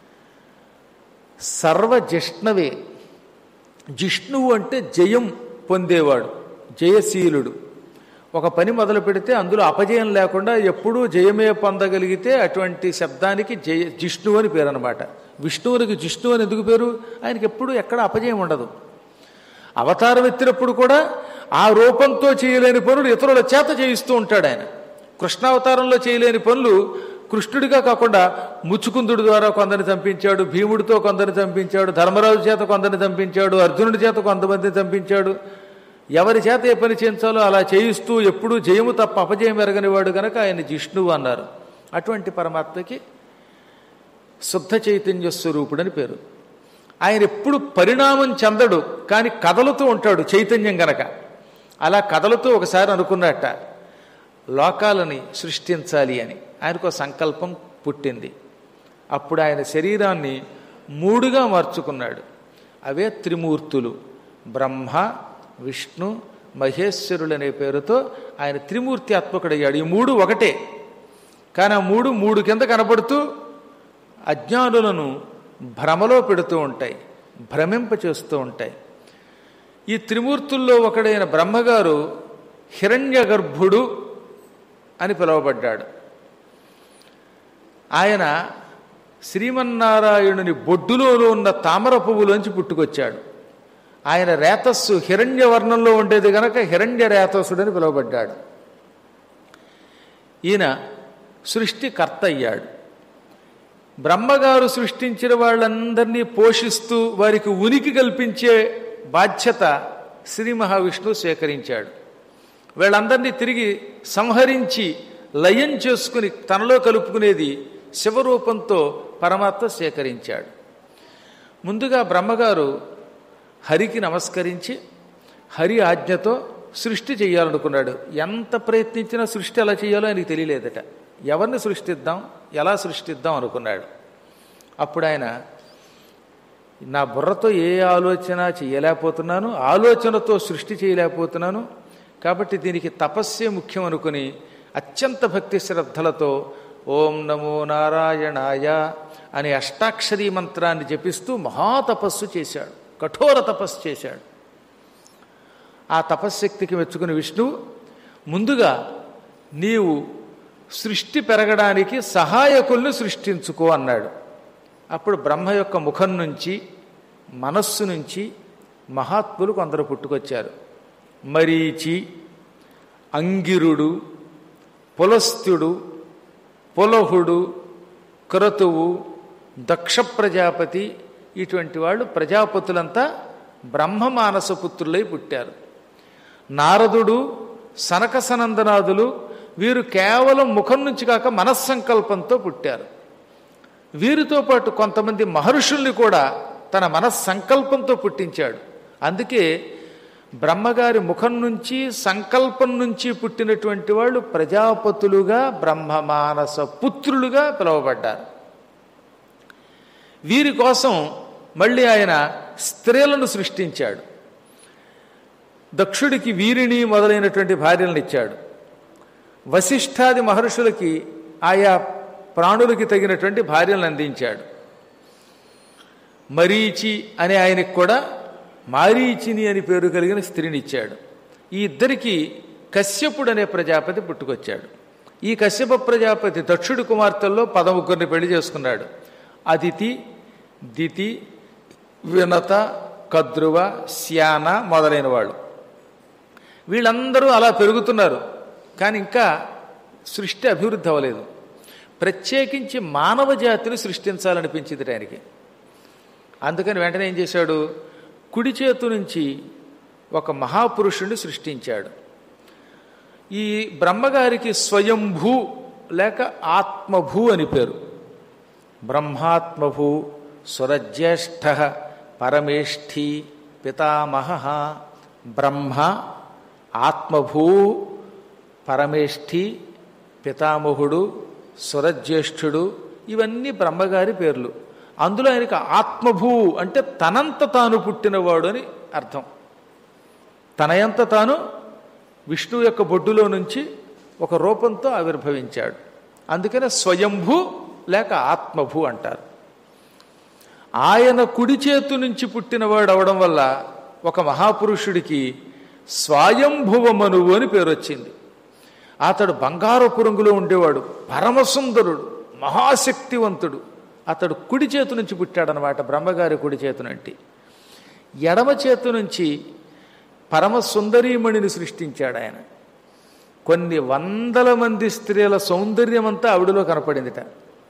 సర్వజిష్ణవే జిష్ణువు అంటే జయం పొందేవాడు జయశీలుడు ఒక పని మొదలు పెడితే అందులో అపజయం లేకుండా ఎప్పుడూ జయమే పొందగలిగితే అటువంటి శబ్దానికి జయ జిష్ణు అని పేరు అనమాట విష్ణువునికి జిష్ణు అని ఎందుకు పేరు ఆయనకి ఎప్పుడు ఎక్కడ అపజయం ఉండదు అవతారం ఎత్తినప్పుడు కూడా ఆ రూపంతో చేయలేని పనులు ఇతరుల చేత చేయిస్తూ ఉంటాడు ఆయన కృష్ణావతారంలో చేయలేని పనులు కృష్ణుడిగా కాకుండా ముచ్చుకుందుడి ద్వారా కొందరిని చంపించాడు భీముడితో కొందరిని చంపించాడు ధర్మరాజు చేత కొందరిని చంపించాడు అర్జునుడి చేత కొంతమందిని చంపించాడు ఎవరి చేత ఏ పని చేయించాలో అలా చేయిస్తూ ఎప్పుడూ జయము తప్ప అపజయం ఎరగని వాడు గనక ఆయన జిష్ణువు అన్నారు అటువంటి పరమాత్మకి శుద్ధ చైతన్య స్వరూపుడని పేరు ఆయన ఎప్పుడు పరిణామం చెందడు కానీ కదలుతూ ఉంటాడు చైతన్యం గనక అలా కదలుతూ ఒకసారి అనుకున్నట్ట లోకాలని సృష్టించాలి అని ఆయనకు సంకల్పం పుట్టింది అప్పుడు ఆయన శరీరాన్ని మూడుగా మార్చుకున్నాడు అవే త్రిమూర్తులు బ్రహ్మ విష్ణు మహేశ్వరులు అనే పేరుతో ఆయన త్రిమూర్తి ఆత్మకుడయ్యాడు ఈ మూడు ఒకటే కానీ ఆ మూడు మూడు కింద కనబడుతూ అజ్ఞానులను భ్రమలో పెడుతూ ఉంటాయి భ్రమింప చేస్తూ ఉంటాయి ఈ త్రిమూర్తుల్లో ఒకడైన బ్రహ్మగారు హిరణ్య గర్భుడు అని పిలువబడ్డాడు ఆయన శ్రీమన్నారాయణుని బొడ్డులో ఉన్న తామర పువ్వులోంచి పుట్టుకొచ్చాడు ఆయన రేతస్సు హిరణ్య వర్ణంలో ఉండేది గనక హిరణ్య రేతస్సుడని పిలువబడ్డాడు ఈయన సృష్టికర్త అయ్యాడు బ్రహ్మగారు సృష్టించిన వాళ్ళందరినీ పోషిస్తూ వారికి ఉనికి కల్పించే బాధ్యత శ్రీ మహావిష్ణువు స్వీకరించాడు వీళ్ళందరినీ తిరిగి సంహరించి లయం చేసుకుని తనలో కలుపుకునేది శివరూపంతో పరమాత్మ స్వీకరించాడు ముందుగా బ్రహ్మగారు హరికి నమస్కరించి హరి ఆజ్ఞతో సృష్టి చేయాలనుకున్నాడు ఎంత ప్రయత్నించినా సృష్టి ఎలా చేయాలో ఆయనకి తెలియలేదట ఎవరిని సృష్టిద్దాం ఎలా సృష్టిద్దాం అనుకున్నాడు అప్పుడు ఆయన నా బుర్రతో ఏ ఆలోచన చేయలేకపోతున్నాను ఆలోచనతో సృష్టి చేయలేకపోతున్నాను కాబట్టి దీనికి తపస్సే ముఖ్యం అనుకుని అత్యంత భక్తి శ్రద్ధలతో ఓం నమో నారాయణాయ అనే అష్టాక్షరీ మంత్రాన్ని జపిస్తూ మహాతపస్సు చేశాడు కఠోర తపస్సు చేశాడు ఆ తపశ్శక్తికి మెచ్చుకుని విష్ణువు ముందుగా నీవు సృష్టి పెరగడానికి సహాయకుల్ని సృష్టించుకో అన్నాడు అప్పుడు బ్రహ్మ యొక్క ముఖం నుంచి మనస్సు నుంచి మహాత్ములు కొందరు పుట్టుకొచ్చారు మరీచి అంగిరుడు పులస్త్యుడు పులహుడు క్రతువు దక్ష ప్రజాపతి ఇటువంటి వాళ్ళు ప్రజాపతులంతా బ్రహ్మమానస పుత్రులై పుట్టారు నారదుడు సనక సనందనాదులు వీరు కేవలం ముఖం నుంచి కాక మనస్సంకల్పంతో పుట్టారు వీరితో పాటు కొంతమంది మహర్షుల్ని కూడా తన మనస్సంకల్పంతో పుట్టించాడు అందుకే బ్రహ్మగారి ముఖం నుంచి సంకల్పం నుంచి పుట్టినటువంటి వాళ్ళు ప్రజాపతులుగా బ్రహ్మమానస పుత్రులుగా పిలువబడ్డారు వీరి కోసం మళ్ళీ ఆయన స్త్రీలను సృష్టించాడు దక్షుడికి వీరిని మొదలైనటువంటి భార్యలను ఇచ్చాడు వశిష్ఠాది మహర్షులకి ఆయా ప్రాణులకి తగినటువంటి భార్యలను అందించాడు మరీచి అనే ఆయనకు కూడా మారీచిని అని పేరు కలిగిన స్త్రీని ఇచ్చాడు ఈ ఇద్దరికి కశ్యపుడు అనే ప్రజాపతి పుట్టుకొచ్చాడు ఈ కశ్యప ప్రజాపతి దక్షుడి కుమార్తెల్లో పదముగ్గురిని పెళ్లి చేసుకున్నాడు అదితి దితి వినత కద్రువ శ్యాన మొదలైన వాళ్ళు వీళ్ళందరూ అలా పెరుగుతున్నారు కానీ ఇంకా సృష్టి అభివృద్ధి అవ్వలేదు ప్రత్యేకించి మానవ జాతిని సృష్టించాలనిపించింది ఆయనకి అందుకని వెంటనే ఏం చేశాడు కుడి చేతు నుంచి ఒక మహాపురుషుణ్ణి సృష్టించాడు ఈ బ్రహ్మగారికి స్వయంభూ లేక ఆత్మభూ అని పేరు బ్రహ్మాత్మభూ సురజ్యేష్ఠ పరమేష్ఠి పితామహ బ్రహ్మ ఆత్మభూ పరమేష్ఠి పితామహుడు సురజ్యేష్ఠుడు ఇవన్నీ బ్రహ్మగారి పేర్లు అందులో ఆయనకి ఆత్మభూ అంటే తనంత తాను పుట్టినవాడు అని అర్థం తనయంత తాను విష్ణువు యొక్క బొడ్డులో నుంచి ఒక రూపంతో ఆవిర్భవించాడు అందుకనే స్వయంభూ లేక ఆత్మభూ అంటారు ఆయన కుడి చేతు నుంచి పుట్టినవాడు అవడం వల్ల ఒక మహాపురుషుడికి స్వయంభువమనువు అని పేరు వచ్చింది అతడు బంగారపు రంగులో ఉండేవాడు పరమసుందరుడు మహాశక్తివంతుడు అతడు కుడి చేతు నుంచి పుట్టాడనమాట బ్రహ్మగారి కుడి చేతునంటి ఎడమ చేతు నుంచి పరమ సుందరీమణిని సృష్టించాడు ఆయన కొన్ని వందల మంది స్త్రీల సౌందర్యం అంతా ఆవిడలో కనపడిందిట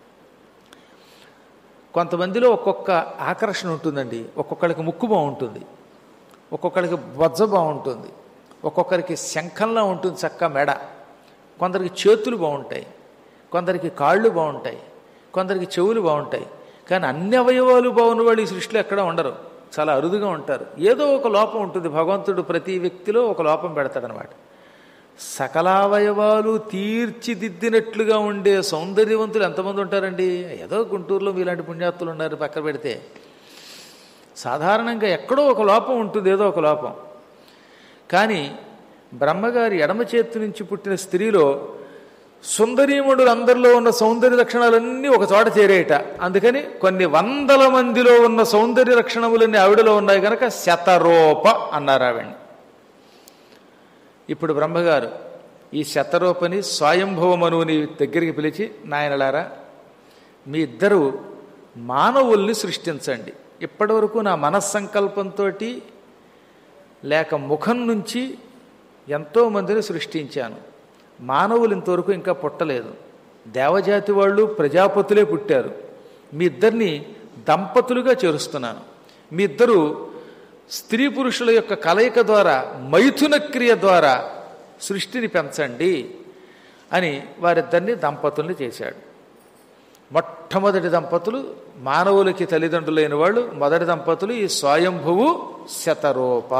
కొంతమందిలో ఒక్కొక్క ఆకర్షణ ఉంటుందండి ఒక్కొక్కరికి ముక్కు బాగుంటుంది ఒక్కొక్కరికి బొజ్జ బాగుంటుంది ఒక్కొక్కరికి శంఖంలా ఉంటుంది చక్క మెడ కొందరికి చేతులు బాగుంటాయి కొందరికి కాళ్ళు బాగుంటాయి కొందరికి చెవులు బాగుంటాయి కానీ అన్ని అవయవాలు బాగున్న వాళ్ళు ఈ సృష్టిలో ఎక్కడ ఉండరు చాలా అరుదుగా ఉంటారు ఏదో ఒక లోపం ఉంటుంది భగవంతుడు ప్రతి వ్యక్తిలో ఒక లోపం పెడతాడనమాట సకలావయవాలు తీర్చిదిద్దినట్లుగా ఉండే సౌందర్యవంతులు ఎంతమంది ఉంటారండి ఏదో గుంటూరులో మీలాంటి పుణ్యాత్తులు ఉన్నారు పక్కన పెడితే సాధారణంగా ఎక్కడో ఒక లోపం ఉంటుంది ఏదో ఒక లోపం కానీ బ్రహ్మగారి ఎడమ చేతి నుంచి పుట్టిన స్త్రీలో సుందరీముడులు అందరిలో ఉన్న సౌందర్య లక్షణాలన్నీ ఒక చోట చేరేయట అందుకని కొన్ని వందల మందిలో ఉన్న సౌందర్య లక్షణములన్నీ ఆవిడలో ఉన్నాయి కనుక శతరూప అన్నారు ఆవిడ్ని ఇప్పుడు బ్రహ్మగారు ఈ శతరూపని స్వయంభవ మనువుని దగ్గరికి పిలిచి నాయనలారా మీ ఇద్దరు మానవుల్ని సృష్టించండి ఇప్పటివరకు నా మనస్సంకల్పంతో లేక ముఖం నుంచి ఎంతోమందిని సృష్టించాను మానవులు ఇంతవరకు ఇంకా పుట్టలేదు దేవజాతి వాళ్ళు ప్రజాపతులే పుట్టారు మీ ఇద్దరిని దంపతులుగా చేరుస్తున్నాను మీ ఇద్దరు స్త్రీ పురుషుల యొక్క కలయిక ద్వారా మైథున క్రియ ద్వారా సృష్టిని పెంచండి అని వారిద్దరిని దంపతుల్ని చేశాడు మొట్టమొదటి దంపతులు మానవులకి తల్లిదండ్రులైన వాళ్ళు మొదటి దంపతులు ఈ స్వయంభువు శతరూప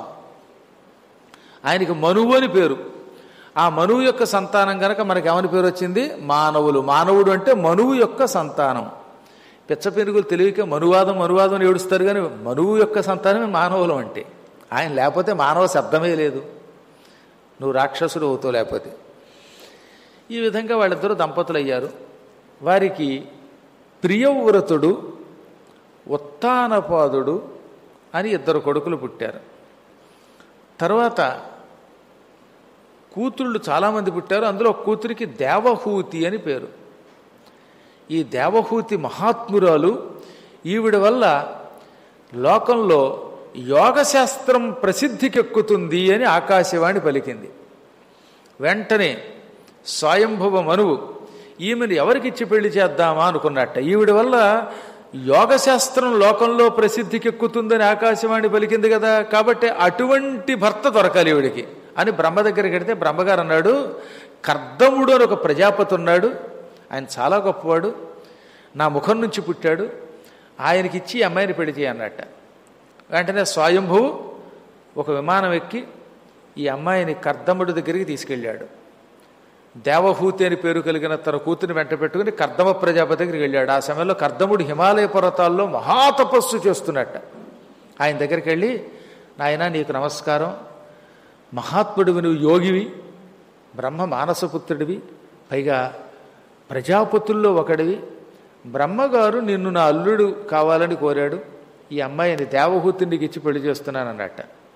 ఆయనకి మనువు అని పేరు ఆ మనువు యొక్క సంతానం కనుక మనకి ఏమని పేరు వచ్చింది మానవులు మానవుడు అంటే మనువు యొక్క సంతానం పిచ్చ పెరుగులు తెలియక మనువాదం మనువాదం అని ఏడుస్తారు కానీ మనువు యొక్క సంతానమే మానవులం అంటే ఆయన లేకపోతే మానవ శబ్దమే లేదు నువ్వు రాక్షసుడు అవుతావు లేకపోతే ఈ విధంగా వాళ్ళిద్దరూ దంపతులు అయ్యారు వారికి ప్రియవ్రతుడు ఉత్తానపాదుడు అని ఇద్దరు కొడుకులు పుట్టారు తర్వాత కూతుళ్ళు చాలామంది పుట్టారు అందులో ఒక కూతురికి దేవహూతి అని పేరు ఈ దేవహూతి మహాత్మురాలు ఈవిడ వల్ల లోకంలో యోగశాస్త్రం ప్రసిద్ధికెక్కుతుంది అని ఆకాశవాణి పలికింది వెంటనే స్వయంభవ మనువు ఈమెను ఎవరికిచ్చి పెళ్లి చేద్దామా అనుకున్నట్ట ఈవిడ వల్ల యోగశాస్త్రం లోకంలో ప్రసిద్ధికెక్కుతుందని ఆకాశవాణి పలికింది కదా కాబట్టి అటువంటి భర్త దొరకాలి ఈవిడికి అని బ్రహ్మ దగ్గరికి వెడితే బ్రహ్మగారు అన్నాడు కర్దముడు అని ఒక ప్రజాపతి ఉన్నాడు ఆయన చాలా గొప్పవాడు నా ముఖం నుంచి పుట్టాడు ఆయనకిచ్చి ఈ అమ్మాయిని పెళ్లి చేయన్నట్ట వెంటనే స్వయంభువు ఒక విమానం ఎక్కి ఈ అమ్మాయిని కర్దముడి దగ్గరికి తీసుకెళ్ళాడు దేవహూతి అని పేరు కలిగిన తన కూతురిని వెంట పెట్టుకుని కర్దమ ప్రజాపతి దగ్గరికి వెళ్ళాడు ఆ సమయంలో కర్దముడు హిమాలయ పర్వతాల్లో మహాతపస్సు చేస్తున్నట్ట ఆయన దగ్గరికి వెళ్ళి నాయన నీకు నమస్కారం మహాత్ముడివి నువ్వు యోగివి బ్రహ్మ మానసపుత్రుడివి పైగా ప్రజాపతుల్లో ఒకడివి బ్రహ్మగారు నిన్ను నా అల్లుడు కావాలని కోరాడు ఈ అమ్మాయిని దేవహూతిని నీకు ఇచ్చి పెళ్లి చేస్తున్నానన్నట్ట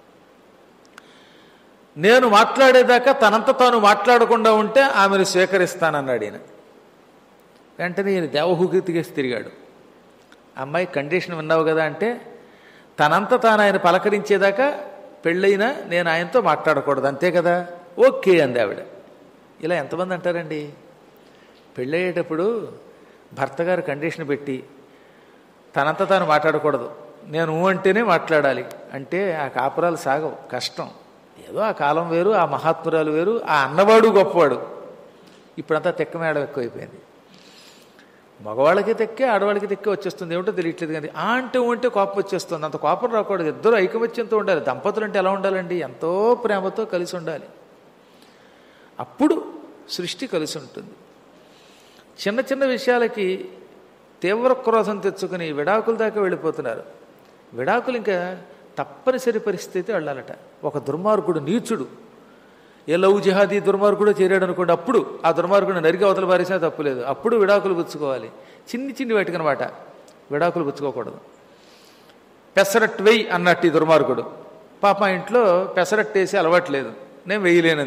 నేను మాట్లాడేదాకా తనంత తాను మాట్లాడకుండా ఉంటే ఆమెను స్వీకరిస్తానన్నాడు ఈయన వెంటనే ఈయన దేవహూతికేసి తిరిగాడు అమ్మాయి కండిషన్ విన్నావు కదా అంటే తనంత తాను ఆయన పలకరించేదాకా పెళ్ళైనా నేను ఆయనతో మాట్లాడకూడదు అంతే కదా ఓకే అంది ఆవిడ ఇలా ఎంతమంది అంటారండి పెళ్ళయ్యేటప్పుడు భర్త గారు కండిషన్ పెట్టి తనంత తాను మాట్లాడకూడదు నేను ఊ అంటేనే మాట్లాడాలి అంటే ఆ కాపురాలు సాగవు కష్టం ఏదో ఆ కాలం వేరు ఆ మహాత్మురాలు వేరు ఆ అన్నవాడు గొప్పవాడు ఇప్పుడంతా తెక్క మేడం ఎక్కువైపోయింది మగవాళ్ళకి తెక్కే ఆడవాళ్ళకి తెక్కే వచ్చేస్తుంది ఏమిటో తెలియట్లేదు కానీ ఆ అంటే ఊ అంటే కోపం వచ్చేస్తుంది అంత కోపం రాకూడదు ఇద్దరు ఐకమత్యంతో ఉండాలి దంపతులు అంటే ఎలా ఉండాలండి ఎంతో ప్రేమతో కలిసి ఉండాలి అప్పుడు సృష్టి కలిసి ఉంటుంది చిన్న చిన్న విషయాలకి తీవ్ర క్రోధం తెచ్చుకుని విడాకుల దాకా వెళ్ళిపోతున్నారు విడాకులు ఇంకా తప్పనిసరి పరిస్థితి వెళ్ళాలట ఒక దుర్మార్గుడు నీచుడు ఏ లవ్ జిహాదీ దుర్మార్గుడు చేరాడు అనుకోండి అప్పుడు ఆ దుర్మార్గుడు నరికి అవతల పారేసినా తప్పులేదు అప్పుడు విడాకులు పుచ్చుకోవాలి చిన్ని చిన్ని వాటికి అనమాట విడాకులు పుచ్చుకోకూడదు పెసరట్ వెయ్యి అన్నట్టు ఈ దుర్మార్గుడు పాప ఇంట్లో పెసరట్ వేసి అలవాట్లేదు నేను వెయ్యలేనంది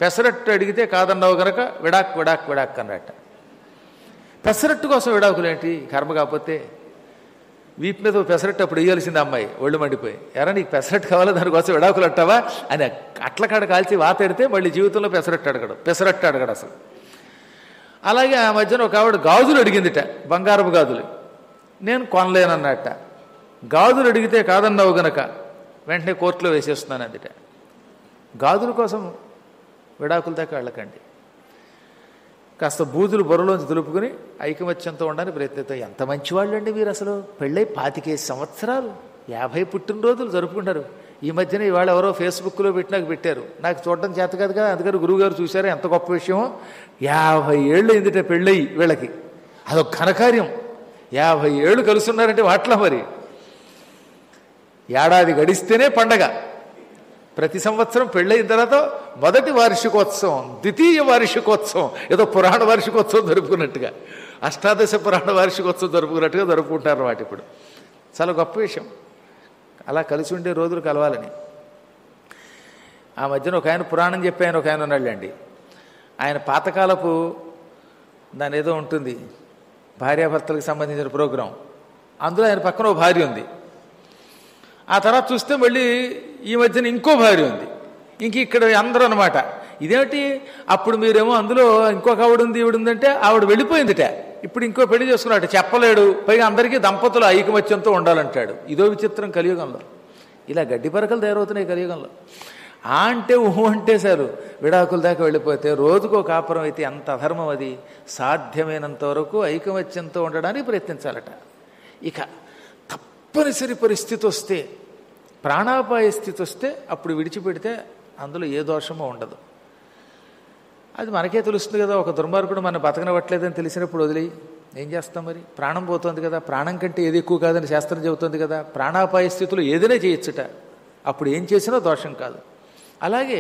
పెసరట్టు అడిగితే కాదన్నావు గనక విడాక్ విడాక్ విడాక్ అన్నట్ట పెసరట్టు కోసం విడాకులు ఏంటి కర్మ కాకపోతే వీపు మీద ఓ పెసరట్టు అప్పుడు వేయాల్సింది అమ్మాయి ఒళ్ళు మండిపోయి ఎరా నీకు పెసరట్టు కావాలా దానికోసం విడాకులు అట్టావా అని అట్ల కాడ కాల్చి వాత ఎడితే మళ్ళీ జీవితంలో పెసరట్టు అడగడు పెసరట్టు అడగడు అసలు అలాగే ఆ మధ్యన ఒక ఆవిడ గాజులు అడిగిందిట బంగారపు గాజులు నేను కొనలేనన్నట్ట గాజులు అడిగితే కాదన్నావు గనక వెంటనే కోర్టులో వేసేస్తున్నాను అందుట గాజుల కోసం విడాకుల దాకా వెళ్ళకండి కాస్త బూజులు బొరలోంచి దులుపుకుని ఐకమత్యంతో ఉండడానికి ప్రయత్నిస్తాం ఎంత మంచివాళ్ళు అండి మీరు అసలు పెళ్ళై పాతికేసి సంవత్సరాలు యాభై పుట్టినరోజులు జరుపుకుంటారు ఈ మధ్యన ఇవాళ ఎవరో ఫేస్బుక్లో పెట్టినాక పెట్టారు నాకు చూడడం చేత కాదు కదా అందుకని గురువుగారు చూశారు ఎంత గొప్ప విషయమో యాభై ఏళ్ళు అయిందిట పెళ్ళయి వీళ్ళకి అదొక ఘనకార్యం యాభై ఏళ్ళు కలుస్తున్నారంటే వాట్లా మరి ఏడాది గడిస్తేనే పండగ ప్రతి సంవత్సరం పెళ్ళయిన తర్వాత మొదటి వార్షికోత్సవం ద్వితీయ వార్షికోత్సవం ఏదో పురాణ వార్షికోత్సవం జరుపుకున్నట్టుగా అష్టాదశ పురాణ వార్షికోత్సవం జరుపుకున్నట్టుగా జరుపుకుంటారు వాటి ఇప్పుడు చాలా గొప్ప విషయం అలా కలిసి ఉండే రోజులు కలవాలని ఆ మధ్యన ఒక ఆయన పురాణం చెప్పి ఆయన ఒక ఆయన ఉన్నాళ్ళండి ఆయన పాతకాలపు దాని ఏదో ఉంటుంది భార్యాభర్తలకు సంబంధించిన ప్రోగ్రాం అందులో ఆయన పక్కన ఓ భార్య ఉంది ఆ తర్వాత చూస్తే మళ్ళీ ఈ మధ్యన ఇంకో భార్య ఉంది ఇంక ఇక్కడ అందరూ అనమాట ఇదేమిటి అప్పుడు మీరేమో అందులో ఇంకొక ఆవిడ ఉంది ఈవిడ ఉందంటే ఆవిడ వెళ్ళిపోయిందిట ఇప్పుడు ఇంకో పెళ్లి చేసుకున్నాడు చెప్పలేడు పైగా అందరికీ దంపతులు ఐకమత్యంతో ఉండాలంటాడు ఇదో విచిత్రం కలియుగంలో ఇలా గడ్డి పరకలు తయారవుతున్నాయి కలియుగంలో ఆ అంటే ఊహు అంటే సారు విడాకుల దాకా వెళ్ళిపోతే రోజుకో కాపురం అయితే ఎంత అధర్మం అది సాధ్యమైనంత వరకు ఐకమత్యంతో ఉండడానికి ప్రయత్నించాలట ఇక తప్పనిసరి పరిస్థితి వస్తే ప్రాణాపాయ స్థితి వస్తే అప్పుడు విడిచిపెడితే అందులో ఏ దోషమో ఉండదు అది మనకే తెలుస్తుంది కదా ఒక దుర్మార్గుడు మన బతకనవట్లేదని తెలిసినప్పుడు వదిలి ఏం చేస్తాం మరి ప్రాణం పోతుంది కదా ప్రాణం కంటే ఏది ఎక్కువ కాదని శాస్త్రం చెబుతుంది కదా ప్రాణాపాయ స్థితిలో ఏదైనా చేయొచ్చుట అప్పుడు ఏం చేసినా దోషం కాదు అలాగే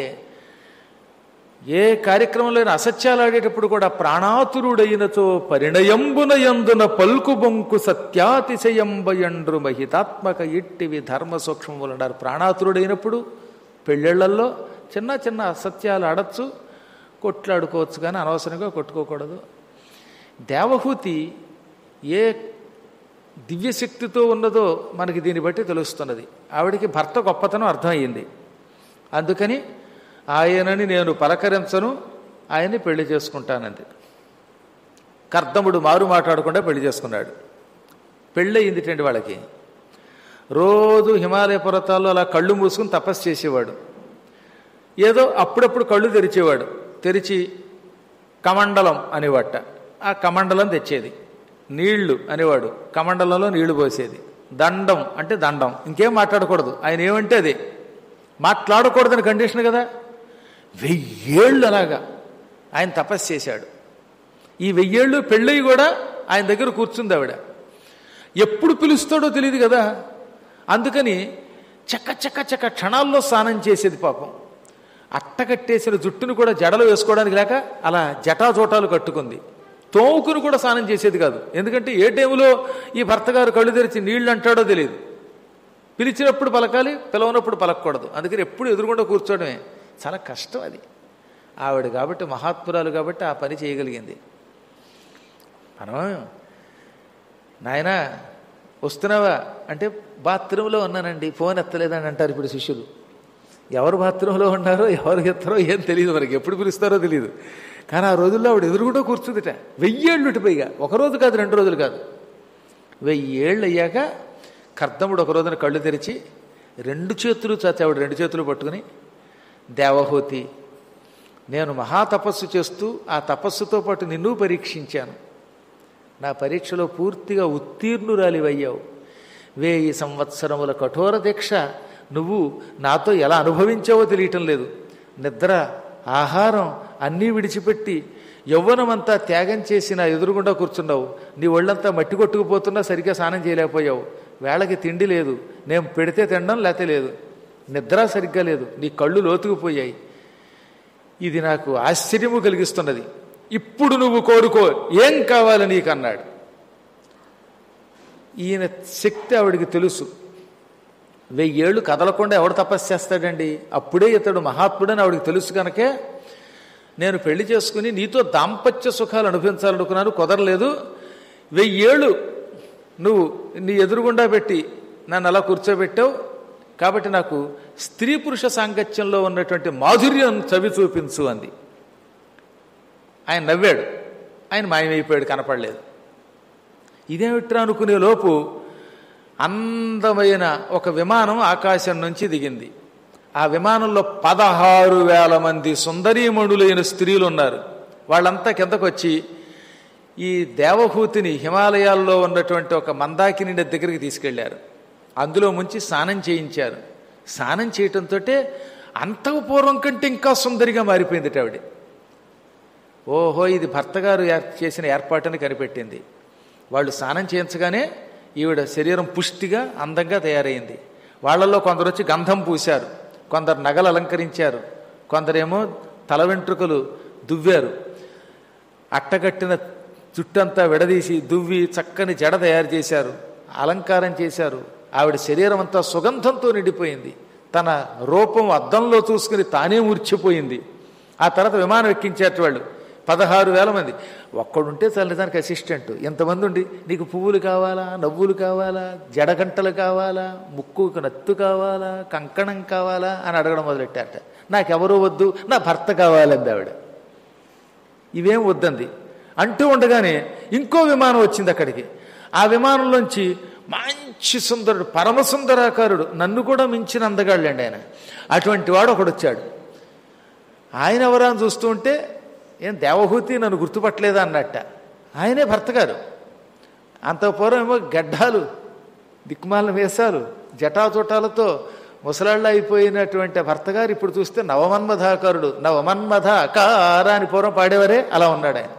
ఏ కార్యక్రమంలో అసత్యాలు ఆడేటప్పుడు కూడా ప్రాణాతురుడైనతో పరిణయంబున యందున పల్కు బొంకు సత్యాతిశయంబయండ్రు మహితాత్మక ఇట్టివి ధర్మ సూక్ష్మములు అన్నారు ప్రాణాతురుడైనప్పుడు పెళ్ళిళ్లల్లో చిన్న చిన్న అసత్యాలు ఆడచ్చు కొట్లాడుకోవచ్చు కానీ అనవసరంగా కొట్టుకోకూడదు దేవహూతి ఏ దివ్యశక్తితో ఉన్నదో మనకి దీన్ని బట్టి తెలుస్తున్నది ఆవిడికి భర్త గొప్పతనం అర్థమయ్యింది అందుకని ఆయనని నేను పలకరించను ఆయన్ని పెళ్లి చేసుకుంటానంది కర్దముడు మారు మాట్లాడకుండా పెళ్లి చేసుకున్నాడు పెళ్ళయిందిటండి వాళ్ళకి రోజు హిమాలయ పర్వతాల్లో అలా కళ్ళు మూసుకుని తపస్సు చేసేవాడు ఏదో అప్పుడప్పుడు కళ్ళు తెరిచేవాడు తెరిచి కమండలం అనేవాట ఆ కమండలం తెచ్చేది నీళ్లు అనేవాడు కమండలంలో నీళ్లు పోసేది దండం అంటే దండం ఇంకేం మాట్లాడకూడదు ఆయన ఏమంటే అదే మాట్లాడకూడదని కండిషన్ కదా వెయ్యేళ్ళు అలాగా ఆయన తపస్సు చేశాడు ఈ వెయ్యేళ్ళు పెళ్ళయి కూడా ఆయన దగ్గర కూర్చుంది ఆవిడ ఎప్పుడు పిలుస్తాడో తెలియదు కదా అందుకని చక్క చక్క చక్క క్షణాల్లో స్నానం చేసేది పాపం అట్టకట్టేసిన జుట్టును కూడా జడలు వేసుకోవడానికి లేక అలా జటాజోటాలు కట్టుకుంది తోముకుని కూడా స్నానం చేసేది కాదు ఎందుకంటే ఏ టైంలో ఈ భర్త గారు కళ్ళు తెరిచి నీళ్లు అంటాడో తెలియదు పిలిచినప్పుడు పలకాలి పిలవనప్పుడు పలకూడదు అందుకని ఎప్పుడు ఎదురుకుండా కూర్చోవడమే చాలా కష్టం అది ఆవిడ కాబట్టి మహాత్మురాలు కాబట్టి ఆ పని చేయగలిగింది మనం నాయన వస్తున్నావా అంటే బాత్రూంలో ఉన్నానండి ఫోన్ ఎత్తలేదని అంటారు ఇప్పుడు శిష్యులు ఎవరు బాత్రూంలో ఉన్నారో ఎవరు ఎత్తారో ఏం తెలియదు మనకి ఎప్పుడు పిలుస్తారో తెలియదు కానీ ఆ రోజుల్లో ఆవిడ ఎదురుగుండా కూర్చుందిట వెయ్యేళ్ళు పైగా ఒక రోజు కాదు రెండు రోజులు కాదు వెయ్యేళ్ళు అయ్యాక కర్దముడు ఒక రోజున కళ్ళు తెరిచి రెండు చేతులు చాచి ఆవిడ రెండు చేతులు పట్టుకుని దేవహూతి నేను మహాతపస్సు చేస్తూ ఆ తపస్సుతో పాటు నిన్ను పరీక్షించాను నా పరీక్షలో పూర్తిగా ఉత్తీర్ణురాలివయ్యావు వేయి సంవత్సరముల కఠోర దీక్ష నువ్వు నాతో ఎలా అనుభవించావో తెలియటం లేదు నిద్ర ఆహారం అన్నీ విడిచిపెట్టి యవ్వనమంతా త్యాగం చేసి నా ఎదురుగుండా కూర్చున్నావు నీ ఒళ్ళంతా మట్టి కొట్టుకుపోతున్నా సరిగ్గా స్నానం చేయలేకపోయావు వేళకి తిండి లేదు నేను పెడితే తినడం లేతే లేదు నిద్ర సరిగ్గా లేదు నీ కళ్ళు లోతుకుపోయాయి ఇది నాకు ఆశ్చర్యము కలిగిస్తున్నది ఇప్పుడు నువ్వు కోరుకో ఏం కావాలి నీకు అన్నాడు ఈయన శక్తి ఆవిడికి తెలుసు వెయ్యేళ్ళు కదలకుండా ఎవడు తపస్సు చేస్తాడండి అప్పుడే ఇతడు మహాత్ముడని ఆవిడికి తెలుసు కనుకే నేను పెళ్లి చేసుకుని నీతో దాంపత్య సుఖాలు అనుభవించాలనుకున్నాను కుదరలేదు వెయ్యేళ్ళు నువ్వు నీ ఎదురుగుండా పెట్టి నన్ను అలా కూర్చోబెట్టావు కాబట్టి నాకు స్త్రీ పురుష సాంగత్యంలో ఉన్నటువంటి మాధుర్యం చవి చూపించు అంది ఆయన నవ్వాడు ఆయన మాయమైపోయాడు కనపడలేదు ఇదేమిట్రా అనుకునే లోపు అందమైన ఒక విమానం ఆకాశం నుంచి దిగింది ఆ విమానంలో పదహారు వేల మంది సుందరీమణులైన స్త్రీలు ఉన్నారు వాళ్ళంతా కిందకు వచ్చి ఈ దేవహూతిని హిమాలయాల్లో ఉన్నటువంటి ఒక మందాకిని నది దగ్గరికి తీసుకెళ్లారు అందులో ముంచి స్నానం చేయించారు స్నానం చేయటంతో అంతకు పూర్వం కంటే ఇంకా సుందరిగా మారిపోయింది ఆవిడ ఓహో ఇది భర్త గారు ఏర్- చేసిన ఏర్పాటుని కనిపెట్టింది వాళ్ళు స్నానం చేయించగానే ఈవిడ శరీరం పుష్టిగా అందంగా తయారైంది వాళ్ళల్లో కొందరు వచ్చి గంధం పూశారు కొందరు నగలు అలంకరించారు కొందరేమో తల వెంట్రుకలు దువ్వారు అట్టగట్టిన చుట్టంతా విడదీసి దువ్వి చక్కని జడ తయారు చేశారు అలంకారం చేశారు ఆవిడ శరీరం అంతా సుగంధంతో నిండిపోయింది తన రూపం అద్దంలో చూసుకుని తానే మూర్చిపోయింది ఆ తర్వాత విమానం ఎక్కించారు వాళ్ళు పదహారు వేల మంది ఒక్కడుంటే చాలు దానికి అసిస్టెంట్ ఎంతమంది ఉండి నీకు పువ్వులు కావాలా నవ్వులు కావాలా జడగంటలు కావాలా ముక్కుకు నత్తు కావాలా కంకణం కావాలా అని అడగడం మొదలెట్టారట నాకెవరూ వద్దు నా భర్త కావాలంది ఆవిడ ఇవేం వద్దంది అంటూ ఉండగానే ఇంకో విమానం వచ్చింది అక్కడికి ఆ విమానంలోంచి మంచి సుందరుడు పరమ సుందరాకారుడు నన్ను కూడా మించిన అందగాళ్ళండి ఆయన అటువంటి వాడు ఒకడు వచ్చాడు ఆయన ఎవరా అని చూస్తూ ఉంటే ఏం దేవహూతి నన్ను గుర్తుపట్టలేదా అన్నట్ట ఆయనే భర్త గారు అంత పూర్వం ఏమో గడ్డాలు దిక్మాల వేశాలు జటాచుటాలతో ముసలాళ్ళు అయిపోయినటువంటి ఆ భర్త గారు ఇప్పుడు చూస్తే నవమన్మధాకారుడు నవమన్మథ అకార అని పూర్వం పాడేవారే అలా ఉన్నాడు ఆయన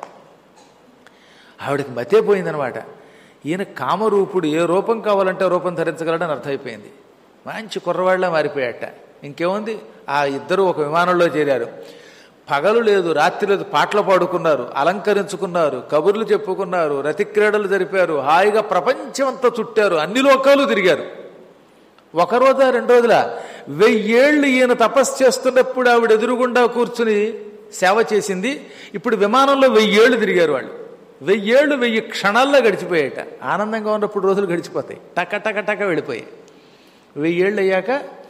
ఆవిడకి మతే పోయిందనమాట ఈయన కామరూపుడు ఏ రూపం కావాలంటే ఆ రూపం ధరించగలడని అర్థమైపోయింది మంచి కుర్రవాళ్ళ మారిపోయాట ఇంకేముంది ఆ ఇద్దరు ఒక విమానంలో చేరారు పగలు లేదు రాత్రి లేదు పాటలు పాడుకున్నారు అలంకరించుకున్నారు కబుర్లు చెప్పుకున్నారు రతిక్రీడలు జరిపారు హాయిగా ప్రపంచమంతా చుట్టారు అన్ని లోకాలు తిరిగారు ఒక రోజా రెండు రోజుల వెయ్యేళ్ళు ఈయన తపస్సు చేస్తున్నప్పుడు ఆవిడ ఎదురుగుండా కూర్చుని సేవ చేసింది ఇప్పుడు విమానంలో వెయ్యేళ్ళు తిరిగారు వాళ్ళు వెయ్యేళ్ళు వెయ్యి క్షణాల్లో గడిచిపోయాట ఆనందంగా ఉన్నప్పుడు రోజులు గడిచిపోతాయి టక టక టక వెళ్ళిపోయాయి వెయ్యేళ్ళు అయ్యాక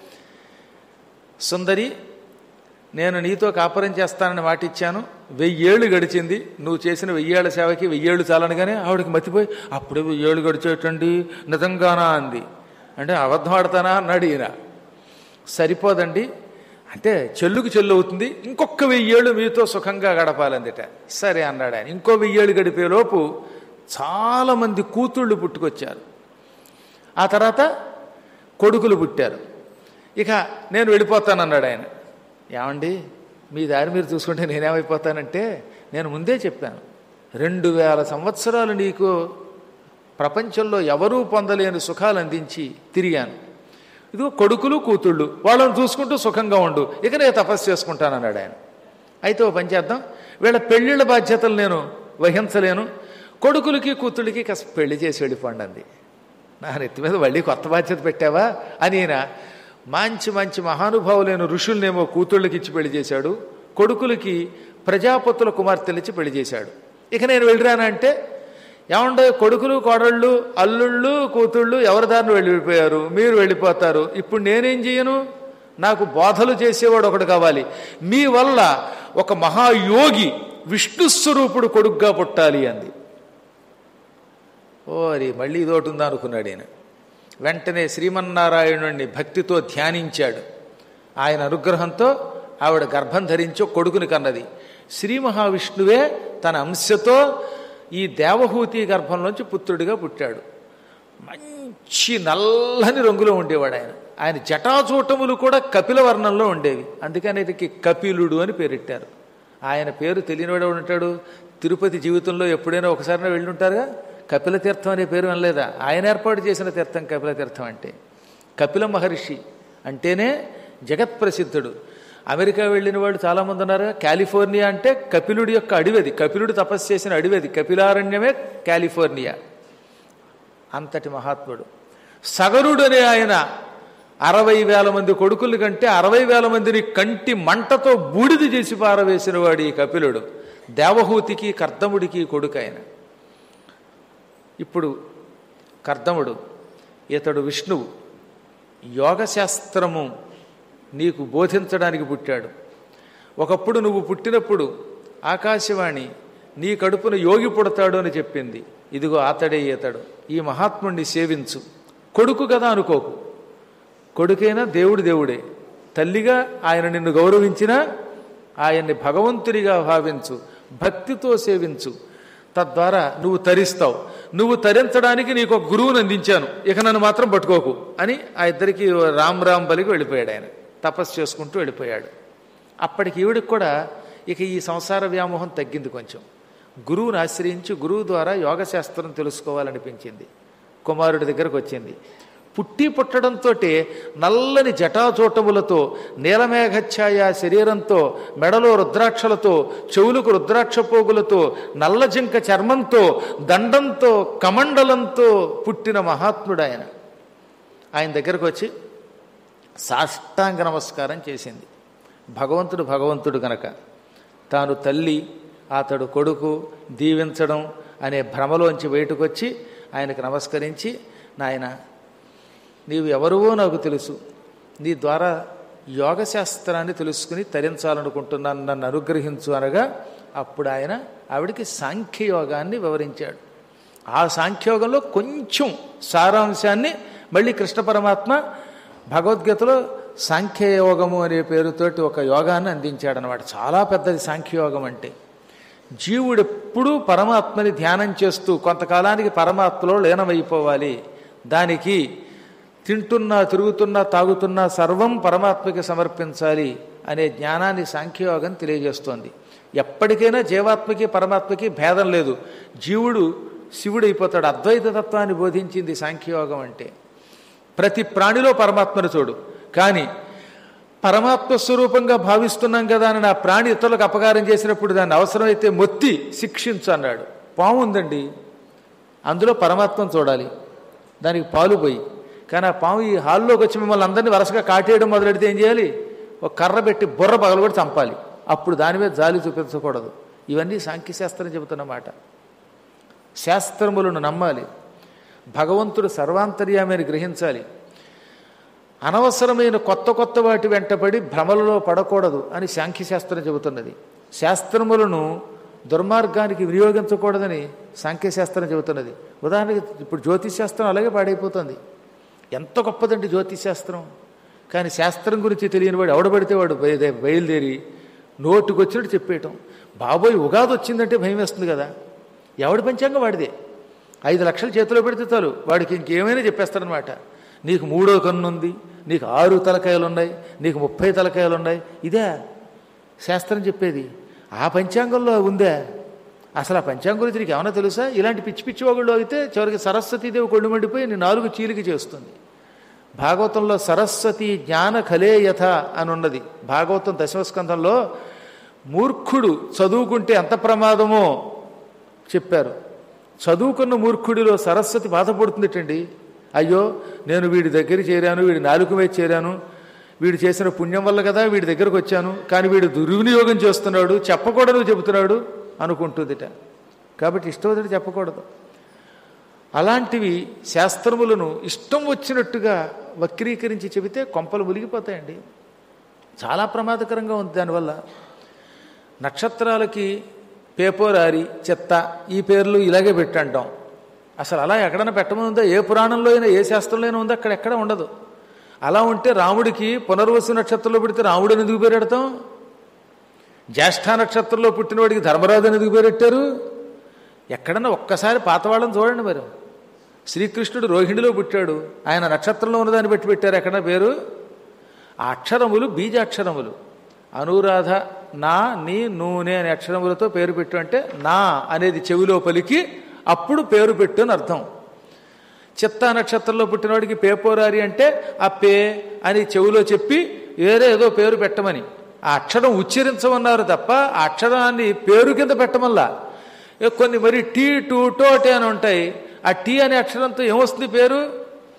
సుందరి నేను నీతో కాపురం చేస్తానని మాట ఇచ్చాను వెయ్యేళ్ళు గడిచింది నువ్వు చేసిన వెయ్యేళ్ల సేవకి వెయ్యేళ్ళు చాలనగానే ఆవిడకి మతిపోయి అప్పుడే వెయ్యేళ్ళు గడిచేటండి నిజంగానా అంది అంటే అబద్ధం ఆడతానా అన్నాడు ఈయన సరిపోదండి అంటే చెల్లుకు చెల్లు అవుతుంది ఇంకొక వెయ్యేళ్ళు మీతో సుఖంగా గడపాలందిట సరే అన్నాడు ఆయన ఇంకో వెయ్యేళ్ళు గడిపేలోపు చాలామంది కూతుళ్ళు పుట్టుకొచ్చారు ఆ తర్వాత కొడుకులు పుట్టారు ఇక నేను వెళ్ళిపోతానన్నాడు ఆయన ఏమండి మీ దారి మీరు చూసుకుంటే నేనేమైపోతానంటే నేను ముందే చెప్పాను రెండు వేల సంవత్సరాలు నీకు ప్రపంచంలో ఎవరూ పొందలేని సుఖాలు అందించి తిరిగాను ఇదిగో కొడుకులు కూతుళ్ళు వాళ్ళని చూసుకుంటూ సుఖంగా ఉండు ఇక నేను తపస్సు చేసుకుంటానన్నాడు ఆయన అయితే ఓ పని చేద్దాం వీళ్ళ పెళ్ళిళ్ళ బాధ్యతలు నేను వహించలేను కొడుకులకి కూతుళ్ళకి కాస్త పెళ్లి చేసి వెళ్ళిపోండి అంది నా నెత్తి మీద మళ్ళీ కొత్త బాధ్యత పెట్టావా అని ఈయన మంచి మంచి మహానుభావులైన ఋషులనేమో కూతుళ్ళకి ఇచ్చి పెళ్లి చేశాడు కొడుకులకి ప్రజాపతుల కుమార్తెలిచ్చి పెళ్లి చేశాడు ఇక నేను వెళ్ళిరానంటే ఏమండే కొడుకులు కోడళ్ళు అల్లుళ్ళు కూతుళ్ళు ఎవరి దారిని వెళ్ళిపోయారు మీరు వెళ్ళిపోతారు ఇప్పుడు నేనేం చేయను నాకు బోధలు చేసేవాడు ఒకడు కావాలి మీ వల్ల ఒక మహాయోగి విష్ణు స్వరూపుడు కొడుగ్గా పుట్టాలి అంది ఓ అది మళ్ళీ ఇదోటి ఉందా అనుకున్నాడు ఈయన వెంటనే శ్రీమన్నారాయణుణ్ణి భక్తితో ధ్యానించాడు ఆయన అనుగ్రహంతో ఆవిడ గర్భం ధరించి ఒక కొడుకుని కన్నది శ్రీ మహావిష్ణువే తన అంశతో ఈ దేవహూతి గర్భంలోంచి పుత్రుడిగా పుట్టాడు మంచి నల్లని రంగులో ఉండేవాడు ఆయన ఆయన జటాచూటములు కూడా కపిల వర్ణంలో ఉండేవి అందుకని ఇతనికి కపిలుడు అని పేరెట్టారు ఆయన పేరు తెలియనివాడు ఎవడు ఉంటాడు తిరుపతి జీవితంలో ఎప్పుడైనా ఒకసారి వెళ్ళి ఉంటారుగా కపిల తీర్థం అనే పేరు వినలేదా ఆయన ఏర్పాటు చేసిన తీర్థం కపిల తీర్థం అంటే కపిల మహర్షి అంటేనే జగత్ ప్రసిద్ధుడు అమెరికా వెళ్ళిన వాళ్ళు చాలామంది ఉన్నారు కాలిఫోర్నియా అంటే కపిలుడి యొక్క అడివది కపిలుడు తపస్సు చేసిన అడివది కపిలారణ్యమే కాలిఫోర్నియా అంతటి మహాత్ముడు సగరుడు అనే ఆయన అరవై వేల మంది కొడుకుల కంటే అరవై వేల మందిని కంటి మంటతో బూడిద చేసి పారవేసిన వాడు ఈ కపిలుడు దేవహూతికి కర్దముడికి కొడుకు ఆయన ఇప్పుడు కర్దముడు ఇతడు విష్ణువు యోగశాస్త్రము నీకు బోధించడానికి పుట్టాడు ఒకప్పుడు నువ్వు పుట్టినప్పుడు ఆకాశవాణి నీ కడుపున యోగి పుడతాడు అని చెప్పింది ఇదిగో అతడే ఇతడు ఈ మహాత్ముణ్ణి సేవించు కొడుకు కదా అనుకోకు కొడుకైనా దేవుడు దేవుడే తల్లిగా ఆయన నిన్ను గౌరవించినా ఆయన్ని భగవంతుడిగా భావించు భక్తితో సేవించు తద్వారా నువ్వు తరిస్తావు నువ్వు తరించడానికి నీకు ఒక గురువుని అందించాను ఇక నన్ను మాత్రం పట్టుకోకు అని ఆ ఇద్దరికి రామ్ రామ్ బలికి వెళ్ళిపోయాడు ఆయన తపస్సు చేసుకుంటూ వెళ్ళిపోయాడు అప్పటికి ఈవిడికి కూడా ఇక ఈ సంసార వ్యామోహం తగ్గింది కొంచెం గురువుని ఆశ్రయించి గురువు ద్వారా యోగశాస్త్రం తెలుసుకోవాలనిపించింది కుమారుడి దగ్గరకు వచ్చింది పుట్టి పుట్టడంతో నల్లని జటాచూటములతో నీలమేఘఛాయ శరీరంతో మెడలో రుద్రాక్షలతో చెవులకు రుద్రాక్ష పోగులతో నల్ల జింక చర్మంతో దండంతో కమండలంతో పుట్టిన మహాత్ముడు ఆయన ఆయన దగ్గరకు వచ్చి సాష్టాంగ నమస్కారం చేసింది భగవంతుడు భగవంతుడు గనక తాను తల్లి అతడు కొడుకు దీవించడం అనే భ్రమలోంచి బయటకు వచ్చి ఆయనకు నమస్కరించి నాయన నీవు ఎవరువో నాకు తెలుసు నీ ద్వారా యోగశాస్త్రాన్ని తెలుసుకుని తరించాలనుకుంటున్నాను నన్ను అనుగ్రహించు అనగా అప్పుడు ఆయన ఆవిడికి సాంఖ్యయోగాన్ని వివరించాడు ఆ సాంఖ్యయోగంలో కొంచెం సారాంశాన్ని మళ్ళీ కృష్ణ పరమాత్మ భగవద్గీతలో సాంఖ్యయోగము అనే పేరుతోటి ఒక యోగాన్ని అందించాడనమాట చాలా పెద్దది సాంఖ్యయోగం అంటే జీవుడెప్పుడూ పరమాత్మని ధ్యానం చేస్తూ కొంతకాలానికి పరమాత్మలో లీనమైపోవాలి దానికి తింటున్నా తిరుగుతున్నా తాగుతున్నా సర్వం పరమాత్మకి సమర్పించాలి అనే జ్ఞానాన్ని సాంఖ్యయోగం తెలియజేస్తోంది ఎప్పటికైనా జీవాత్మకి పరమాత్మకి భేదం లేదు జీవుడు శివుడైపోతాడు అద్వైత తత్వాన్ని బోధించింది సాంఖ్యయోగం అంటే ప్రతి ప్రాణిలో పరమాత్మను చూడు కానీ పరమాత్మ స్వరూపంగా భావిస్తున్నాం కదా అని నా ప్రాణి ఇతరులకు అపకారం చేసినప్పుడు దాన్ని అవసరమైతే మొత్తి శిక్షించు అన్నాడు పాము ఉందండి అందులో పరమాత్మను చూడాలి దానికి పాలు పోయి కానీ ఆ పాము ఈ హాల్లోకి వచ్చి మిమ్మల్ని అందరినీ వరుసగా కాటేయడం మొదలెడితే ఏం చేయాలి ఒక కర్ర పెట్టి బుర్ర పగలగొట్టి చంపాలి అప్పుడు దాని మీద జాలి చూపించకూడదు ఇవన్నీ సాంఖ్యశాస్త్రం చెబుతున్నమాట శాస్త్రములను నమ్మాలి భగవంతుడు సర్వాంతర్యామని గ్రహించాలి అనవసరమైన కొత్త కొత్త వాటి వెంటబడి భ్రమలలో పడకూడదు అని సాంఖ్యశాస్త్రం చెబుతున్నది శాస్త్రములను దుర్మార్గానికి వినియోగించకూడదని సాంఖ్యశాస్త్రం చెబుతున్నది ఉదాహరణకి ఇప్పుడు జ్యోతిశాస్త్రం అలాగే పాడైపోతుంది ఎంత గొప్పదండి జ్యోతిశాస్త్రం కానీ శాస్త్రం గురించి తెలియని వాడు ఎవడబడితే వాడు బయ- బయలుదేరి నోటుకు వచ్చినట్టు చెప్పేయటం బాబోయ్ ఉగాది వచ్చిందంటే భయం వేస్తుంది కదా ఎవడి పంచాంగం వాడిదే ఐదు లక్షలు చేతిలో పెడితే చాలు వాడికి ఇంకేమైనా చెప్పేస్తాడనమాట నీకు మూడో కన్ను ఉంది నీకు ఆరు తలకాయలు ఉన్నాయి నీకు ముప్పై తలకాయలు ఉన్నాయి ఇదే శాస్త్రం చెప్పేది ఆ పంచాంగంలో ఉందే అసలు ఆ పంచాంగం గురించి నీకు ఏమైనా తెలుసా ఇలాంటి పిచ్చి పిచ్చి ఒకళ్ళు అయితే చివరికి సరస్వతీదేవి కొళ్ళు మండిపోయి నీ నాలుగు చీలికి చేస్తుంది భాగవతంలో సరస్వతి జ్ఞాన కలేయథ అని ఉన్నది భాగవతం దశమస్కంధంలో మూర్ఖుడు చదువుకుంటే ఎంత ప్రమాదమో చెప్పారు చదువుకున్న మూర్ఖుడిలో సరస్వతి బాధపడుతుందిటండి అయ్యో నేను వీడి దగ్గర చేరాను వీడి నాలుక మీద చేరాను వీడు చేసిన పుణ్యం వల్ల కదా వీడి దగ్గరకు వచ్చాను కానీ వీడు దుర్వినియోగం చేస్తున్నాడు చెప్పకూడదు చెబుతున్నాడు అనుకుంటుందిట కాబట్టి ఇష్టం చెప్పకూడదు అలాంటివి శాస్త్రములను ఇష్టం వచ్చినట్టుగా వక్రీకరించి చెబితే కొంపలు మునిగిపోతాయండి చాలా ప్రమాదకరంగా ఉంది దానివల్ల నక్షత్రాలకి పేపోరారి చెత్త ఈ పేర్లు ఇలాగే పెట్టంటాం అసలు అలా ఎక్కడైనా పెట్టమని ఉందా ఏ పురాణంలో అయినా ఏ శాస్త్రంలో అయినా ఉందా అక్కడ ఎక్కడ ఉండదు అలా ఉంటే రాముడికి పునర్వసు నక్షత్రంలో పెడితే రాముడు ఎందుకు పేరు పెడతాం జ్యేష్ఠ నక్షత్రంలో పుట్టినవాడికి ధర్మరాజు అని ఎందుకు పేరు పెట్టారు ఎక్కడన్నా ఒక్కసారి పాతవాళ్ళని చూడండి మరి శ్రీకృష్ణుడు రోహిణిలో పుట్టాడు ఆయన నక్షత్రంలో ఉన్నదాన్ని పెట్టి పెట్టారు ఎక్కడ పేరు ఆ అక్షరములు బీజాక్షరములు అనురాధ నా నీ నూనె అనే అక్షరములతో పేరు పెట్టు అంటే నా అనేది చెవిలో పలికి అప్పుడు పేరు పెట్టు అని అర్థం చిత్తా నక్షత్రంలో పుట్టినవాడికి పేపోరారి అంటే ఆ పే అని చెవిలో చెప్పి వేరే ఏదో పేరు పెట్టమని ఆ అక్షరం ఉచ్చరించమన్నారు తప్ప ఆ అక్షరాన్ని పేరు కింద పెట్టమల్లా ఏ కొన్ని మరి టీ టూ టోటే అని ఉంటాయి ఆ టీ అనే అక్షరంతో ఏమొస్తుంది పేరు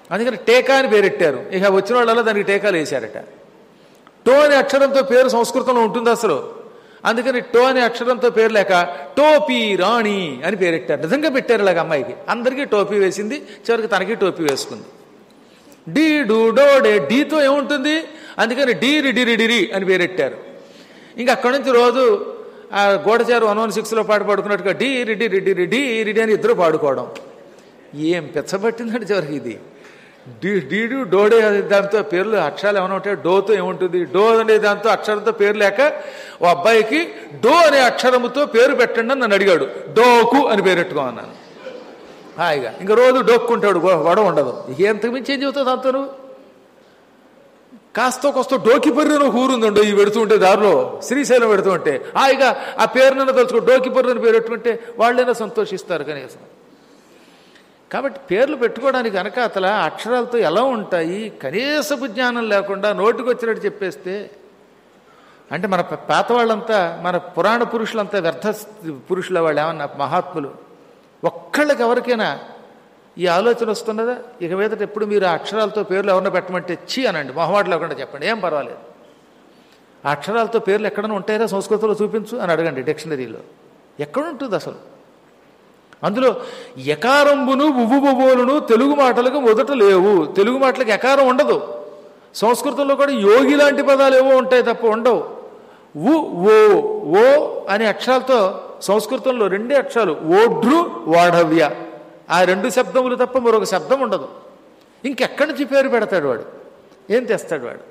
అందుకని టీకా అని పేరెట్టారు ఇక వచ్చిన వాళ్ళలో దానికి టీకాలు వేశారట టో అనే అక్షరంతో పేరు సంస్కృతంలో ఉంటుంది అసలు అందుకని టో అనే అక్షరంతో పేరు లేక టోపీ రాణి అని పేరెట్టారు నిజంగా పెట్టారు ఇలాగ అమ్మాయికి అందరికీ టోపీ వేసింది చివరికి తనకి టోపీ వేసుకుంది డీ డు డో డే డీతో ఏముంటుంది అందుకని డీరి డిరి డిరి అని పేరెట్టారు ఇంకా అక్కడి నుంచి రోజు ఆ గోడచారు వన్ వన్ సిక్స్లో పాట పాడుకున్నట్టుగా డీ రిడి రిడి రిడి రిడి అని ఇద్దరు పాడుకోవడం ఏం పెచ్చబట్టిందంటే చివరికి ఇది డీ డీడు డోడే అనే దాంతో పేర్లు అక్షరాలు ఏమైనా ఉంటాయి డోతో ఏముంటుంది డో అనే దాంతో అక్షరంతో పేరు లేక ఓ అబ్బాయికి డో అనే అక్షరముతో పేరు పెట్టండి అని నన్ను అడిగాడు డోకు అని పేరెట్టుకో అన్నాను హాయిగా ఇంకా రోజు డోక్కుంటాడు గొ- గొడవ ఉండదు ఇక ఎంతకు మించి ఏం చెబుతావు దాంతో నువ్వు కాస్త కొస్త డోకిపర్రి అని ఒక ఊరుందండో ఈ పెడుతూ ఉంటే దారిలో శ్రీశైలం పెడుతూ ఉంటే హాయిగా ఆ పేరునైనా తలుచుకో డోకిపర్రి అని పేరు పెట్టుకుంటే వాళ్ళైనా సంతోషిస్తారు కనీసం కాబట్టి పేర్లు పెట్టుకోవడానికి వెనకాతల అక్షరాలతో ఎలా ఉంటాయి కనీసపు జ్ఞానం లేకుండా నోటికి వచ్చినట్టు చెప్పేస్తే అంటే మన పాత వాళ్ళంతా మన పురాణ పురుషులంతా వ్యర్థ పురుషుల వాళ్ళు ఏమన్నా మహాత్ములు ఒక్కళ్ళకి ఎవరికైనా ఈ ఆలోచన వస్తున్నదా ఇక మీదట ఎప్పుడు మీరు ఆ అక్షరాలతో పేర్లు ఎవరిని పెట్టమంటే చీ అనండి మొహమాట లేకుండా చెప్పండి ఏం పర్వాలేదు ఆ అక్షరాలతో పేర్లు ఎక్కడైనా ఉంటాయా సంస్కృతంలో చూపించు అని అడగండి డిక్షనరీలో ఎక్కడుంటుంది అసలు అందులో ఎకారంబును ఉవ్వుబోలును తెలుగు మాటలకు మొదట లేవు తెలుగు మాటలకు ఎకారం ఉండదు సంస్కృతంలో కూడా యోగి లాంటి పదాలు ఏవో ఉంటాయి తప్ప ఉండవు ఉ ఓ ఓ అనే అక్షరాలతో సంస్కృతంలో రెండే అక్షరాలు ఓఢ్రు వాఢవ్య ఆ రెండు శబ్దములు తప్ప మరొక శబ్దం ఉండదు ఇంకెక్కడి నుంచి పేరు పెడతాడు వాడు ఏం తెస్తాడు వాడు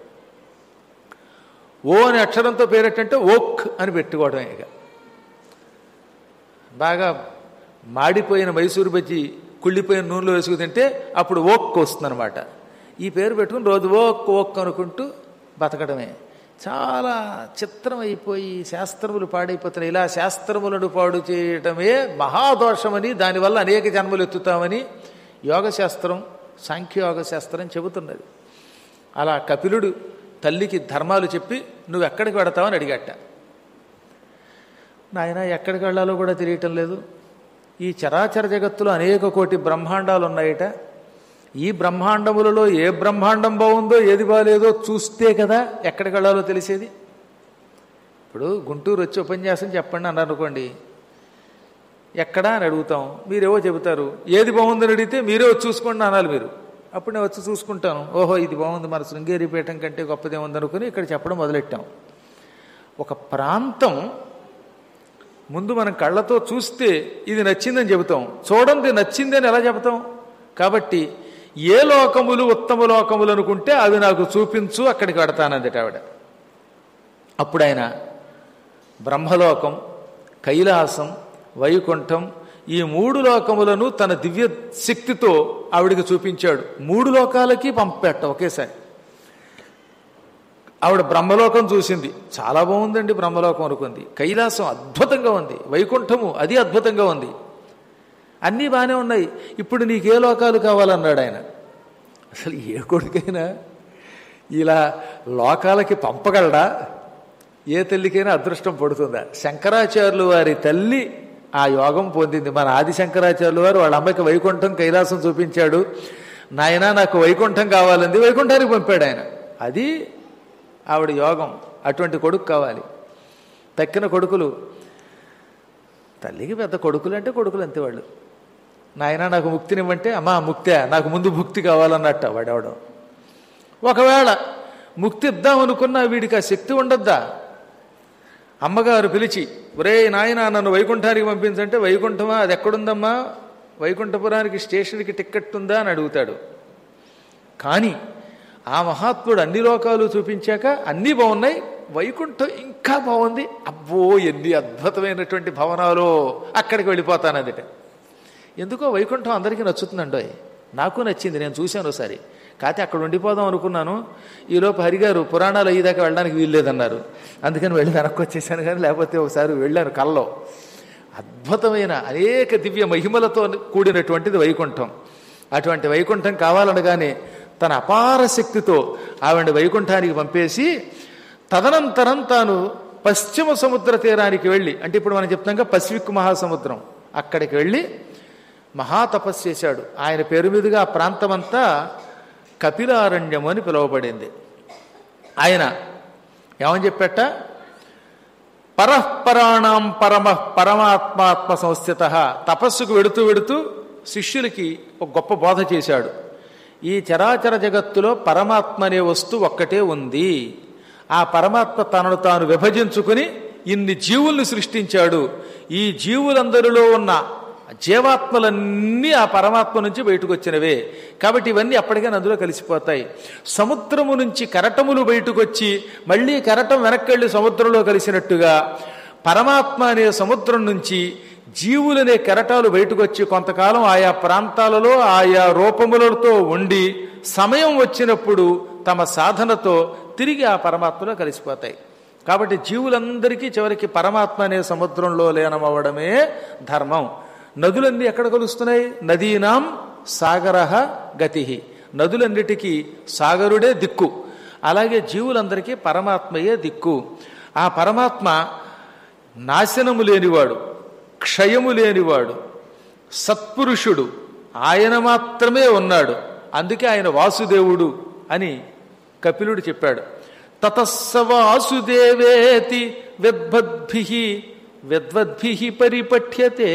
ఓ అనే అక్షరంతో పేరెట్టంటే ఓక్ అని పెట్టుకోవడమే ఇక బాగా మాడిపోయిన మైసూరు బజ్జి కుళ్ళిపోయిన నూనెలో వేసుకు తింటే అప్పుడు ఓక్ వస్తుందన్నమాట ఈ పేరు పెట్టుకుని రోజు ఓక్ ఓక్ అనుకుంటూ బతకడమే చాలా చిత్రం అయిపోయి శాస్త్రములు పాడైపోతున్నాయి ఇలా శాస్త్రములను పాడు చేయటమే మహాదోషమని దానివల్ల అనేక జన్మలు ఎత్తుతామని యోగశాస్త్రం సాంఖ్యయోగ శాస్త్రం చెబుతున్నది అలా కపిలుడు తల్లికి ధర్మాలు చెప్పి నువ్వు ఎక్కడికి వెడతావని అడిగట్ట నాయన ఎక్కడికి వెళ్ళాలో కూడా తెలియటం లేదు ఈ చరాచర జగత్తులో అనేక కోటి బ్రహ్మాండాలు ఉన్నాయట ఈ బ్రహ్మాండములలో ఏ బ్రహ్మాండం బాగుందో ఏది బాగాలేదో చూస్తే కదా ఎక్కడికి వెళ్ళాలో తెలిసేది ఇప్పుడు గుంటూరు వచ్చి ఉపన్యాసం చెప్పండి అన్నారు అనుకోండి ఎక్కడా అని అడుగుతాం మీరేవో చెబుతారు ఏది బాగుందని అడిగితే మీరే వచ్చి చూసుకోండి అనాలి మీరు అప్పుడు నేను వచ్చి చూసుకుంటాను ఓహో ఇది బాగుంది మన శృంగేరి పీఠం కంటే గొప్పదే ఉందనుకుని ఇక్కడ చెప్పడం మొదలెట్టాం ఒక ప్రాంతం ముందు మనం కళ్ళతో చూస్తే ఇది నచ్చిందని చెబుతాం చూడండి నచ్చింది అని ఎలా చెబుతాం కాబట్టి ఏ లోకములు ఉత్తమ లోకములు అనుకుంటే అవి నాకు చూపించు అక్కడికి వెడతానంది ఆవిడ అప్పుడు ఆయన బ్రహ్మలోకం కైలాసం వైకుంఠం ఈ మూడు లోకములను తన దివ్య శక్తితో ఆవిడికి చూపించాడు మూడు లోకాలకి పంపెట్ట ఒకేసారి ఆవిడ బ్రహ్మలోకం చూసింది చాలా బాగుందండి బ్రహ్మలోకం అనుకుంది కైలాసం అద్భుతంగా ఉంది వైకుంఠము అది అద్భుతంగా ఉంది అన్నీ బాగానే ఉన్నాయి ఇప్పుడు నీకు ఏ లోకాలు కావాలన్నాడు ఆయన అసలు ఏ కొడుకైనా ఇలా లోకాలకి పంపగలడా ఏ తల్లికైనా అదృష్టం పడుతుందా శంకరాచార్యులు వారి తల్లి ఆ యోగం పొందింది మన ఆది శంకరాచార్యులు వారు వాళ్ళ అమ్మాయికి వైకుంఠం కైలాసం చూపించాడు నాయన నాకు వైకుంఠం కావాలంది వైకుంఠానికి పంపాడు ఆయన అది ఆవిడ యోగం అటువంటి కొడుకు కావాలి తక్కిన కొడుకులు తల్లికి పెద్ద కొడుకులు అంటే కొడుకులు అంతే వాళ్ళు నాయన నాకు ముక్తినివ్వంటే అమ్మా ముక్తే నాకు ముందు భుక్తి కావాలన్నట్ట వాడెవడం ఒకవేళ ముక్తి ఇద్దామనుకున్నా వీడికి ఆ శక్తి ఉండద్దా అమ్మగారు పిలిచి ఒరే నాయన నన్ను వైకుంఠానికి పంపించంటే వైకుంఠమా అది ఎక్కడుందమ్మా వైకుంఠపురానికి స్టేషన్కి టిక్కెట్ ఉందా అని అడుగుతాడు కానీ ఆ మహాత్ముడు అన్ని లోకాలు చూపించాక అన్నీ బాగున్నాయి వైకుంఠం ఇంకా బాగుంది అబ్బో ఎన్ని అద్భుతమైనటువంటి భవనాలు అక్కడికి వెళ్ళిపోతాను అదిట ఎందుకో వైకుంఠం అందరికీ నచ్చుతుందండోయ్ నాకు నచ్చింది నేను చూశాను ఒకసారి కాకపోతే అక్కడ ఉండిపోదాం అనుకున్నాను ఈలోపు హరిగారు పురాణాలు అయ్యేదాకా వెళ్ళడానికి వీల్లేదన్నారు అందుకని వెళ్ళి వెనక్కి వచ్చేసాను కానీ లేకపోతే ఒకసారి వెళ్ళాను కల్లో అద్భుతమైన అనేక దివ్య మహిమలతో కూడినటువంటిది వైకుంఠం అటువంటి వైకుంఠం కావాలనగానే తన అపార శక్తితో ఆవిడ వైకుంఠానికి పంపేసి తదనంతరం తాను పశ్చిమ సముద్ర తీరానికి వెళ్ళి అంటే ఇప్పుడు మనం చెప్తాం పసిఫిక్ మహాసముద్రం అక్కడికి వెళ్ళి మహాతపస్సు చేశాడు ఆయన పేరు మీదుగా ఆ ప్రాంతమంతా కపిలారణ్యము అని పిలువబడింది ఆయన ఏమని చెప్పేట పరఃపరాణం పరమ పరమాత్మాత్మ సంస్థిత తపస్సుకు వెడుతూ వెడుతూ శిష్యులకి ఒక గొప్ప బోధ చేశాడు ఈ చరాచర జగత్తులో పరమాత్మ అనే వస్తువు ఒక్కటే ఉంది ఆ పరమాత్మ తనను తాను విభజించుకుని ఇన్ని జీవుల్ని సృష్టించాడు ఈ జీవులందరిలో ఉన్న జీవాత్మలన్నీ ఆ పరమాత్మ నుంచి బయటకు వచ్చినవే కాబట్టి ఇవన్నీ అప్పటికే అందులో కలిసిపోతాయి సముద్రము నుంచి కరటములు బయటకు వచ్చి మళ్ళీ కరటం వెనక్కి సముద్రంలో కలిసినట్టుగా పరమాత్మ అనే సముద్రం నుంచి జీవులనే కెరటాలు బయటకు వచ్చి కొంతకాలం ఆయా ప్రాంతాలలో ఆయా రూపములతో ఉండి సమయం వచ్చినప్పుడు తమ సాధనతో తిరిగి ఆ పరమాత్మలో కలిసిపోతాయి కాబట్టి జీవులందరికీ చివరికి పరమాత్మ అనే సముద్రంలో లీనమవ్వడమే ధర్మం నదులన్నీ ఎక్కడ కలుస్తున్నాయి నదీనాం సాగర గతి నదులన్నిటికీ సాగరుడే దిక్కు అలాగే జీవులందరికీ పరమాత్మయే దిక్కు ఆ పరమాత్మ నాశనము లేనివాడు క్షయము లేనివాడు సత్పురుషుడు ఆయన మాత్రమే ఉన్నాడు అందుకే ఆయన వాసుదేవుడు అని కపిలుడు చెప్పాడు తతస్స వాసుదేవేతి విద్వద్భి విద్వద్భి పరిపఠ్యతే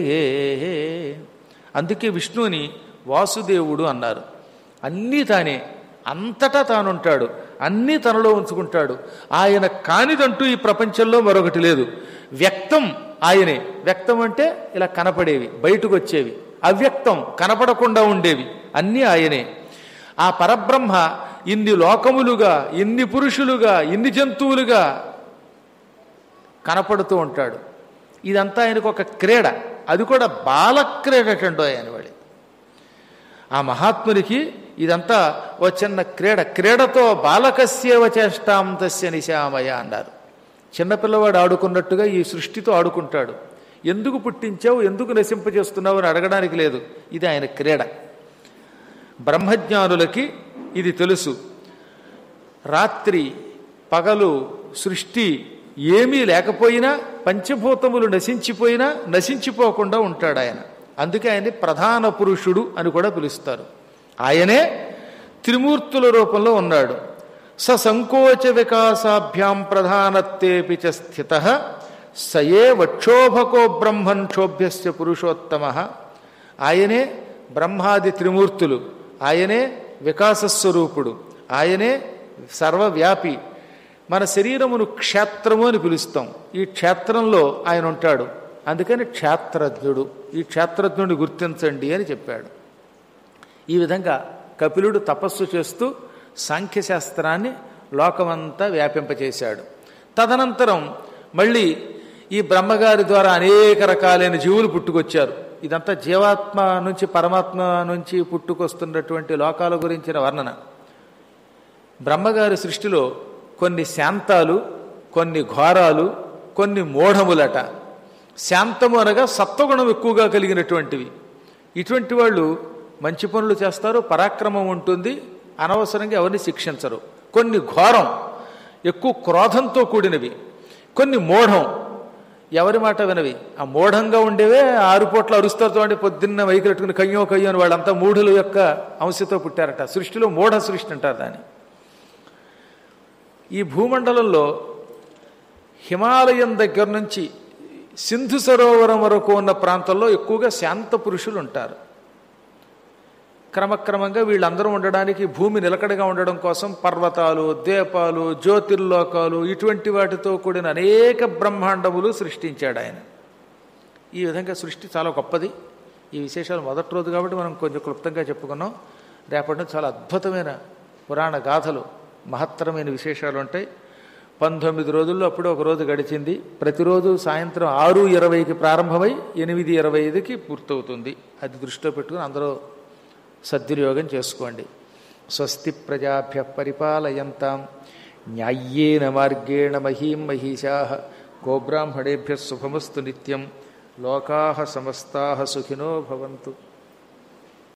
అందుకే విష్ణువుని వాసుదేవుడు అన్నారు అన్నీ తానే అంతటా తానుంటాడు అన్నీ తనలో ఉంచుకుంటాడు ఆయన కానిదంటూ ఈ ప్రపంచంలో మరొకటి లేదు వ్యక్తం ఆయనే వ్యక్తం అంటే ఇలా కనపడేవి బయటకు వచ్చేవి అవ్యక్తం కనపడకుండా ఉండేవి అన్నీ ఆయనే ఆ పరబ్రహ్మ ఇన్ని లోకములుగా ఇన్ని పురుషులుగా ఇన్ని జంతువులుగా కనపడుతూ ఉంటాడు ఇదంతా ఆయనకు ఒక క్రీడ అది కూడా బాలక్రీడటండో ఆయన వాడి ఆ మహాత్మునికి ఇదంతా ఓ చిన్న క్రీడ క్రీడతో బాలకస్యేవ చేష్టాం తస్య నిశామయ అన్నారు చిన్నపిల్లవాడు ఆడుకున్నట్టుగా ఈ సృష్టితో ఆడుకుంటాడు ఎందుకు పుట్టించావు ఎందుకు నశింపజేస్తున్నావు అని అడగడానికి లేదు ఇది ఆయన క్రీడ బ్రహ్మజ్ఞానులకి ఇది తెలుసు రాత్రి పగలు సృష్టి ఏమీ లేకపోయినా పంచభూతములు నశించిపోయినా నశించిపోకుండా ఉంటాడు ఆయన అందుకే ఆయన్ని ప్రధాన పురుషుడు అని కూడా పిలుస్తారు ఆయనే త్రిమూర్తుల రూపంలో ఉన్నాడు స సంకోచ వికాసాభ్యాం ప్రధానత్వేపి చ స్థిత సయే వక్షోభకో బ్రహ్మన్ క్షోభ్యస్య పురుషోత్తమ ఆయనే బ్రహ్మాది త్రిమూర్తులు ఆయనే వికాసస్వరూపుడు ఆయనే సర్వవ్యాపి మన శరీరమును క్షేత్రము అని పిలుస్తాం ఈ క్షేత్రంలో ఆయన ఉంటాడు అందుకని క్షేత్రజ్ఞుడు ఈ క్షేత్రజ్ఞుడిని గుర్తించండి అని చెప్పాడు ఈ విధంగా కపిలుడు తపస్సు చేస్తూ సాంఖ్యశాస్త్రాన్ని లోకమంతా వ్యాపింపచేశాడు తదనంతరం మళ్ళీ ఈ బ్రహ్మగారి ద్వారా అనేక రకాలైన జీవులు పుట్టుకొచ్చారు ఇదంతా జీవాత్మ నుంచి పరమాత్మ నుంచి పుట్టుకొస్తున్నటువంటి లోకాల గురించిన వర్ణన బ్రహ్మగారి సృష్టిలో కొన్ని శాంతాలు కొన్ని ఘోరాలు కొన్ని మూఢములట శాంతము అనగా సత్వగుణం ఎక్కువగా కలిగినటువంటివి ఇటువంటి వాళ్ళు మంచి పనులు చేస్తారు పరాక్రమం ఉంటుంది అనవసరంగా ఎవరిని శిక్షించరు కొన్ని ఘోరం ఎక్కువ క్రోధంతో కూడినవి కొన్ని మూఢం ఎవరి మాట వినవి ఆ మూఢంగా ఉండేవే ఆరు పూట్ల అరుస్తారుతో అంటే పొద్దున్న వైకలెట్టుకుని కయ్యో కయ్యో అని వాళ్ళంతా మూఢుల యొక్క అంశతో పుట్టారట సృష్టిలో మూఢ సృష్టి అంటారు దాన్ని ఈ భూమండలంలో హిమాలయం దగ్గర నుంచి సింధు సరోవరం వరకు ఉన్న ప్రాంతంలో ఎక్కువగా శాంత పురుషులు ఉంటారు క్రమక్రమంగా వీళ్ళందరూ ఉండడానికి భూమి నిలకడగా ఉండడం కోసం పర్వతాలు ద్వీపాలు జ్యోతిర్లోకాలు ఇటువంటి వాటితో కూడిన అనేక బ్రహ్మాండములు సృష్టించాడు ఆయన ఈ విధంగా సృష్టి చాలా గొప్పది ఈ విశేషాలు మొదటి రోజు కాబట్టి మనం కొంచెం క్లుప్తంగా చెప్పుకున్నాం రేపటి నుంచి చాలా అద్భుతమైన పురాణ గాథలు మహత్తరమైన విశేషాలు ఉంటాయి పంతొమ్మిది రోజుల్లో అప్పుడు ఒక రోజు గడిచింది ప్రతిరోజు సాయంత్రం ఆరు ఇరవైకి ప్రారంభమై ఎనిమిది ఇరవై ఐదుకి పూర్తవుతుంది అది దృష్టిలో పెట్టుకుని అందరూ సద్వినియోగం చేసుకోండి స్వస్తి ప్రజాభ్య పరిపాలయంతాం న్యాయ్యేన మార్గేణ మహీం మహిషా గోబ్రాహ్మణేభ్య శుభమస్తు నిత్యం లోకా సమస్తా సుఖినో భవంతు